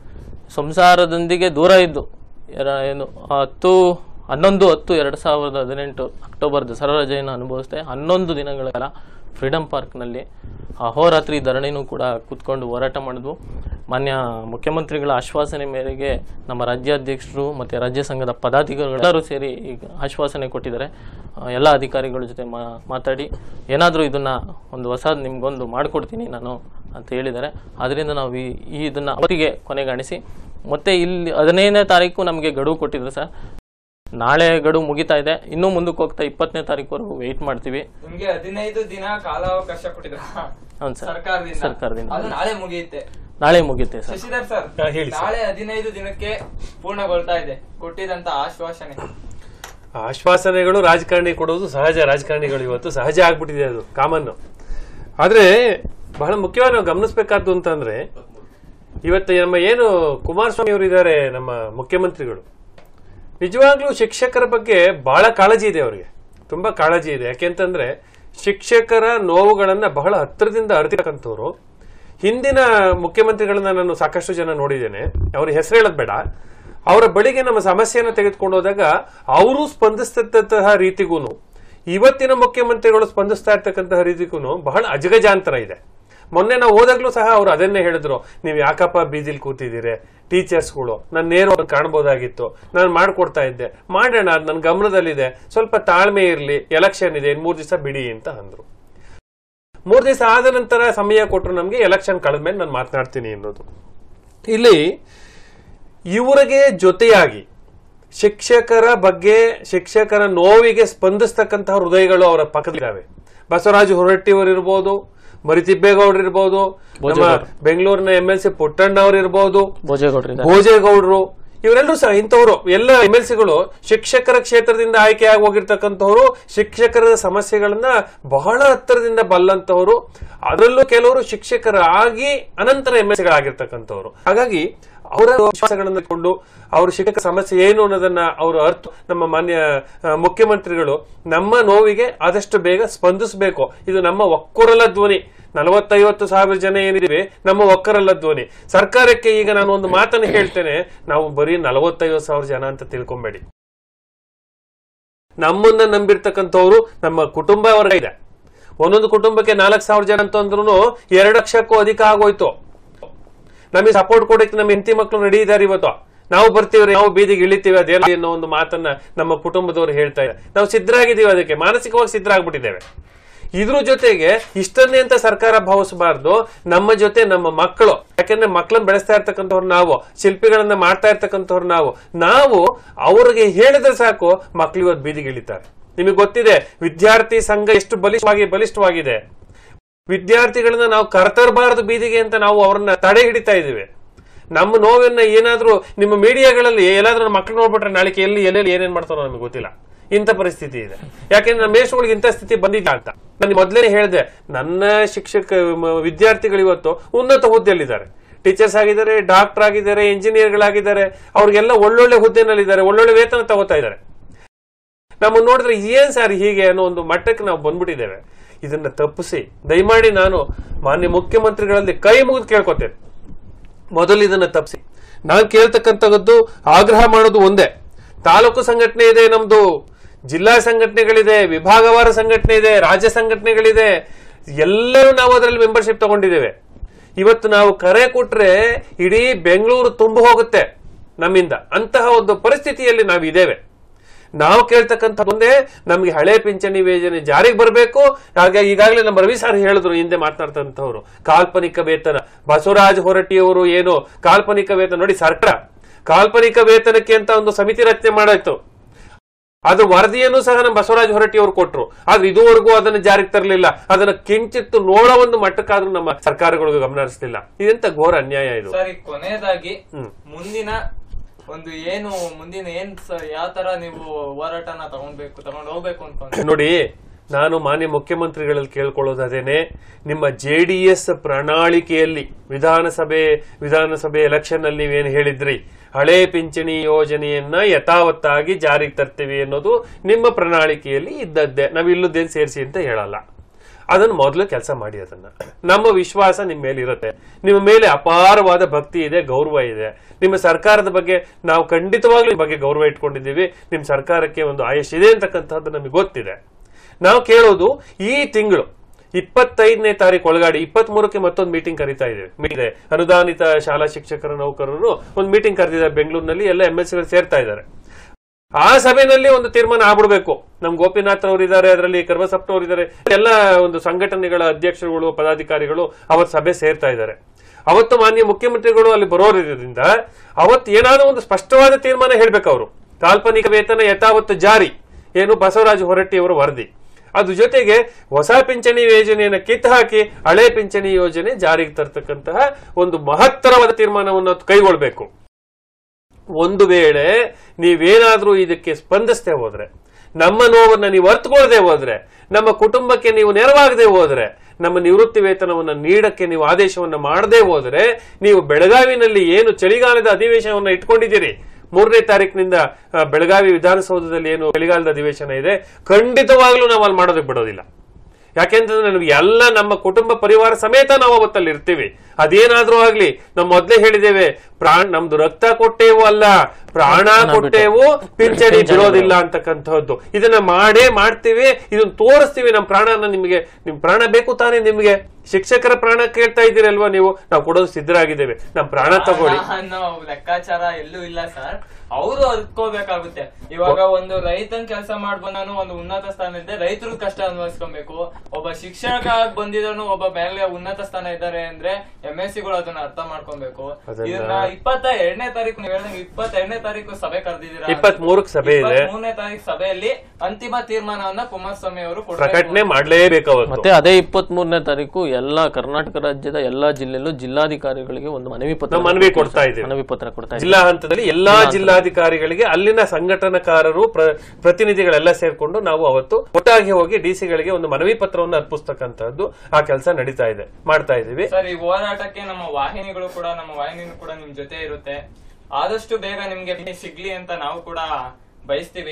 ಸಂಸಾರದೊಂದಿಗೆ ದೂರ ಇದ್ದು ಎರ- ಏನು ಹತ್ತು ಹನ್ನೊಂದು ಹತ್ತು ಎರಡು ಸಾವಿರದ ಹದಿನೆಂಟು ಅಕ್ಟೋಬರ್ ದಸರಾ ರಜೆಯನ್ನು ಅನುಭವಿಸಿದೆ ಹನ್ನೊಂದು ದಿನಗಳ ಕಾಲ ಫ್ರೀಡಂ ಪಾರ್ಕ್ನಲ್ಲಿ ಅಹೋರಾತ್ರಿ ಧರಣಿನೂ ಕೂಡ ಕೂತ್ಕೊಂಡು ಹೋರಾಟ ಮಾಡಿದ್ವು ಮಾನ್ಯ ಮುಖ್ಯಮಂತ್ರಿಗಳ ಆಶ್ವಾಸನೆ ಮೇರೆಗೆ ನಮ್ಮ ರಾಜ್ಯಾಧ್ಯಕ್ಷರು ಮತ್ತು ರಾಜ್ಯ ಸಂಘದ ಪದಾಧಿಕಾರಿಗಳು ಎಲ್ಲರೂ ಸೇರಿ ಈಗ ಆಶ್ವಾಸನೆ ಕೊಟ್ಟಿದ್ದಾರೆ ಆ, ಎಲ್ಲ ಅಧಿಕಾರಿಗಳ ಜೊತೆ ಮಾ ಮಾತಾಡಿ ಏನಾದರೂ ಇದನ್ನು ಒಂದು ಹೊಸದು ನಿಮ್ಗೊಂದು ಮಾಡಿಕೊಡ್ತೀನಿ ನಾನು ಅಂತ ಹೇಳಿದ್ದಾರೆ ಅದರಿಂದ ನಾವು ಈ ಈ ಇದನ್ನ ಅವರಿಗೆ ಕೊನೆಗಾಣಿಸಿ ಮತ್ತೆ ಇಲ್ಲಿ ಹದಿನೈದನೇ ತಾರೀಕು ನಮಗೆ ಗಡುವು ಕೊಟ್ಟಿದ್ರು ಸರ್ ನಾಳೆ ಗಡುವು ಮುಗಿತಾ ಇದೆ ಇನ್ನೂ ಮುಂದಕ್ಕೆ ಹೋಗ್ತಾ ಇಪ್ಪತ್ತನೇ ತಾರೀಕುವರೆಗೂ ವೆಯ್ಟ್ ಮಾಡ್ತೀವಿ ನಿಮ್ಗೆ ಹದಿನೈದು ದಿನ ಕಾಲಾವಕಾಶ ಕೊಟ್ಟಿದ್ರ ಹೌದು ಸರ್ ಸರ್ಕಾರದಿಂದ ಸರ್ಕಾರದಿಂದ. ಅದು ನಾಳೆ ಮುಗಿಯುತ್ತೆ ನಾಳೆ ಮುಗಿಯುತ್ತೆ ಸರ್ ಶಶಿಧರ್ ಸರ್ ಹಾ, ಹೇಳಿ ಸರ್. ನಾಳೆ ಹದಿನೈದು ದಿನಕ್ಕೆ ಪೂರ್ಣಗೊಳ್ತಾ ಇದೆ ಕೊಟ್ಟಿದಂತ ಆಶ್ವಾಸನೆ ಆಶ್ವಾಸನೆಗಳು ರಾಜಕಾರಣಿ ಕೊಡೋದು ಸಹಜ ರಾಜಕಾರಣಿಗಳು ಇವತ್ತು ಸಹಜ ಆಗ್ಬಿಟ್ಟಿದೆ ಅದು ಕಾಮನ್ ಆದ್ರೆ ಬಹಳ ಮುಖ್ಯವಾಗಿ ನಾವು ಗಮನಿಸಬೇಕಾದ್ದು ಅಂತಂದ್ರೆ ಇವತ್ತು ನಮ್ಮ ಏನು ಕುಮಾರಸ್ವಾಮಿ ಅವರು ಇದ್ದಾರೆ ನಮ್ಮ ಮುಖ್ಯಮಂತ್ರಿಗಳು ನಿಜವಾಗ್ಲೂ ಶಿಕ್ಷಕರ ಬಗ್ಗೆ ಬಹಳ ಕಾಳಜಿ ಇದೆ ಅವರಿಗೆ ತುಂಬಾ ಕಾಳಜಿ ಇದೆ ಯಾಕೆಂತಂದ್ರೆ ಶಿಕ್ಷಕರ ನೋವುಗಳನ್ನ ಬಹಳ ಹತ್ತಿರದಿಂದ ಅರಿತಕ್ಕಂಥವ್ರು ಹಿಂದಿನ ಮುಖ್ಯಮಂತ್ರಿಗಳನ್ನ ನಾನು ಸಾಕಷ್ಟು ಜನ ನೋಡಿದ್ದೇನೆ ಅವ್ರ ಹೆಸರು ಹೇಳೋದ್ ಬೇಡ ಅವರ ಬಳಿಗೆ ನಮ್ಮ ಸಮಸ್ಯೆಯನ್ನು ತೆಗೆದುಕೊಂಡು ಹೋದಾಗ ಅವರು ಸ್ಪಂದಿಸ್ತಂತಹ ರೀತಿಗೂನು ಇವತ್ತಿನ ಮುಖ್ಯಮಂತ್ರಿಗಳು ಸ್ಪಂದಿಸ್ತಾ ಇರ್ತಕ್ಕಂತಹ ರೀತಿಗೂ ಬಹಳ ಅಜಗಜಾಂತರ ಇದೆ ಮೊನ್ನೆ ನಾವು ಹೋದಾಗ್ಲೂ ಸಹ ಅವ್ರು ಅದನ್ನೇ ಹೇಳಿದ್ರು ನೀವು ಯಾಕಪ್ಪ ಬೀದಿಲ್ ಕೂತಿದ್ದೀರಿ ಟೀಚರ್ಸ್ಗಳು ನಾನು ನೇರ ಅವ್ರನ್ನ ಕಾಣ್ಬೋದಾಗಿತ್ತು ನಾನು ಮಾಡ್ಕೊಡ್ತಾ ಇದ್ದೆ ಮಾಡೋಣ ಅದು ನನ್ನ ಗಮನದಲ್ಲಿದೆ ಸ್ವಲ್ಪ ತಾಳ್ಮೆ ಇರಲಿ ಎಲೆಕ್ಷನ್ ಇದೆ ಇನ್ನು ಮೂರು ದಿವಸ ಬಿಡಿ ಅಂತ ಅಂದ್ರು ಮೂರು ದಿವಸ ಆದ ನಂತರ ಸಮಯ ಕೊಟ್ಟರು ನಮಗೆ ಎಲೆಕ್ಷನ್ ಕಳೆದ್ಮೇಲೆ ನಾನು ಮಾತನಾಡ್ತೀನಿ ಅನ್ನೋದು ಇಲ್ಲಿ ಇವರಿಗೆ ಜೊತೆಯಾಗಿ ಶಿಕ್ಷಕರ ಬಗ್ಗೆ ಶಿಕ್ಷಕರ ನೋವಿಗೆ ಸ್ಪಂದಿಸ್ತಕ್ಕಂತಹ ಹೃದಯಗಳು ಅವರ ಪಕ್ಕದಲ್ಲಿದ್ದಾವೆ ಬಸವರಾಜ ಹೊರಟ್ಟಿಯವರು ಇರ್ಬೋದು ಮರಿತಿಬ್ಬೇಗೌಡರು ಇರ್ಬೋದು ನಮ್ಮ ಬೆಂಗಳೂರಿನ ಎಂ ಎಲ್ ಸಿ ಪುಟ್ಟಣ್ಣ ಅವರು ಇರ್ಬೋದು ಭೋಜೇಗೌಡರಿದ್ದಾರೆ ಭೋಜೇಗೌಡರು ಇವರೆಲ್ಲರೂ ಸಹ ಇಂಥವರು ಎಲ್ಲ ಎಂ ಎಲ್ ಸಿಗಳು ಶಿಕ್ಷಕರ ಕ್ಷೇತ್ರದಿಂದ ಆಯ್ಕೆಯಾಗಿ ಹೋಗಿರ್ತಕ್ಕಂಥವ್ರು ಶಿಕ್ಷಕರ ಸಮಸ್ಯೆಗಳನ್ನ ಬಹಳ ಹತ್ತಿರದಿಂದ ಬಲ್ಲಂತವರು ಅದರಲ್ಲೂ ಕೆಲವರು ಶಿಕ್ಷಕರಾಗಿ ಅನಂತರ ಎಂ ಎಲ್ ಸಿಗಳಾಗಿರ್ತಕ್ಕಂಥವ್ರು ಹಾಗಾಗಿ ಅವರ ವಿಶ್ವಾಸಗಳನ್ನು ಕೊಂಡು ಅವ್ರ ಶಿಕ್ಷಕ ಸಮಸ್ಯೆ ಏನು ಅನ್ನೋದನ್ನ ಅವರು ಅರ್ಥ ನಮ್ಮ ಮಾನ್ಯ ಆ, ಮುಖ್ಯಮಂತ್ರಿಗಳು ನಮ್ಮ ನೋವಿಗೆ ಆದಷ್ಟು ಬೇಗ ಸ್ಪಂದಿಸಬೇಕು ಇದು ನಮ್ಮ ಒಕ್ಕೂರಲ ಧ್ವನಿ ನಲವತ್ತೈವತ್ತು ಸಾವಿರ ಜನ ಏನಿದ್ದೀವಿ ನಮ್ಮ ಒಕ್ಕರಲ್ಲ ಧ್ವನಿ ಸರ್ಕಾರಕ್ಕೆ ಈಗ ನಾನು ಒಂದು ಮಾತನ್ನು ಹೇಳ್ತೇನೆ ನಾವು ಬರೀ ನಲವತ್ತೈವತ್ತು ಸಾವಿರ ಜನ ಅಂತ ತಿಳ್ಕೊಂಬೇಡಿ ನಮ್ಮನ್ನ ನಂಬಿರ್ತಕ್ಕಂಥವ್ರು ನಮ್ಮ ಕುಟುಂಬ ವರ್ಗ ಇದೆ ಒಂದೊಂದು ಕುಟುಂಬಕ್ಕೆ ನಾಲ್ಕು ಸಾವಿರ ಜನ ಅಂತಂದ್ರು ಎರಡು ಲಕ್ಷಕ್ಕೂ ಅಧಿಕ ಆಗೋಯ್ತು ನಮಗೆ ಸಪೋರ್ಟ್ ಕೊಡಕ್ಕೆ ನಮ್ಮ ಹೆಂಡತಿ ಮಕ್ಕಳು ರೆಡಿ ಇದ್ದಾರೆ ಇವತ್ತು ನಾವು ಬರ್ತೀವಿ ನಾವು ಬೀದಿಗೆ ಇಳಿತೀವಿ ಅದೇನು ಅನ್ನೋ ಒಂದು ಮಾತನ್ನ ನಮ್ಮ ಕುಟುಂಬದವರು ಹೇಳ್ತಾ ಇದ್ದಾರೆ ನಾವು ಸಿದ್ಧರಾಗಿದ್ದೀವಿ ಅದಕ್ಕೆ ಮಾನಸಿಕವಾಗಿ ಸಿದ್ಧರಾಗ್ಬಿಟ್ಟಿದ್ದೇವೆ ಇದ್ರ ಜೊತೆಗೆ ಇಷ್ಟನ್ನೇ ಅಂತ ಸರ್ಕಾರ ಭಾವಿಸಬಾರ್ದು ನಮ್ಮ ಜೊತೆ ನಮ್ಮ ಮಕ್ಕಳು ಯಾಕಂದ್ರೆ ಮಕ್ಕಳನ್ನ ಬೆಳೆಸ್ತಾ ಇರ್ತಕ್ಕಂಥವ್ರು ನಾವು ಶಿಲ್ಪಿಗಳನ್ನ ಮಾಡ್ತಾ ಇರ್ತಕ್ಕಂಥವ್ರು ನಾವು ನಾವು ಅವ್ರಿಗೆ ಹೇಳಿದ್ರೆ ಸಾಕು ಮಕ್ಳು ಇವತ್ತು ಬೀದಿಗೆ ಇಳಿತಾರೆ ನಿಮಗೆ ಗೊತ್ತಿದೆ ವಿದ್ಯಾರ್ಥಿ ಸಂಘ ಎಷ್ಟು ಬಲಿಷ್ಠವಾಗಿ ಬಲಿಷ್ಠವಾಗಿದೆ ವಿದ್ಯಾರ್ಥಿಗಳನ್ನ ನಾವು ಕರ್ತರಬಾರದು ಬೀದಿಗೆ ಅಂತ ನಾವು ಅವ್ರನ್ನ ತಡೆ ಹಿಡಿತಾ ಇದೀವಿ ನಮ್ಮ ನೋವನ್ನ ಏನಾದ್ರೂ ನಿಮ್ಮ ಮೀಡಿಯಾಗಳಲ್ಲಿ ಎಲ್ಲಾದ್ರೂ ಮಕ್ಳು ನೋಡ್ಬಿಟ್ರೆ ನಾಳೆಗೆ ಎಲ್ಲಿ ಎಲ್ಲೆಲ್ಲಿ ಏನೇನ್ ಮಾಡ್ತಾರೋ ನಮಗೆ ಗೊತ್ತಿಲ್ಲ ಇಂಥ ಪರಿಸ್ಥಿತಿ ಇದೆ ಯಾಕೆಂದ್ರೆ ನಮ್ಮ ಮೇಷ್ಗಳಿಗೆ ಇಂಥ ಸ್ಥಿತಿ ಬಂದಿಲ್ಲ ಅಂತ ನಾನು ಮೊದಲೇ ಹೇಳಿದೆ ನನ್ನ ಶಿಕ್ಷಕ ಮ- ವಿದ್ಯಾರ್ಥಿಗಳು ಇವತ್ತು ಉನ್ನತ ಹುದ್ದೆಯಲ್ಲಿದ್ದಾರೆ ಟೀಚರ್ಸ್ ಆಗಿದ್ದಾರೆ ಡಾಕ್ಟರ್ ಆಗಿದ್ದಾರೆ ಇಂಜಿನಿಯರ್ಗಳಾಗಿದ್ದಾರೆ ಅವ್ರಿಗೆಲ್ಲ ಒಳ್ಳೊಳ್ಳೆ ಹುದ್ದೆನಲ್ಲಿದ್ದಾರೆ ಒಳ್ಳೊಳ್ಳೆ ವೇತನ ತಗೋತಾ ಇದ್ದಾರೆ ನಮ್ಮನ್ನು ನೋಡಿದ್ರೆ ಏನ್ ಸರ್ ಹೀಗೆ ಅನ್ನೋ ಒಂದು ಮಟ್ಟಕ್ಕೆ ನಾವು ಬಂದ್ಬಿಟ್ಟಿದ್ದೇವೆ ಇದನ್ನ ತಪ್ಪಿಸಿ ದಯಮಾಡಿ ನಾನು ಮಾನ್ಯ ಮುಖ್ಯಮಂತ್ರಿಗಳಲ್ಲಿ ಕೈ ಮುಗಿದು ಕೇಳ್ಕೊತೇನೆ ಮೊದಲು ಇದನ್ನ ತಪ್ಪಿಸಿ ನಾನು ಕೇಳ್ತಕ್ಕಂಥದ್ದು ಆಗ್ರಹ ಮಾಡೋದು ಒಂದೇ ತಾಲೂಕು ಸಂಘಟನೆ ಇದೆ ನಮ್ದು ಜಿಲ್ಲಾ ಸಂಘಟನೆಗಳಿದೆ ವಿಭಾಗವಾರ ಸಂಘಟನೆ ಇದೆ ರಾಜ್ಯ ಸಂಘಟನೆಗಳಿದೆ ಎಲ್ಲರೂ ನಾವು ಅದರಲ್ಲಿ ಮೆಂಬರ್ಶಿಪ್ ತಗೊಂಡಿದ್ದೇವೆ ಇವತ್ತು ನಾವು ಕರೆ ಕೊಟ್ರೆ ಇಡೀ ಬೆಂಗಳೂರು ತುಂಬ ಹೋಗುತ್ತೆ ನಮ್ಮಿಂದ ಅಂತಹ ಒಂದು ಪರಿಸ್ಥಿತಿಯಲ್ಲಿ ನಾವು ಇದ್ದೇವೆ ನಾವು ಕೇಳ್ತಕ್ಕಂಥ ಒಂದೇ ನಮ್ಗೆ ಹಳೆ ಪಿಂಚಣಿ ಯೋಜನೆ ಜಾರಿಗೆ ಬರಬೇಕು ಹಾಗೆ ಈಗಾಗಲೇ ನಮ್ಮ ರವಿ ಸರ್ ಹೇಳಿದ್ರು ಹಿಂದೆ ಮಾತನಾಡ್ತಂಥವ್ರು ಕಾಲ್ಪನಿಕ ವೇತನ ಬಸವರಾಜ ಹೊರಟ್ಟಿಯವರು ಏನು ಕಾಲ್ಪನಿಕ ವೇತನ ನೋಡಿ ಸರ್ಕಾರ ಕಾಲ್ಪನಿಕ ವೇತನಕ್ಕೆ ಅಂತ ಒಂದು ಸಮಿತಿ ರಚನೆ ಮಾಡಾಯ್ತು ಅದ್ರ ವರದಿಯನ್ನು ಸಹ ನಮ್ಮ ಬಸವರಾಜ ಹೊರಟ್ಟಿ ಅವರು ಕೊಟ್ರು ಆದ್ರೆ ಇದುವರೆಗೂ ಅದನ್ನು ಜಾರಿಗೆ ತರಲಿಲ್ಲ ಅದನ್ನ ಕಿಂಚಿತ್ತು ನೋಡೋ ಒಂದು ಮಟ್ಟಕ್ಕಾದ್ರೂ ನಮ್ಮ ಸರ್ಕಾರಗಳು ಗಮನ ಹರಿಸಲಿಲ್ಲ ಇದೆಂತ ಘೋರ ಅನ್ಯಾಯ ಇದು ಸರಿ ಕೊನೆಯದಾಗಿ ಹ್ಮ್. ಮುಂದಿನ ಒಂದು ಏನು ಮುಂದಿನ ಏನ್ ಯಾವ ತರ ನೀವು ಹೋರಾಟನ ತಗೊಂಡ್ಬೇಕು ತಗೊಂಡ್ ಹೋಗ್ಬೇಕು ಅಂತ ನೋಡಿ ನಾನು ಮಾನ್ಯ ಮುಖ್ಯಮಂತ್ರಿಗಳಲ್ಲಿ ಕೇಳ್ಕೊಳ್ಳೋದು ಅದೇನೆ ನಿಮ್ಮ ಜೆ ಡಿ ಎಸ್ ಪ್ರಣಾಳಿಕೆಯಲ್ಲಿ ವಿಧಾನಸಭೆ ವಿಧಾನಸಭೆ ಎಲೆಕ್ಷನ್ ಅಲ್ಲಿ ನೀವೇನು ಹೇಳಿದ್ರಿ ಹಳೆ ಪಿಂಚಣಿ ಯೋಜನೆಯನ್ನ ಯಥಾವತ್ತಾಗಿ ಜಾರಿಗೆ ತರ್ತೀವಿ ಅನ್ನೋದು ನಿಮ್ಮ ಪ್ರಣಾಳಿಕೆಯಲ್ಲಿ ಇದ್ದದ್ದೇ ನಾವು ಇಲ್ಲದೇನು ಸೇರಿಸಿ ಅಂತ ಹೇಳಲ್ಲ ಅದನ್ನು ಮೊದಲು ಕೆಲಸ ಮಾಡಿ ಅದನ್ನ ನಮ್ಮ ವಿಶ್ವಾಸ ನಿಮ್ಮ ಮೇಲೆ ಇರುತ್ತೆ ನಿಮ್ಮ ಮೇಲೆ ಅಪಾರವಾದ ಭಕ್ತಿ ಇದೆ ಗೌರವ ಇದೆ ನಿಮ್ಮ ಸರ್ಕಾರದ ಬಗ್ಗೆ ನಾವು ಖಂಡಿತವಾಗ್ಲೂ ನಿಮ್ಮ ಬಗ್ಗೆ ಗೌರವ ಇಟ್ಕೊಂಡಿದ್ದೀವಿ ನಿಮ್ಮ ಸರ್ಕಾರಕ್ಕೆ ಒಂದು ಆಯುಷ್ ಇದೆ ಅಂತಕ್ಕಂಥದ್ದು ನಮಗೆ ಗೊತ್ತಿದೆ ನಾವು ಕೇಳೋದು ಈ ತಿಂಗಳು ಇಪ್ಪತ್ತೈದನೇ ತಾರೀಕು ಒಳಗಡೆ ಇಪ್ಪತ್ತ್ ಮೂರಕ್ಕೆ ಮತ್ತೊಂದು ಮೀಟಿಂಗ್ ಕರಿತಾ ಇದ್ದೇವೆ ಮೀಟಿಂಗ್ ಇದೆ ಅನುದಾನಿತ ಶಾಲಾ ಶಿಕ್ಷಕರ ನೌಕರರು ಒಂದು ಮೀಟಿಂಗ್ ಕರೆದಿದ್ದಾರೆ ಬೆಂಗಳೂರಿನಲ್ಲಿ ಎಲ್ಲ ಎಂ ಎಸ್ ಸೇರ್ತಾ ಇದ್ದಾರೆ ಆ ಸಭೆಯಲ್ಲಿ ಒಂದು ತೀರ್ಮಾನ ಆಗ್ಬಿಡ್ಬೇಕು ನಮ್ ಗೋಪಿನಾಥ್ ಅವರು ಇದ್ದಾರೆ ಅದರಲ್ಲಿ ಕರ್ಮಸಪ್ಟ ಅವರು ಇದ್ದಾರೆ ಎಲ್ಲ ಒಂದು ಸಂಘಟನೆಗಳ ಅಧ್ಯಕ್ಷರುಗಳು ಪದಾಧಿಕಾರಿಗಳು ಅವತ್ತು ಸಭೆ ಸೇರ್ತಾ ಇದ್ದಾರೆ ಅವತ್ತು ಮಾನ್ಯ ಮುಖ್ಯಮಂತ್ರಿಗಳು ಅಲ್ಲಿ ಬರೋದ್ರಿಂದ ಅವತ್ತು ಏನಾದ್ರೂ ಒಂದು ಸ್ಪಷ್ಟವಾದ ತೀರ್ಮಾನ ಹೇಳ್ಬೇಕು ಅವರು ಕಾಲ್ಪನಿಕ ವೇತನ ಯಥಾವತ್ತು ಜಾರಿ ಏನು ಬಸವರಾಜ ಹೊರಟ್ಟಿ ಅವರ ವರದಿ ಅದ್ರ ಜೊತೆಗೆ ಹೊಸ ಪಿಂಚಣಿ ಯೋಜನೆಯನ್ನು ಕಿತ್ತು ಹಾಕಿ ಹಳೆ ಪಿಂಚಣಿ ಯೋಜನೆ ಜಾರಿಗೆ ತರ್ತಕ್ಕಂತಹ ಒಂದು ಮಹತ್ತರವಾದ ತೀರ್ಮಾನವನ್ನು ಕೈಗೊಳ್ಬೇಕು ಒಂದು ವೇಳೆ ನೀವೇನಾದ್ರೂ ಇದಕ್ಕೆ ಸ್ಪಂದಿಸದೆ ಹೋದ್ರೆ ನಮ್ಮ ನೋವನ್ನ ನೀವು ಅರ್ಥಕೊಳ್ಳದೆ ಹೋದ್ರೆ ನಮ್ಮ ಕುಟುಂಬಕ್ಕೆ ನೀವು ನೆರವಾಗದೆ ಹೋದ್ರೆ ನಮ್ಮ ನಿವೃತ್ತಿ ವೇತನವನ್ನು ನೀಡಕ್ಕೆ ನೀವು ಆದೇಶವನ್ನು ಮಾಡದೆ ಹೋದ್ರೆ ನೀವು ಬೆಳಗಾವಿನಲ್ಲಿ ಏನು ಚಳಿಗಾಲದ ಅಧಿವೇಶನವನ್ನು ಇಟ್ಕೊಂಡಿದ್ದೀರಿ ಮೂರನೇ ತಾರೀಕಿನಿಂದ ಆ, ಬೆಳಗಾವಿ ವಿಧಾನಸೌಧದಲ್ಲಿ ಏನು ಚಳಿಗಾಲದ ಅಧಿವೇಶನ ಇದೆ ಖಂಡಿತವಾಗ್ಲೂ ನಾವು ಅಲ್ಲಿ ಮಾಡೋದಕ್ಕೆ ಬಿಡೋದಿಲ್ಲ ಯಾಕೆಂತಂದ್ರೆ ನಮ್ಗೆ ಎಲ್ಲ ನಮ್ಮ ಕುಟುಂಬ ಪರಿವಾರ ಸಮೇತ ನಾವು ಅವತ್ತಲ್ಲಿ ಇರ್ತೀವಿ ಅದೇನಾದ್ರೂ ಆಗ್ಲಿ ನಾವು ಮೊದ್ಲೇ ಹೇಳಿದ್ದೇವೆ ಪ್ರಾಣ ನಮ್ದು ರಕ್ತ ಕೊಟ್ಟೇವು ಅಲ್ಲ ಪ್ರಾಣ ಕೊಟ್ಟೇವು ಪಿಂಚಣಿ ಬಿಡೋದಿಲ್ಲ ಅಂತಕ್ಕಂಥದ್ದು ಇದನ್ನ ಮಾಡೇ ಮಾಡ್ತೀವಿ ಇದನ್ನ ತೋರಿಸ್ತೀವಿ ನಮ್ಮ ಪ್ರಾಣನ ನಿಮಗೆ ನಿಮ್ ಪ್ರಾಣ ಬೇಕು ತಾನೇ ನಿಮ್ಗೆ ಶಿಕ್ಷಕರ ಪ್ರಾಣ ಕೇಳ್ತಾ ಇದ್ದೀರಲ್ವಾ ನೀವು ನಾವು ಕೊಡೋದು ಸಿದ್ಧರಾಗಿದ್ದೇವೆ ನಮ್ಮ ಪ್ರಾಣ ತಗೊಳ್ಳಿ ಅನ್ನೋ ಲೆಕ್ಕಾಚಾರ ಎಲ್ಲೂ ಇಲ್ಲ ಸರ್ ಅವರು ಅದ್ಕೋಬೇಕಾಗುತ್ತೆ ಇವಾಗ ಒಂದು ರೈತನ್ ಕೆಲಸ ಮಾಡ್ ಬಂದಾನು ಒಂದು ಉನ್ನತ ಸ್ಥಾನ ಇದೆ ರೈತರು ಕಷ್ಟ ಅನುಭವಿಸ್ಕೊಬೇಕು ಒಬ್ಬ ಶಿಕ್ಷಕ ಆಗ್ ಬಂದಿರೋನು ಒಬ್ಬ ಮೇಲೆ ಉನ್ನತ ಸ್ಥಾನ ಇದ್ದಾರೆ ಅಂದ್ರೆ ಎಂ ಎಸ್ ಸಿಗಳು ಅದನ್ನ ಅರ್ಥ ಮಾಡ್ಕೊಬೇಕು ಅದನ್ನ- ಇದನ್ನ ಇಪ್ಪತ್ತ ಎರಡನೇ ತಾರೀಕು ನೀವು ಹೇಳಿದಂಗೆ ಇಪ್ಪತ್ತೆರಡನೇ ತಾರೀಕು ಸಭೆ ಕರೆದಿದ್ದೀರಾ ಇಪ್ಪತ್ಮೂರಕ್ಕೆ ಸಭೆ ಇದೆ ಮೂರನೇ ತಾರೀಕು ಸಭೆಯಲ್ಲಿ ಅಂತಿಮ ತೀರ್ಮಾನವನ್ನ ಕುಮಾರಸ್ವಾಮಿ ಅವರು ಪ್ರಕಟಣೆ ಮಾಡ್ಲೇಬೇಕು ಅವತ್ತು ಮತ್ತೆ ಅದೇ ಇಪ್ಪತ್ತ್ ಮೂರನೇ ತಾರೀಕು ಎಲ್ಲಾ ಕರ್ನಾಟಕ ರಾಜ್ಯದ ಎಲ್ಲಾ ಜಿಲ್ಲೆಯಲ್ಲೂ ಜಿಲ್ಲಾಧಿಕಾರಿಗಳಿಗೆ ಒಂದು ಮನವಿ ಪತ್ರ ನಾವು ಮನವಿ ಕೊಡ್ತಾ ಇದ್ದೀವಿ. ಮನವಿ ಪತ್ರ ಕೊಡ್ತಾ ಇದ್ದೀವಿ ಜಿಲ್ಲಾ ಹಂತದಲ್ಲಿ ಎಲ್ಲಾ ಜಿಲ್ಲಾಧಿಕಾರಿಗಳಿಗೆ ಅಲ್ಲಿನ ಸಂಘಟನಾಕಾರರು ಪ್ರ- ಪ್ರತಿನಿಧಿಗಳೆಲ್ಲ ಸೇರ್ಕೊಂಡು ನಾವು ಅವತ್ತು ಒಟ್ಟಾಗಿ ಹೋಗಿ ಡಿಸಿಗಳಿಗೆ ಒಂದು ಮನವಿ ಪತ್ರವನ್ನು ಅರ್ಪಿಸ್ತಕ್ಕಂತಹದ್ದು ಆ ಕೆಲಸ ನಡೀತಾ ಇದೆ ಮಾಡ್ತಾ ಇದೀವಿ ಸರ್ ಈ ಹೋರಾಟಕ್ಕೆ ನಮ್ಮ ವಾಹಿನಿಗಳು ಕೂಡ ನಮ್ಮ ವಾಹಿನಿ ಕೂಡ ನಿಮ್ ಜೊತೆ ಇರುತ್ತೆ ಆದಷ್ಟು ಬೇಗ ನಿಮ್ಗೆ ಸಿಗ್ಲಿ ಅಂತ ನಾವು ಕೂಡ ಬಯಸ್ತೀವಿ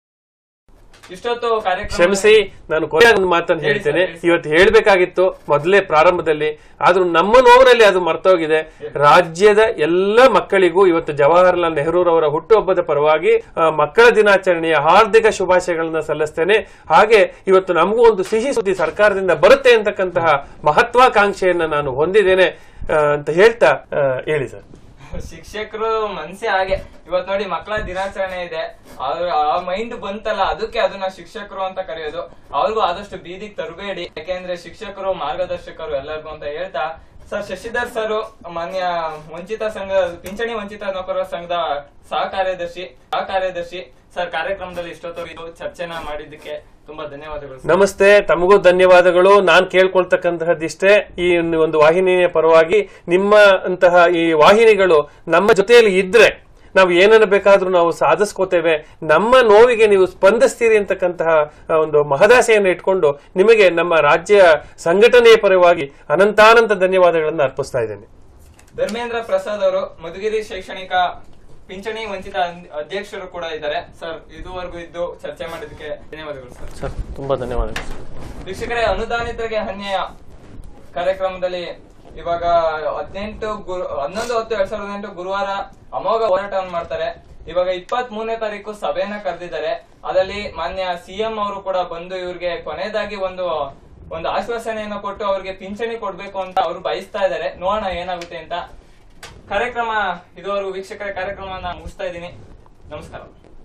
ಇಷ್ಟೊತ್ತು ಕಾರ್ಯಕ್ರಮ ಕ್ಷಮಿಸಿ ನಾನು ಕೊನೆಯಾಗಿ ಒಂದು ಮಾತನ್ನು ಹೇಳಿ ಹೇಳ್ತೇನೆ ಸರ್, ಹೇಳಿ ಇವತ್ತು ಹೇಳ್ಬೇಕಾಗಿತ್ತು ಮೊದಲೇ ಪ್ರಾರಂಭದಲ್ಲಿ ಆದ್ರೂ ನಮ್ಮ ನೋವಿನಲ್ಲಿ ಅದು ಮರ್ತೋಗಿದೆ ರಾಜ್ಯದ ಎಲ್ಲ ಮಕ್ಕಳಿಗೂ ಇವತ್ತು ಜವಾಹರ್ಲಾಲ್ ನೆಹರೂರವರ ಹುಟ್ಟುಹಬ್ಬದ ಪರವಾಗಿ ಆ, ಮಕ್ಕಳ ದಿನಾಚರಣೆಯ ಹಾರ್ದಿಕ ಶುಭಾಶಯಗಳನ್ನ ಸಲ್ಲಿಸ್ತೇನೆ ಹಾಗೆ ಇವತ್ತು ನಮಗೂ ಒಂದು ಸಿಹಿ ಸುದ್ದಿ ಸರ್ಕಾರದಿಂದ ಬರುತ್ತೆ ಅಂತಕ್ಕಂತಹ ಮಹತ್ವಾಕಾಂಕ್ಷೆಯನ್ನ ನಾನು ಹೊಂದಿದ್ದೇನೆ ಆ, ಅಂತ ಹೇಳ್ತಾ ಆ, ಹೇಳಿ ಸರ್ ಶಿಕ್ಷಕರು ಮನ್ಸೆ ಹಾಗೆ ಇವತ್ ನೋಡಿ ಮಕ್ಕಳ ದಿನಾಚರಣೆ ಇದೆ ಅವ್ರ ಆ ಮೈಂಡ್ ಬಂತಲ್ಲ ಅದಕ್ಕೆ ಅದನ್ನ ಶಿಕ್ಷಕರು ಅಂತ ಕರೆಯೋದು ಅವ್ರಿಗೂ ಆದಷ್ಟು ಬೀದಿಗೆ ತರಬೇಡಿ ಯಾಕೆಂದ್ರೆ ಶಿಕ್ಷಕರು ಮಾರ್ಗದರ್ಶಕರು ಎಲ್ಲರಿಗೂ ಅಂತ ಹೇಳ್ತಾ ಸರ್ ಶಶಿಧರ್ ಸರ್ ಮಾನ್ಯ ವಂಚಿತ ಸಂಘ ಪಿಂಚಣಿ ವಂಚಿತ ನೌಕರರ ಸಂಘದ ಸಹ ಕಾರ್ಯದರ್ಶಿ ಸಹ ಕಾರ್ಯದರ್ಶಿ ಸರ್ ಕಾರ್ಯಕ್ರಮದಲ್ಲಿ ಇಷ್ಟೊತ್ತು ಚರ್ಚೆನ ಮಾಡಿದ್ದಕ್ಕೆ ತುಂಬಾ ಧನ್ಯವಾದಗಳು ಸರ್. ನಮಸ್ತೆ ತಮಗೂ ಧನ್ಯವಾದಗಳು ನಾನ್ ಕೇಳ್ಕೊಳ್ತಕ್ಕಂತಹದ್ದಿಷ್ಟೇ ಈ ಒಂದು ವಾಹಿನಿಯ ಪರವಾಗಿ ನಿಮ್ಮ ಅಂತಹ ಈ ವಾಹಿನಿಗಳು ನಮ್ಮ ಜೊತೆಯಲ್ಲಿ ಇದ್ರೆ ನಾವು ಏನನ್ನ ಬೇಕಾದ್ರೂ ನಾವು ಸಾಧಿಸ್ಕೋತೇವೆ ನಮ್ಮ ನೋವಿಗೆ ನೀವು ಸ್ಪಂದಿಸ್ತೀರಿ ಅಂತಕ್ಕಂತಹ ಆ, ಒಂದು ಮಹದಾಸೆಯನ್ನು ಇಟ್ಕೊಂಡು ನಿಮಗೆ ನಮ್ಮ ರಾಜ್ಯ ಸಂಘಟನೆಯ ಪರವಾಗಿ ಅನಂತಾನಂತ ಧನ್ಯವಾದಗಳನ್ನು ಅರ್ಪಿಸ್ತಾ ಇದ್ದೇನೆ ಧರ್ಮೇಂದ್ರ ಪ್ರಸಾದ್ ಅವರು ಮಧುಗಿರಿ ಶೈಕ್ಷಣಿಕ ಪಿಂಚಣಿ ವಂಚಿತ ಅನ್- ಅಧ್ಯಕ್ಷರು ಕೂಡ ಇದ್ದಾರೆ ಸರ್ ಇದುವರೆಗೂ ಇದ್ದು ಚರ್ಚೆ ಮಾಡಿದ್ದಕ್ಕೆ ಧನ್ಯವಾದಗಳು ಸರ್ ಸರ್ ತುಂಬಾ ಧನ್ಯವಾದಗಳು ಸರ್ ವೀಕ್ಷಕರೇ ಅನುದಾನಿತರಿಗೆ ಅನ್ಯಾಯ ಕಾರ್ಯಕ್ರಮದಲ್ಲಿ ಇವಾಗ ಹದಿನೆಂಟು ಗುರು ಹನ್ನೊಂದು ಹತ್ತು ಎರಡ್ ಸಾವಿರದ ಹದಿನೆಂಟು ಗುರುವಾರ ಅಮೋಘ ಹೋರಾಟವನ್ನು ಮಾಡ್ತಾರೆ ಇವಾಗ ಇಪ್ಪತ್ತ್ ಮೂರನೇ ತಾರೀಕು ಸಭೆಯನ್ನ ಕರೆದಿದ್ದಾರೆ ಅದರಲ್ಲಿ ಮಾನ್ಯ ಸಿಎಂ ಅವರು ಕೂಡ ಬಂದು ಇವ್ರಿಗೆ ಕೊನೆಯದಾಗಿ ಒಂದು ಒಂದು ಆಶ್ವಾಸನೆಯನ್ನು ಕೊಟ್ಟು ಅವ್ರಿಗೆ ಪಿಂಚಣಿ ಕೊಡ್ಬೇಕು ಅಂತ ಅವರು ಬಯಸ್ತಾ ಇದ್ದಾರೆ ನೋಡೋಣ ಏನಾಗುತ್ತೆ ಅಂತ ಕಾರ್ಯಕ್ರಮ ಇದುವರೆಗೂ ವೀಕ್ಷಕರ ಕಾರ್ಯಕ್ರಮವನ್ನ ಮುಗಿಸ್ತಾ ಇದ್ದೀನಿ ನಮಸ್ಕಾರ